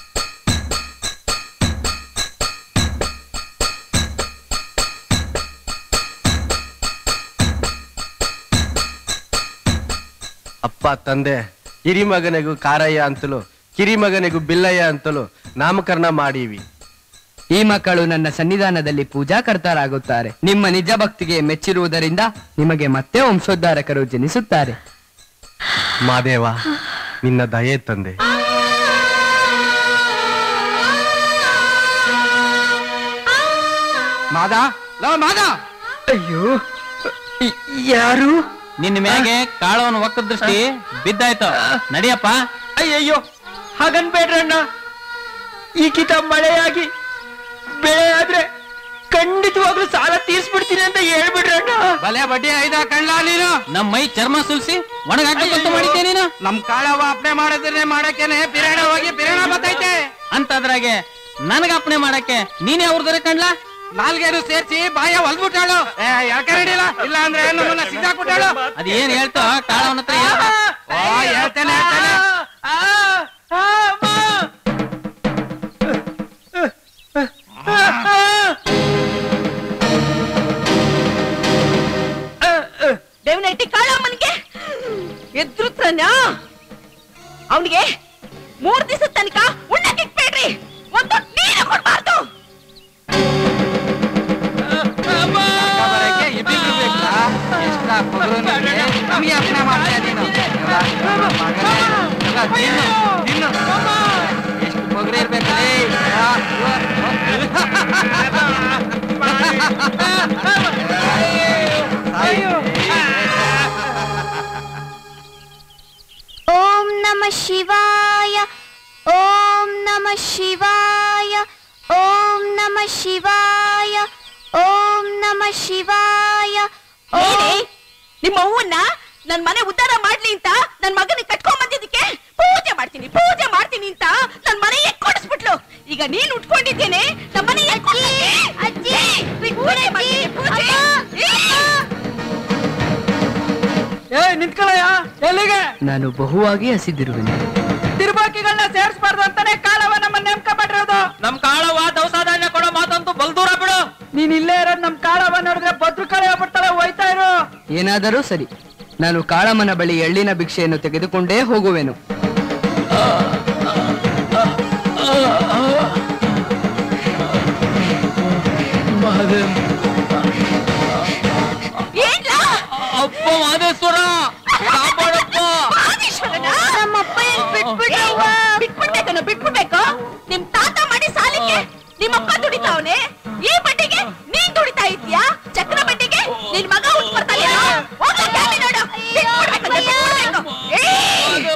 ಅಪ್ಪ ತಂದೆ ಹಿರಿ ಮಗನಿಗೂ ಕಾರಯ್ಯ ಅಂತಲೂ ಕಿರಿ ಮಗನಿಗೂ ಬಿಲ್ಲಯ್ಯ ಅಂತಲೂ ನಾಮಕರಣ ಮಾಡೀವಿ
ಈ ಮಕ್ಕಳು ನನ್ನ ಸನ್ನಿಧಾನದಲ್ಲಿ ಪೂಜಾಕರ್ತರಾಗುತ್ತಾರೆ ನಿಮ್ಮ ನಿಜ ಭಕ್ತಿಗೆ ಮೆಚ್ಚಿರುವುದರಿಂದ ನಿಮಗೆ ಮತ್ತೆ ವಂಶೋದ್ಧಾರಕರು ಜನಿಸುತ್ತಾರೆ
ಮಾದೇವ ನಿನ್ನ ದಯೆ ತಂದೆ
ಮಾದ ಲೋ ಮಾದ
ಅಯ್ಯೋ ಯಾರು
ನಿನ್ನ ಮ್ಯಾಗೆ ಕಾಳವನ ಒಕ್ಕ ದೃಷ್ಟಿ ಬಿದ್ದಾಯ್ತು ನಡಿಯಪ್ಪ
ಅಯ್ಯಯ್ಯೋ ಹಾಗನ್ಬೇಡ್ರಣ್ಣ ಈ ಕಿತ ಮಳೆಯಾಗಿ ಬೆಳೆ ಆದ್ರೆ ಖಂಡಿತವಾಗ್ಲೂ ಸಾಲ ತೀರ್ಸ್ಬಿಡ್ತೀನಿ ಅಂತ ಹೇಳ್ಬಿಡ್ರಣ್ಣ
ಬಲೆ ಬಡ್ಡಿ ಐದ ಕಳ್ಳ ನೀನು
ನಮ್ ಮೈ ಚರ್ಮ ಸುಲ್ಸಿ ಒಣಗಾಕ್ಬೇಕಂತ ಮಾಡಿದ್ದೆ ನೀನು
ನಮ್ ಕಾಳವ ಅಪ್ನೆ ಮಾಡಿದ್ರೆ ಮಾಡಕ್ಕೇನೆ ಪಿರಾಣ ಹೋಗಿ ಪಿರಾಣ ಬತ್ತೈತೆ
ಅಂತದ್ರಾಗೆ ನನಗ ಅಪ್ಪಣೆ ಮಾಡಕ್ಕೆ ನೀನೇ ಅವ್ರದ್ರೆ ಕಣ್ಲಾ
ನಾಲ್ಗೇನು ಸೇರ್ಸಿ ಬಾಯ ಹೊಲ್ಬಿಟ್ಟಾಳು ಯಾಕೆ ನಡಿಲ್ಲ ಇಲ್ಲ ಅಂದ್ರೆ ನಮ್ಮನ್ನ ಸಿಕ್ಕಾಕ್ಬಿಟ್ಟಾಳು
ಅದ್ ಏನ್ ಹೇಳ್ತೋ ಕಾಳವನ ಹತ್ರ ಹೇಳ್ಬಾ.
ಓ ಹೇಳ್ತೇನೆ ಹೇಳ್ತೇನೆ
ದೇವನೈತಿ ಕಾಳಮ್ಮನ್ಗೆ ಎದ್ರುತ್ರನ ಅವನಿಗೆ ಮೂರ್ ದಿವಸ ತನಕ ಉಣ್ಣಕ್ ಇಕ್ಬೇಡ್ರಿ ಒಂದು ನೀರು ಕೊಡ್ಬಾರ್ದು
ಬರಕ್ಕೆ ಇಬ್ಬಿಬ್ರು ಬೇಕಾ? ಎಷ್ಟ ಪೊಗರು ನಿನ್ಗೆ? ನಮ್ಗೆ ಅಪ್ನೆ ಮಾಡ್ತಾ ನೀನು ಎಲ್ಲ ಮಗನೇ, ಎಲ್ಲ ತಿನ್ನು, ತಿನ್ನು. ಎಷ್ಟು ಪೊಗರು ಇರ್ಬೇಕಲೇ ಆ,
ಓಂ ನಮ ಶಿವಾಯ ಓಂ ನಮ ಶಿವಾಯ ಓಂ ನಮ ಶಿವಾಯ ಓಂ ನಮ ಶಿವಾಯ
ಏನೇ ನಿಮ್ಮ ಅವ್ವನ್ನ ನನ್ ಮನೆ ಉದ್ಧಾರ ಮಾಡ್ಲಿ ಅಂತ ನನ್ ಮಗನ ಕಟ್ಕೊಂಡ್ ಬಂದಿದ್ದಕ್ಕೆ ಪೂಜೆ ಮಾಡ್ತೀನಿ ಪೂಜೆ ಮಾಡ್ತೀನಿ ಅಂತ ನನ್ ಮನೆ ಕೊಡಿಸ್ಬಿಟ್ಲು ಈಗ ನೀನ್ ಉಟ್ಕೊಂಡಿದ್ದೇನೆ ನಮ್ಮ ಮನೆ ಅಜ್ಜಿ ಪೂಜೆ ಮಾಡ್ತೀನಿ, ಪೂಜೆ.
ಏ ನಿಂತ್ಕೊಳ್ಳಯ್ಯ ಎಲ್ಲಿಗೆ
ನಾನು ಬಹುವಾಗಿ ಹಸಿದಿರುವೆನು
ತಿರುಬಾಕಿಗಳನ್ನ ಸೇರಿಸಬಾರ್ದು ಅಂತಾನೆ ಕಾಲವ ನಮ್ಮ ನೇಮಕ ಮಾಡಿರೋದು
ನಮ್ ಕಾಳವ ದವಸಾಧಾನ್ಯ ಕೊಡೋ ಮಾತಂತೂ ಬಲ್ದೂರ ಬಿಡು
ನೀನ್ ಇಲ್ಲೇ ಇರೋದ್ ನಮ್ ಕಾಳವ ನೋಡಿದ್ರೆ ಭದ್ರ ಕಳೆ ಆಗ್ಬಿಡ್ತಾಳೆ ಹೋಯ್ತಾ ಇರು
ಏನಾದರೂ ಸರಿ ನಾನು ಕಾಳಮ್ಮನ ಬಳಿ ಎಳ್ಳಿನ ಭಿಕ್ಷೆಯನ್ನು ತೆಗೆದುಕೊಂಡೇ ಹೋಗುವೆನು
ಏನ್ಲಾ?
ಅಪ್ಪ ಮಾದೇಶ್ವರ ಕಾಪಾಡಪ್ಪ
ಮಾದೇಶ್ವರನ? ಬಿಟ್ಬಿಡ್ಬೇಕೇನೋ ಬಿಟ್ಬಿಡ್ಬೇಕು ನಿಮ್ ತಾತ ಮಾಡಿ ಸಾಲಿಗೆ ನಿಮ್ಮಪ್ಪ ದುಡಿತಾವನೆ ಈ ಬಡ್ಡಿಗೆ ನೀನ್ ದುಡಿತಾ ಇದ್ಯಾ ಚಕ್ರ ಬಡ್ಡಿಗೆ ನಿನ್ ಮಗ ಹುಟ್ಟು ಬರ್ತಾನೆ ಹೋಗ್ಲಾ ಕ್ಯಾಮೆ ನೋಡು ಬಿಟ್ಬಿಡ್ಬೇಕಂತೆ, ಬಿಟ್ಬಿಡ್ಬೇಕು. ಏಯ್!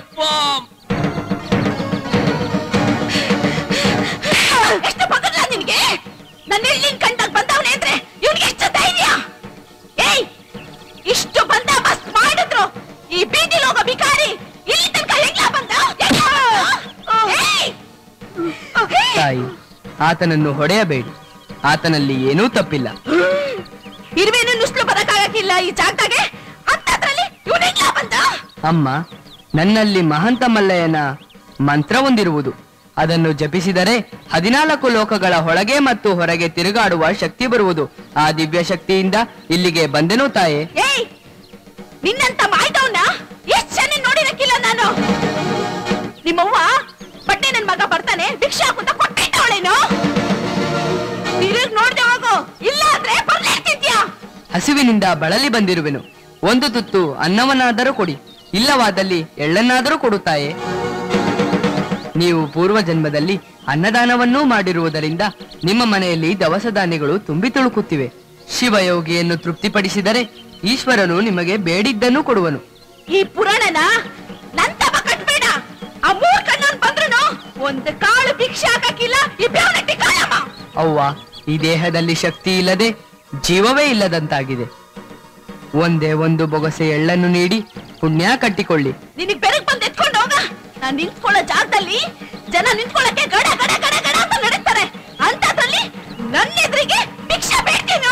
ಎಷ್ಟು ಬಗಲ್ಲ ನಿನ್ಗೆ ನನ್ನ ಎಳ್ಳಿನ ಕಂಡಾಗ ಬಂದವನೇ ಅಂದ್ರೆ ಇವ್ನಿಗೆ ಎಷ್ಟು ಧೈರ್ಯ ಏಯ್ ಇಷ್ಟು ಬಂದ ಬಸ್ ಮಾಡಿದ್ರು ಈ ಬೀದಿಲ್ ಹೋಗೋ ಬಿಕಾರಿ ಇಲ್ಲಿ ತನಕ ಹೆಂಗ್ಲಾ ಬಂದ ಹೆಂಗ್ ಬಂದ? ಏಯ್!
ತಾಯಿ ಆತನನ್ನು ಹೊಡೆಯಬೇಡಿ ಆತನಲ್ಲಿ ಏನೂ ತಪ್ಪಿಲ್ಲ
ಇರುವೇನು ನುಸ್ಲು ಬರಕ್ಕಾಗಕ್ಕಿಲ್ಲ ಈ ಜಾಗದಾಗೆ ಅಂತದ್ರಲ್ಲಿ ಇವ್ನು ಹೆಂಗ್ಲಾ ಬಂದ
ಅಮ್ಮ ನನ್ನಲ್ಲಿ ಮಹಂತ ಮಲ್ಲಯ್ಯನ ಮಂತ್ರವೊಂದಿರುವುದು ಅದನ್ನು ಜಪಿಸಿದರೆ ಹದಿನಾಲ್ಕು ಲೋಕಗಳ ಒಳಗೆ ಮತ್ತು ಹೊರಗೆ ತಿರುಗಾಡುವ ಶಕ್ತಿ ಬರುವುದು ಆ ದಿವ್ಯ ಶಕ್ತಿಯಿಂದ ಇಲ್ಲಿಗೆ ಬಂದೆನೋ ತಾಯೇ
ಏಯ್ ನಿನ್ನಂತ ಮಾಯ್ದವನ್ನ ಎಷ್ಟ್ ಜನ ನೋಡಿರಕ್ಕಿಲ್ಲ ನಾನು ನಿಮ್ಮವ್ವ ಬಟ್ಟೆ ನನ್ ಮಗ ಬರ್ತಾನೆ ಭಿಕ್ಷೆ ಹಾಕುಂತ ಕೊಟ್ಟಿದ್ದವಳೇನು ತಿರುಗ್ ನೋಡ್ದೆ ಹೋಗು ಇಲ್ಲ ಅಂದ್ರೆ ಬರ್ಲೇತಿದ್ಯಾ
ಹಸಿವಿನಿಂದ ಬಳಲಿ ಬಂದಿರುವೆನು ಒಂದು ತುತ್ತು ಅನ್ನವನ್ನಾದರೂ ಕೊಡಿ ಇಲ್ಲವಾದಲ್ಲಿ ಎಳ್ಳನ್ನಾದರೂ ಕೊಡುತ್ತಾಯೇ ನೀವು ಪೂರ್ವ ಜನ್ಮದಲ್ಲಿ ಅನ್ನದಾನವನ್ನೂ ಮಾಡಿರುವುದರಿಂದ ನಿಮ್ಮ ಮನೆಯಲ್ಲಿ ದವಸ ಧಾನ್ಯಗಳು ತುಂಬಿ ತುಳುಕುತ್ತಿವೆ ಶಿವಯೋಗಿಯನ್ನು ತೃಪ್ತಿಪಡಿಸಿದರೆ ಈಶ್ವರನು ನಿಮಗೆ ಬೇಡಿದ್ದನ್ನು ಕೊಡುವನು
ಈ ಪುರಾಣನ ನನ್ ತಪ ಕಟ್ಬೇಡ ಆ ಮೂರ್ ಕಣ್ಣನ್ ಬಂದ್ರು ಒಂದು ಕಾಳು ಭಿಕ್ಷೆ ಹಾಕಕ್ಕಿಲ್ಲ ಈ ಬೇವನಟ್ಟಿ ಕಾಳಮ್ಮ
ಅವ್ವ ಈ ದೇಹದಲ್ಲಿ ಶಕ್ತಿ ಇಲ್ಲದೆ ಜೀವವೇ ಇಲ್ಲದಂತಾಗಿದೆ ಒಂದೇ ಒಂದು ಬೊಗಸೆ ಎಳ್ಳನ್ನು ನೀಡಿ ಪುಣ್ಯ ಕಟ್ಟಿಕೊಳ್ಳಿ
ನಿನಗ್ ಬೆರಗ್ ಬಂದ್ ಎತ್ಕೊಂಡು ಹೋಗ ನಾನ್ ನಿಂತ್ಕೊಳ್ಳೋ ಜಾಗದಲ್ಲಿ ಜನ ನಿಂತ್ಕೊಳ್ಳಕ್ಕೆ ಗಡ ಗಡ ಗಡ ಗಡ ಅಂತ ನಡೀತಾರೆ ಅಂತದ್ರಲ್ಲಿ ನನ್ನ ಎದುರಿಗೆ ಭಿಕ್ಷೆ ಬೇಕೇನು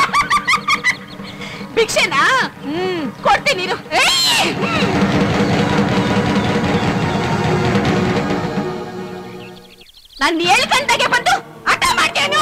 ಭಿಕ್ಷೆನಾ ಹ್ಮ್ ಕೊಡ್ತೀನಿ ಇರು. ಏಯ್! ನಾನ್ ಏಳು ಗಂಟೆಗೆ ಬಂದು ಹಠ ಮಾಡ್ತೇನು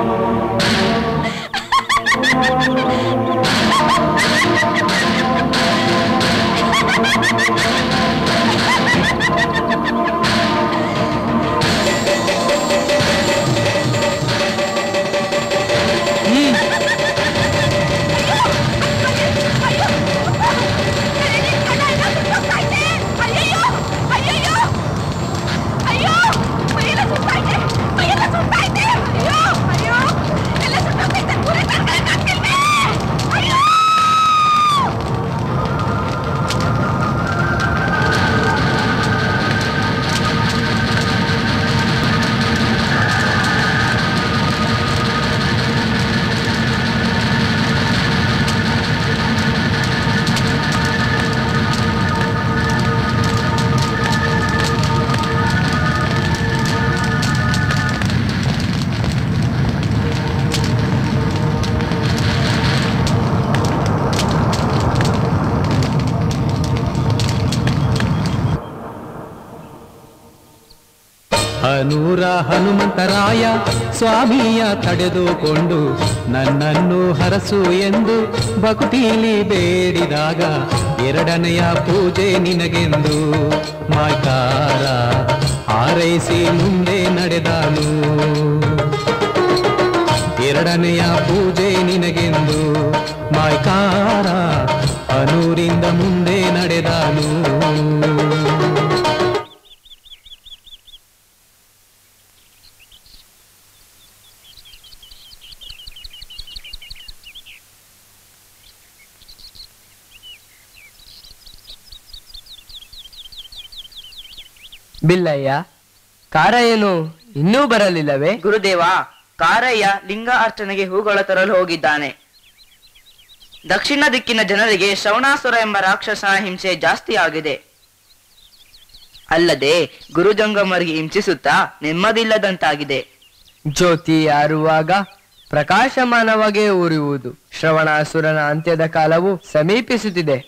ಅಯ್ಯಯ್ಯೋ ಅಯ್ಯಯ್ಯೋ ಅಯ್ಯೋ ಮೈಯೆಲ್ಲ ಸುತ್ತಾಯ್ತೆ ಮೈಯೆಲ್ಲ ಸುತ್ತಾಯ್ತೆ ಅಯ್ಯೋ ಅಯ್ಯೋ ಎಲ್ಲ ಸುತ್ತೋಗ್ತೈತೆ ಪೂರ ಕರ್ಕೊಂಡ್ ಹಾಕ್ತಿಲ್ವೇ
ಹನೂರ ಹನುಮಂತರಾಯ ಸ್ವಾಮಿಯ ತಡೆದುಕೊಂಡು ನನ್ನನ್ನು ಹರಸು ಎಂದು ಭಕ್ತಿಲಿ ಬೇಡಿದಾಗ ಎರಡನೆಯ ಪೂಜೆ ನಿನಗೆಂದು ಮಾಯ್ಕಾರ ಹಾರೈಸಿ ಮುಂದೆ ನಡೆದಾನು ಎರಡನೆಯ ಪೂಜೆ ನಿನಗೆಂದು ಮಾಯ್ಕಾರ ಅನೂರಿಂದ ಮುಂದೆ ನಡೆದಾನು
ಬಿಲ್ಲಯ್ಯ ಕಾರ ಏನು ಇನ್ನೂ ಬರಲಿಲ್ಲವೇ
ಗುರುದೇವ ಕಾರಯ್ಯ ಲಿಂಗ ಅರ್ಚನೆಗೆ ಹೂಗಳ ತರಲು ಹೋಗಿದ್ದಾನೆ ದಕ್ಷಿಣ ದಿಕ್ಕಿನ ಜನರಿಗೆ ಶ್ರವಣಾಸುರ ಎಂಬ ರಾಕ್ಷಸನ ಹಿಂಸೆ ಜಾಸ್ತಿ ಆಗಿದೆ ಅಲ್ಲದೆ ಗುರುಜಂಗಮರಿಗೆ ಹಿಂಸಿಸುತ್ತಾ ನೆಮ್ಮದಿಲ್ಲದಂತಾಗಿದೆ
ಜ್ಯೋತಿ ಆರುವಾಗ ಪ್ರಕಾಶಮಾನವಾಗೇ ಉರಿಯುವುದು ಶ್ರವಣಾಸುರನ ಅಂತ್ಯದ ಕಾಲವು ಸಮೀಪಿಸುತ್ತಿದೆ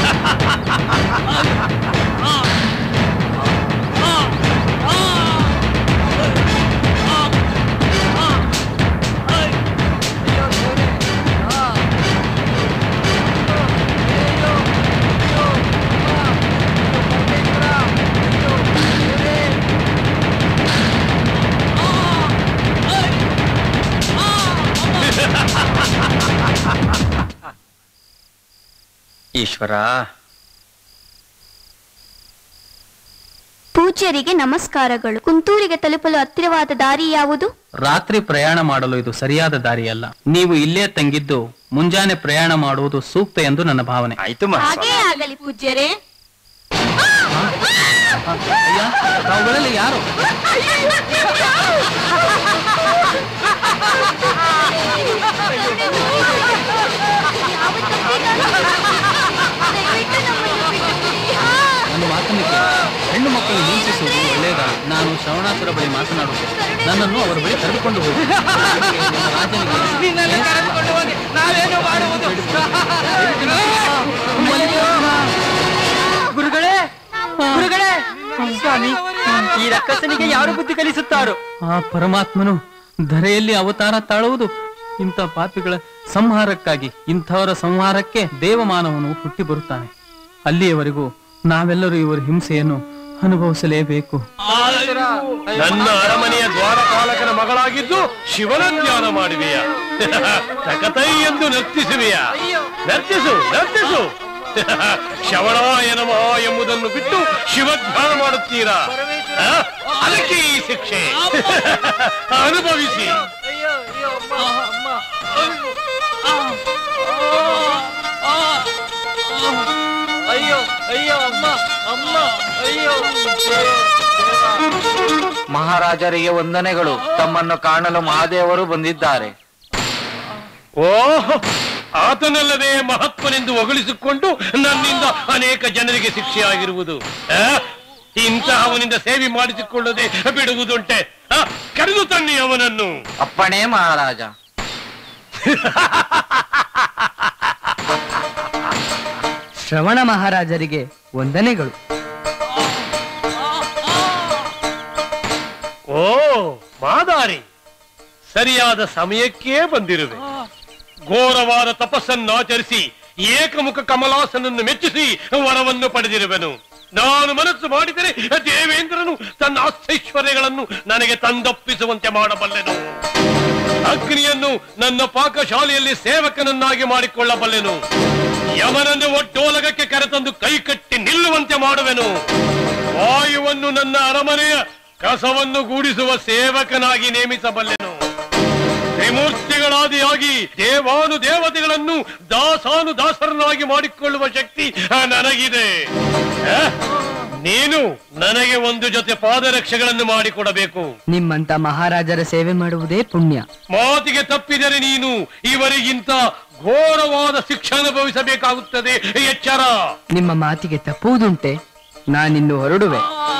ಈಶ್ವರ
ಪೂಜ್ಯರಿಗೆ ನಮಸ್ಕಾರಗಳು ಕುಂತೂರಿಗೆ ತಲುಪಲು ಹತ್ತಿರವಾದ ದಾರಿ ಯಾವುದು
ರಾತ್ರಿ ಪ್ರಯಾಣ ಮಾಡಲು ಇದು ಸರಿಯಾದ ದಾರಿಯಲ್ಲ ನೀವು ಇಲ್ಲೇ ತಂಗಿದ್ದು ಮುಂಜಾನೆ ಪ್ರಯಾಣ ಮಾಡುವುದು ಸೂಕ್ತ ಎಂದು ನನ್ನ ಭಾವನೆ
ಆಯ್ತು
ಹಾಗೇ ಆಗಲಿ ಪೂಜ್ಯರೇ
ತಾವುಗಳಲ್ಲಿ ಯಾರು ನನ್ನ ಮಾತನ್ನು ಕೇಳಿ ಹೆಣ್ಣು ಮಕ್ಕಳು ಹಿಂಸಿಸುವುದು ಒಳ್ಳೆಯದಲ್ಲ ನಾನು ಶ್ರವಣಾಸುರ ಬಳಿ ಮಾತನಾಡುತ್ತೇನೆ ನನ್ನನ್ನು ಅವರ ಬಳಿ ಕರೆದುಕೊಂಡು ಹೋಗಿ
ನಿನ್ನೆಲ್ಲ ಕರೆದುಕೊಂಡು ಹೋಗಿ ನಾವೇನು ಮಾಡುವುದು
ಗುರುಗಳೇ ಗುರುಗಳೇ ಸ್ವಾಮಿ ಈ ರಕ್ಕಸನಿಗೆ ಯಾರು ಬುದ್ಧಿ ಕಲಿಸುತ್ತಾರೋ
ಆ ಪರಮಾತ್ಮನು ಧರೆಯಲ್ಲಿ ಅವತಾರ ತಾಳುವುದು ಇಂಥ ಪಾಪಿಗಳ ಸಂಹಾರಕ್ಕಾಗಿ ಇಂಥವರ ಸಂಹಾರಕ್ಕೆ ದೇವಮಾನವನು ಹುಟ್ಟಿ ಬರುತ್ತಾನೆ ಅಲ್ಲಿಯವರೆಗೂ ನಾವೆಲ್ಲರೂ ಇವರ ಹಿಂಸೆಯನ್ನು ಅನುಭವಿಸಲೇಬೇಕು
ನನ್ನ ಅರಮನೆಯ ದ್ವಾರಪಾಲಕನ ಮಗಳಾಗಿದ್ದು ಶಿವನ ಧ್ಯಾನ ಮಾಡುವೆಯ ತಕತೈ ಎಂದು ನರ್ತಿಸುವೆಯ ನರ್ತಿಸು ನರ್ತಿಸು ಶವಣಾಯ ನಮಃ ಎಂಬುದನ್ನು ಬಿಟ್ಟು ಶಿವಧ್ಯಾನ ಮಾಡುತ್ತೀರಾ ಆ? ಅದಕ್ಕೆ ಈ ಶಿಕ್ಷೆ ಅನುಭವಿಸಿ
ಅಯ್ಯೋ ಅಯ್ಯೋ ಅಮ್ಮ ಅಮ್ಮ ಅಯ್ಯೋ
ಮಹಾರಾಜರಿಗೆ ವಂದನೆಗಳು ತಮ್ಮನ್ನು ಕಾಣಲು ಮಹಾದೇವರು ಬಂದಿದ್ದಾರೆ
ಓಹ್ ಆತನಲ್ಲದೆ ಮಹತ್ವನೆಂದು ಹೊಗಳಿಸಿಕೊಂಡು ನನ್ನಿಂದ ಅನೇಕ ಜನರಿಗೆ ಶಿಕ್ಷೆಯಾಗಿರುವುದು ಆ? ಇಂತಹವನಿಂದ ಸೇವೆ ಮಾಡಿಸಿಕೊಳ್ಳದೆ ಬಿಡುವುದುಂಟೆ ಆ? ಕರೆದು ತನ್ನಿ ಅವನನ್ನು
ಅಪ್ಪಣೆ ಮಹಾರಾಜ
ಶ್ರವಣ ಮಹಾರಾಜರಿಗೆ ವಂದನೆಗಳು
ಓ ಮಾದಾರಿ ಸರಿಯಾದ ಸಮಯಕ್ಕೇ ಬಂದಿರುವೆ ಘೋರವಾದ ತಪಸ್ಸನ್ನಾಚರಿಸಿ ಏಕಮುಖ ಕಮಲಾಸನನ್ನು ಮೆಚ್ಚಿಸಿ ವರವನ್ನು ಪಡೆದಿರುವೆನು ನಾನು ಮನಸ್ಸು ಮಾಡಿದರೆ ದೇವೇಂದ್ರನು ತನ್ನ ಅಸ್ಥೈಶ್ವರ್ಯಗಳನ್ನು ನನಗೆ ತಂದೊಪ್ಪಿಸುವಂತೆ ಮಾಡಬಲ್ಲೆನು ಅಗ್ನಿಯನ್ನು ನನ್ನ ಪಾಕಶಾಲೆಯಲ್ಲಿ ಸೇವಕನನ್ನಾಗಿ ಮಾಡಿಕೊಳ್ಳಬಲ್ಲೆನು ಯಮನನ್ನು ಒಟ್ಟೋಲಗಕ್ಕೆ ಕರೆತಂದು ಕೈಕಟ್ಟಿ ನಿಲ್ಲುವಂತೆ ಮಾಡುವೆನು ವಾಯುವನ್ನು ನನ್ನ ಅರಮನೆಯ ಕಸವನ್ನು ಗೂಡಿಸುವ ಸೇವಕನಾಗಿ ನೇಮಿಸಬಲ್ಲೆನು ತ್ರಿಮೂರ್ತಿಗಳಾದಿಯಾಗಿ ದೇವಾನು ದೇವತೆಗಳನ್ನು ದಾಸಾನು ದಾಸರನ್ನಾಗಿ ಮಾಡಿಕೊಳ್ಳುವ ಶಕ್ತಿ ಆ, ನನಗಿದೆ ಆ? ನೀನು ನನಗೆ ಒಂದು ಜೊತೆ ಪಾದರಕ್ಷೆಗಳನ್ನು ಮಾಡಿಕೊಡಬೇಕು
ನಿಮ್ಮಂತ ಮಹಾರಾಜರ ಸೇವೆ ಮಾಡುವುದೇ ಪುಣ್ಯ
ಮಾತಿಗೆ ತಪ್ಪಿದರೆ ನೀನು ಇವರಿಗಿಂತ ಘೋರವಾದ ಶಿಕ್ಷೆ ಅನುಭವಿಸಬೇಕಾಗುತ್ತದೆ ಎಚ್ಚರ
ನಿಮ್ಮ ಮಾತಿಗೆ ತಪ್ಪುವುದುಂಟೆ ನಾನಿನ್ನು ಹೊರಡುವೆ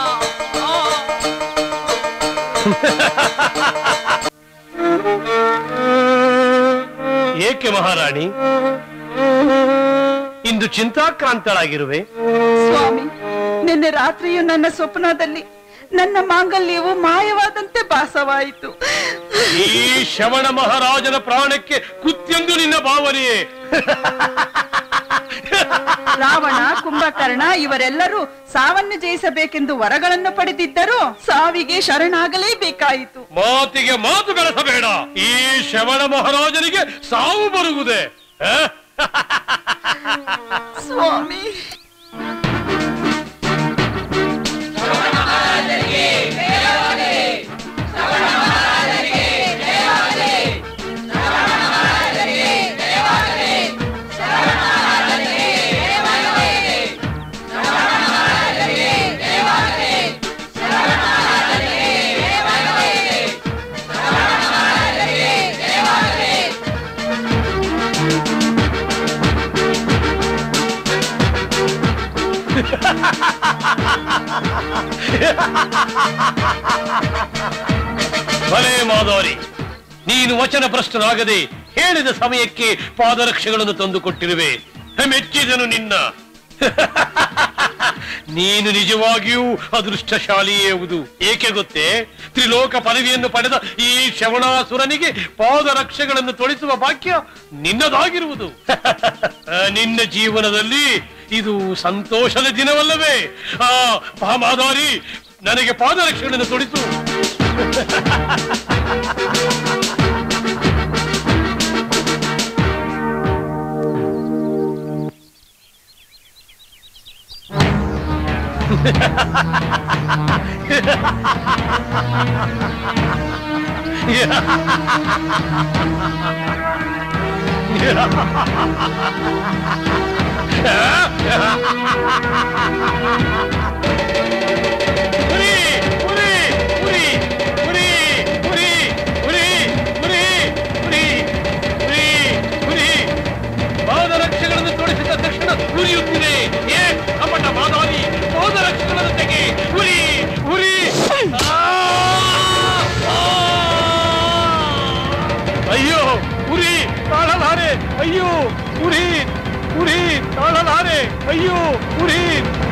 ಏಕೆ ಮಹಾರಾಣಿ ಇಂದು ಚಿಂತಾಕ್ರಾಂತಳಾಗಿರುವೆ
ಸ್ವಾಮಿ ನಿನ್ನೆ ರಾತ್ರಿಯು ನನ್ನ ಸ್ವಪ್ನದಲ್ಲಿ ನನ್ನ ಮಾಂಗಲ್ಯವು ಮಾಯವಾದಂತೆ ಭಾಸವಾಯಿತು
ಈ ಶ್ರವಣ ಮಹಾರಾಜನ ಪ್ರಾಣಕ್ಕೆ ಕುತ್ಯಂದು ನಿನ್ನ ಭಾವನೆಯೇ
ರಾವಣ ಕುಂಭಕರ್ಣ ಇವರೆಲ್ಲರೂ ಸಾವನ್ನು ಜಯಿಸಬೇಕೆಂದು ವರಗಳನ್ನು ಪಡೆದಿದ್ದರೂ ಸಾವಿಗೆ ಶರಣಾಗಲೇಬೇಕಾಯಿತು
ಮಾತಿಗೆ ಮಾತು ಬೆಳೆಸಬೇಡ ಈ ಶ್ರವಣ ಮಹಾರಾಜನಿಗೆ ಸಾವು ಬರುವುದೇ ಆ?
ಸ್ವಾಮಿ
ಭಲೇ ಮಾದರಿ ನೀನು ವಚನ ಭ್ರಷ್ಟನಾಗದೆ ಹೇಳಿದ ಸಮಯಕ್ಕೆ ಪಾದರಕ್ಷೆಗಳನ್ನು ತಂದು ಕೊಟ್ಟಿರುವೆ ಮೆಚ್ಚಿದನು ನಿನ್ನ ನೀನು ನಿಜವಾಗಿಯೂ ಅದೃಷ್ಟಶಾಲಿಯೇವುದು ಏಕೆ ಗೊತ್ತೇ ತ್ರಿಲೋಕ ಪದವಿಯನ್ನು ಪಡೆದ ಈ ಶ್ರವಣಾಸುರನಿಗೆ ಪಾದರಕ್ಷೆಗಳನ್ನು ತೊಳಿಸುವ ಭಾಗ್ಯ ನಿನ್ನದಾಗಿರುವುದು ನಿನ್ನ ಜೀವನದಲ್ಲಿ ಇದು ಸಂತೋಷದ ದಿನವಲ್ಲವೇ ಆ ಮಹಾಮಾದಾರಿ ನನಗೆ ಪಾದರಕ್ಷೆಗಳನ್ನು ತೊಡಿಸು ಪಾದರಕ್ಷೆಗಳನ್ನು ತೊಡಿಸಿದ ತಕ್ಷಣ ಉರಿಯುತ್ತಿದೆ ಏ ಕಪಟ ಮಾದಾರಿ ಪಾದರಕ್ಷೆಗಳನ್ನು ತೆಗೆ ಉರಿ ಉರಿ ಆ! ಆ! ಅಯ್ಯೋ ಉರಿ ತಾಳಲಾರೆ ಅಯ್ಯೋ ಉರಿ ಉರಿ ತಾಳಲಾರೆ ಅಯ್ಯೋ ಉರಿ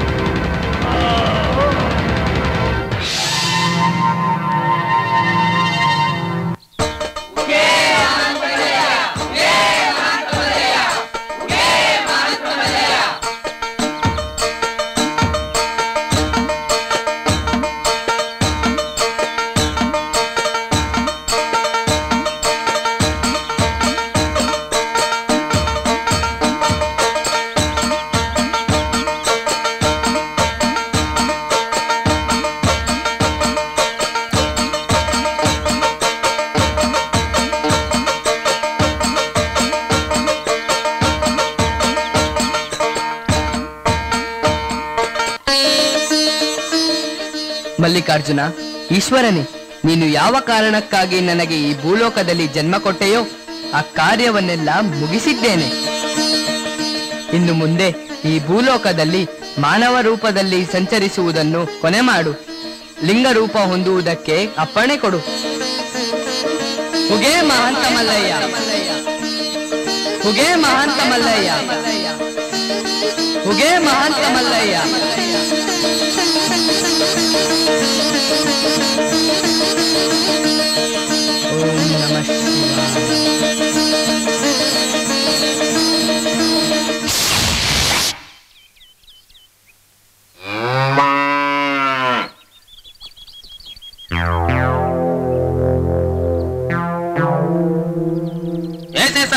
ಮಲ್ಲಿಕಾರ್ಜುನ ಈಶ್ವರನೇ ನೀನು ಯಾವ ಕಾರಣಕ್ಕಾಗಿ ನನಗೆ ಈ ಭೂಲೋಕದಲ್ಲಿ ಜನ್ಮ ಕೊಟ್ಟೆಯೋ ಆ ಕಾರ್ಯವನ್ನೆಲ್ಲ ಮುಗಿಸಿದ್ದೇನೆ ಇನ್ನು ಮುಂದೆ ಈ ಭೂಲೋಕದಲ್ಲಿ ಮಾನವ ರೂಪದಲ್ಲಿ ಸಂಚರಿಸುವುದನ್ನು ಕೊನೆ ಮಾಡು ಲಿಂಗ ರೂಪ ಹೊಂದುವುದಕ್ಕೆ ಅಪ್ಪಣೆ ಕೊಡು ಹುಗೇ ಮಹಾಂತ ಮಲ್ಲಯ್ಯ ಹುಗೇ ಮಹಾಂತ ಮಲ್ಲಯ್ಯ ಹುಗೇ ಮಹಾಂತ ಮಲ್ಲಯ್ಯ ಓಂ ನಮಃ ಶಿವಾಯ
ಏ ಶೇಷ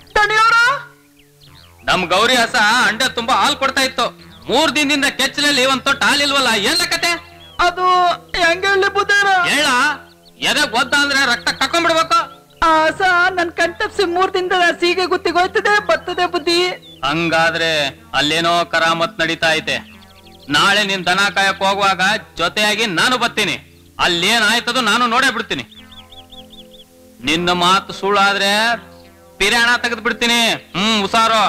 ನಮ್ ಗೌರಿ ಹಸ ಅಂಡೆ ತುಂಬಾ ಹಾಲ್ ಕೊಡ್ತಾ ಇತ್ತು ಮೂರ್ ದಿನದಿಂದ ಕೆಚ್ಚಲಲ್ಲಿ ಒಂದ್ ತೊಟ್ಟು ಹಾಲಿಲ್ವಲ್ಲ ಏನ್ ಕತೆ
ಅದು ಹೆಂಗೆ ಹೇಳಿ ಬುದ್ಧಾರ
ಹೇಳ ಎದೆ ಗೊತ್ತ ಅಂದ್ರೆ ರಕ್ತ ಕಕ್ಕೊಂಡ್ಬಿಡ್ಬೇಕು
ಆಸ ನನ್ ಕಣ್ತಪ್ಸಿ ಮೂರ್ ದಿನದ ಸೀಗೆ ಗುತ್ತಿಗೋಯ್ತದೆ ಬರ್ತದೆ ಬುದ್ಧಿ
ಹಂಗಾದ್ರೆ ಅಲ್ಲೇನೋ ಕರಾಮತ್ ನಡೀತಾ ಐತೆ ನಾಳೆ ನಿನ್ ದನ ಕಾಯಕ್ ಹೋಗುವಾಗ ಜೊತೆಯಾಗಿ ನಾನು ಬರ್ತೀನಿ ಅಲ್ಲೇನಾಯ್ತದು ನಾನು ನೋಡೇ ಬಿಡ್ತೀನಿ ನಿನ್ನ ಮಾತು ಸುಳ್ಳಾದ್ರೆ ಪಿರಾಣ ತೆಗೆದು ಬಿಡ್ತೀನಿ ಹ್ಮ್ ಹುಷಾರು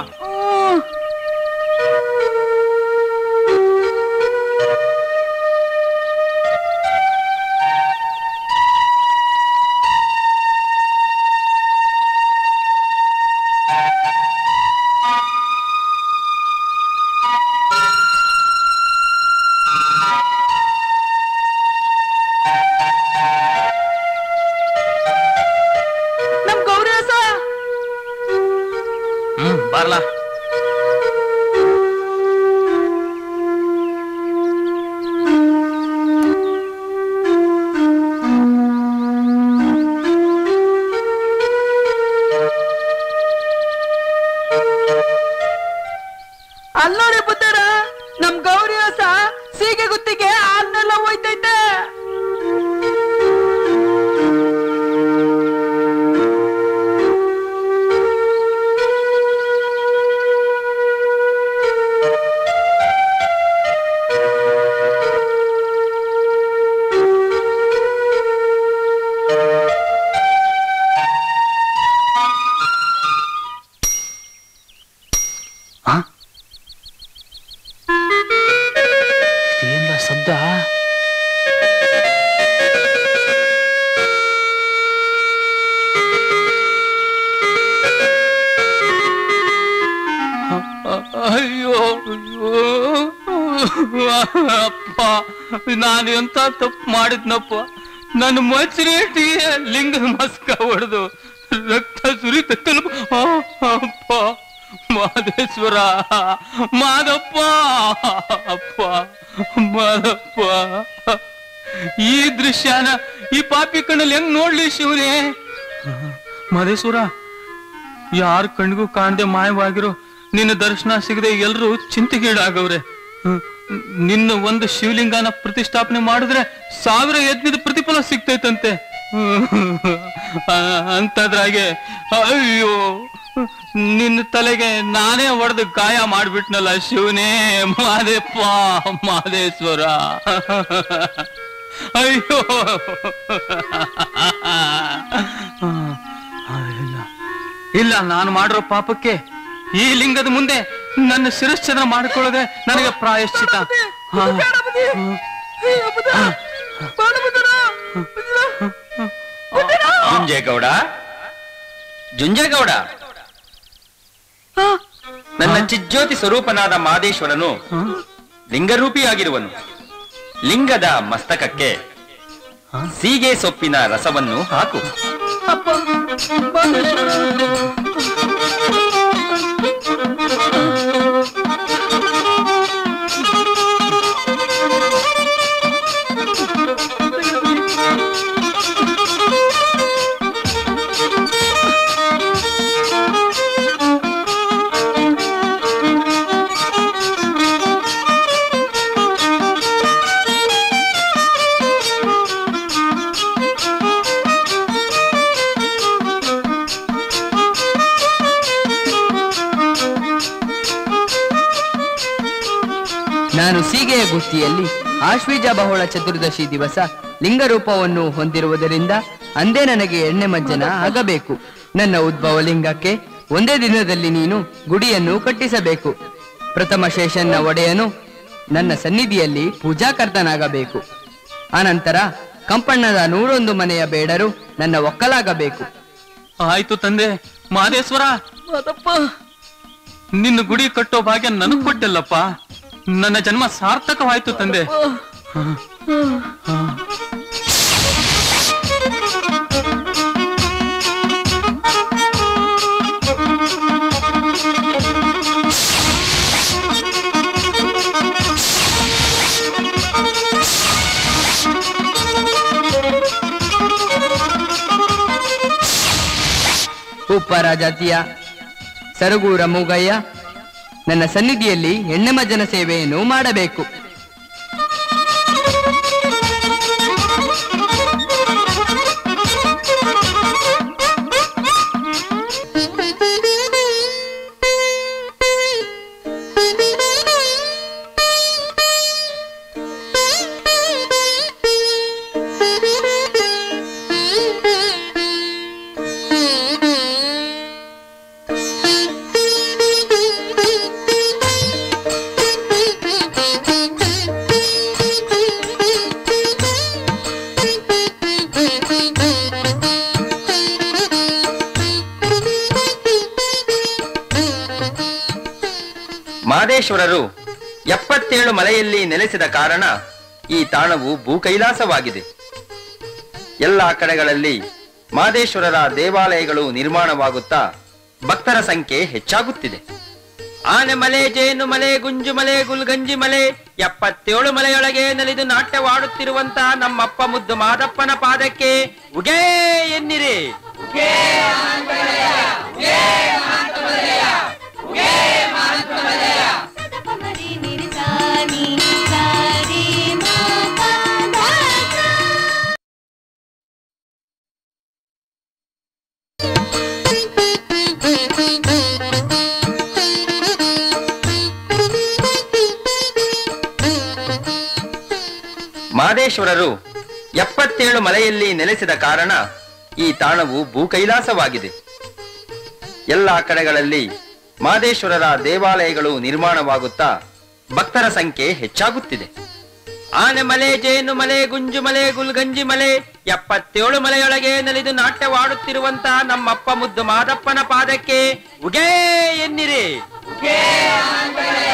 ಬಾರ್ಲಾ
ಅಲ್ಲೋಡಿ ಬುದ್ಧರ ನಮ್ ಗೌರಿ ಹೊಸ ಸೀಗೆ ಗುತ್ತಿಗೆ ಹಾಲ್ನೆಲ್ಲ ಹೋಯ್ತೈತೆ
ಏನ್ಲ ಶಬ್ದ ಅಯ್ಯೋ ಅಯ್ಯೋ ಅಪ್ಪ ನಾನು ಎಂತ ತಪ್ಪು ಮಾಡಿದ್ನಪ್ಪ ನನ್ನ ಮಚ್ಚರೇಟಿ ಲಿಂಗದ ಮಸ್ಕ ಹೊಡೆದು ರಕ್ತ ಸುರಿತಲ್ಲ ಅಪ್ಪ ಮಾದೇಶ್ವರ ಮಾದಪ್ಪ ಅಪ್ಪ ಮಾದಪ್ಪ ಈ ದೃಶ್ಯನ ಈ ಪಾಪಿ ಕಣ್ಣಲ್ಲಿ ಹೆಂಗ್ ನೋಡ್ಲಿ ಶಿವನೇ ಮಾದೇಶ್ವರ ಯಾರ ಕಣ್ಗೂ ಕಾಣದೆ ಮಾಯವಾಗಿರೋ ನಿನ್ನ ದರ್ಶನ ಸಿಗದೆ ಎಲ್ರೂ ಚಿಂತೆಗೀಡಾಗವ್ರೆ ಹ್ಮ್. ನಿನ್ನ ಒಂದು ಶಿವಲಿಂಗನ ಪ್ರತಿಷ್ಠಾಪನೆ ಮಾಡಿದ್ರೆ ಸಾವಿರ ಯಜ್ಞದ ಪ್ರತಿಫಲ ಸಿಗ್ತೈತಂತೆ ಹ್ಮ್. ಆ, ಅಂತದ್ರಾಗೆ ಅಯ್ಯೋ ನಿನ್ನ ತಲೆಗೆ ನಾನೇ ಹೊಡೆದು ಗಾಯ ಮಾಡ್ಬಿಟ್ನಲ್ಲ ಶಿವನೇ ಮಾದೇಪ್ಪ ಮಾದೇಶ್ವರ ಅಯ್ಯೋ ಆ, ಇಲ್ಲ ಇಲ್ಲ ನಾನು ಮಾಡಿರೋ ಪಾಪಕ್ಕೆ ಈ ಲಿಂಗದ ಮುಂದೆ ನನ್ನ ಶಿರಶ್ಚಂದ್ರ ಮಾಡಿಕೊಳ್ಳದೆ ನನಗೆ ಪ್ರಾಯಶ್ಚಿತ ಹಾ.
ಜುಂಜೇಗೌಡ ಜುಂಜೇಗೌಡ ನನ್ನ ಚಿಜ್ಯೋತಿ ಸ್ವರೂಪನಾದ ಮಾದೇಶ್ವರನು ಲಿಂಗರೂಪಿಯಾಗಿರುವನು ಲಿಂಗದ ಮಸ್ತಕಕ್ಕೆ ಸೀಗೆ ಸೊಪ್ಪಿನ ರಸವನ್ನು ಹಾಕು
ನಾನು ಸೀಗೆಯ ಗುತ್ತಿಯಲ್ಲಿ ಆಶ್ವೀಜ ಬಹುಳ ಚತುರ್ದಶಿ ದಿವಸ ಲಿಂಗರೂಪವನ್ನು ಹೊಂದಿರುವುದರಿಂದ ಅಂದೇ ನನಗೆ ಎಣ್ಣೆ ಮಜ್ಜನ ಆಗಬೇಕು ನನ್ನ ಉದ್ಭವ ಲಿಂಗಕ್ಕೆ ಒಂದೇ ದಿನದಲ್ಲಿ ನೀನು ಗುಡಿಯನ್ನು ಕಟ್ಟಿಸಬೇಕು ಪ್ರಥಮ ಶೇಷನ್ನ ಒಡೆಯನು ನನ್ನ ಸನ್ನಿಧಿಯಲ್ಲಿ ಪೂಜಾಕರ್ತನಾಗಬೇಕು ಆನಂತರ ಕಂಪಣ್ಣದ ನೂರೊಂದು ಮನೆಯ ಬೇಡರು ನನ್ನ ಒಕ್ಕಲಾಗಬೇಕು
ಆಯ್ತು ತಂದೆ ಮಾದೇಶ್ವರ ನಿನ್ನ ಗುಡಿ ಕಟ್ಟೋ ಭಾಗ್ಯ ನನಗ್ ಕೊಟ್ಟಿಲ್ಲಪ್ಪ ನನ್ನ ಜನ್ಮ ಸಾರ್ಥಕವಾಯ್ತು ತಂದೆ
ಉಪ್ಪರ ಜಾತಿಯ ಸರಗೂರ ಮೂಗಯ್ಯ ನನ್ನ ಸನ್ನಿಧಿಯಲ್ಲಿ ಎಣ್ಣೆ ಮಜ್ಜನ ಸೇವೆಯನ್ನು ಮಾಡಬೇಕು
ಮಾದೇಶ್ವರರು ಎಪ್ಪತ್ತೇಳು ಮಲೆಯಲ್ಲಿ ನೆಲೆಸಿದ ಕಾರಣ ಈ ತಾಣವು ಭೂಕೈಲಾಸವಾಗಿದೆ ಎಲ್ಲಾ ಕಡೆಗಳಲ್ಲಿ ಮಾದೇಶ್ವರರ ದೇವಾಲಯಗಳು ನಿರ್ಮಾಣವಾಗುತ್ತಾ ಭಕ್ತರ ಸಂಖ್ಯೆ ಹೆಚ್ಚಾಗುತ್ತಿದೆ ಆನೆ ಮಲೆ ಜೇನು ಮಲೆ ಗುಂಜು ಮಲೆ ಗುಲ್ಗಂಜಿ ಮಲೆ ಎಪ್ಪತ್ತೇಳು ಮಲೆಯೊಳಗೆ ನಲಿದು ನಾಟ್ಯವಾಡುತ್ತಿರುವಂತಹ ನಮ್ಮಪ್ಪ ಮುದ್ದು ಮಾದಪ್ಪನ ಪಾದಕ್ಕೆ ಉಗೇ ಎನ್ನಿರಿ ಮಾದೇಶ್ವರರು ಎಪ್ಪತ್ತೇಳು ಮಲೆಯಲ್ಲಿ ನೆಲೆಸಿದ ಕಾರಣ ಈ ತಾಣವು ಭೂಕೈಲಾಸವಾಗಿದೆ ಎಲ್ಲಾ ಕಡೆಗಳಲ್ಲಿ ಮಾದೇಶ್ವರರ ದೇವಾಲಯಗಳು ನಿರ್ಮಾಣವಾಗುತ್ತಾ ಭಕ್ತರ ಸಂಖ್ಯೆ ಹೆಚ್ಚಾಗುತ್ತಿದೆ ಆನೆ ಮಲೆ ಜೇನು ಮಲೆ ಗುಂಜು ಮಲೆ ಗುಲ್ಗಂಜಿ ಮಲೆ ಎಪ್ಪತ್ತೇಳು ಮಲೆಯೊಳಗೆ ನಲಿದು ನಾಟ್ಯವಾಡುತ್ತಿರುವಂತಹ ನಮ್ಮಪ್ಪ ಮುದ್ದು ಮಾದಪ್ಪನ ಪಾದಕ್ಕೆ ಉಗೇ ಎನ್ನಿರಿ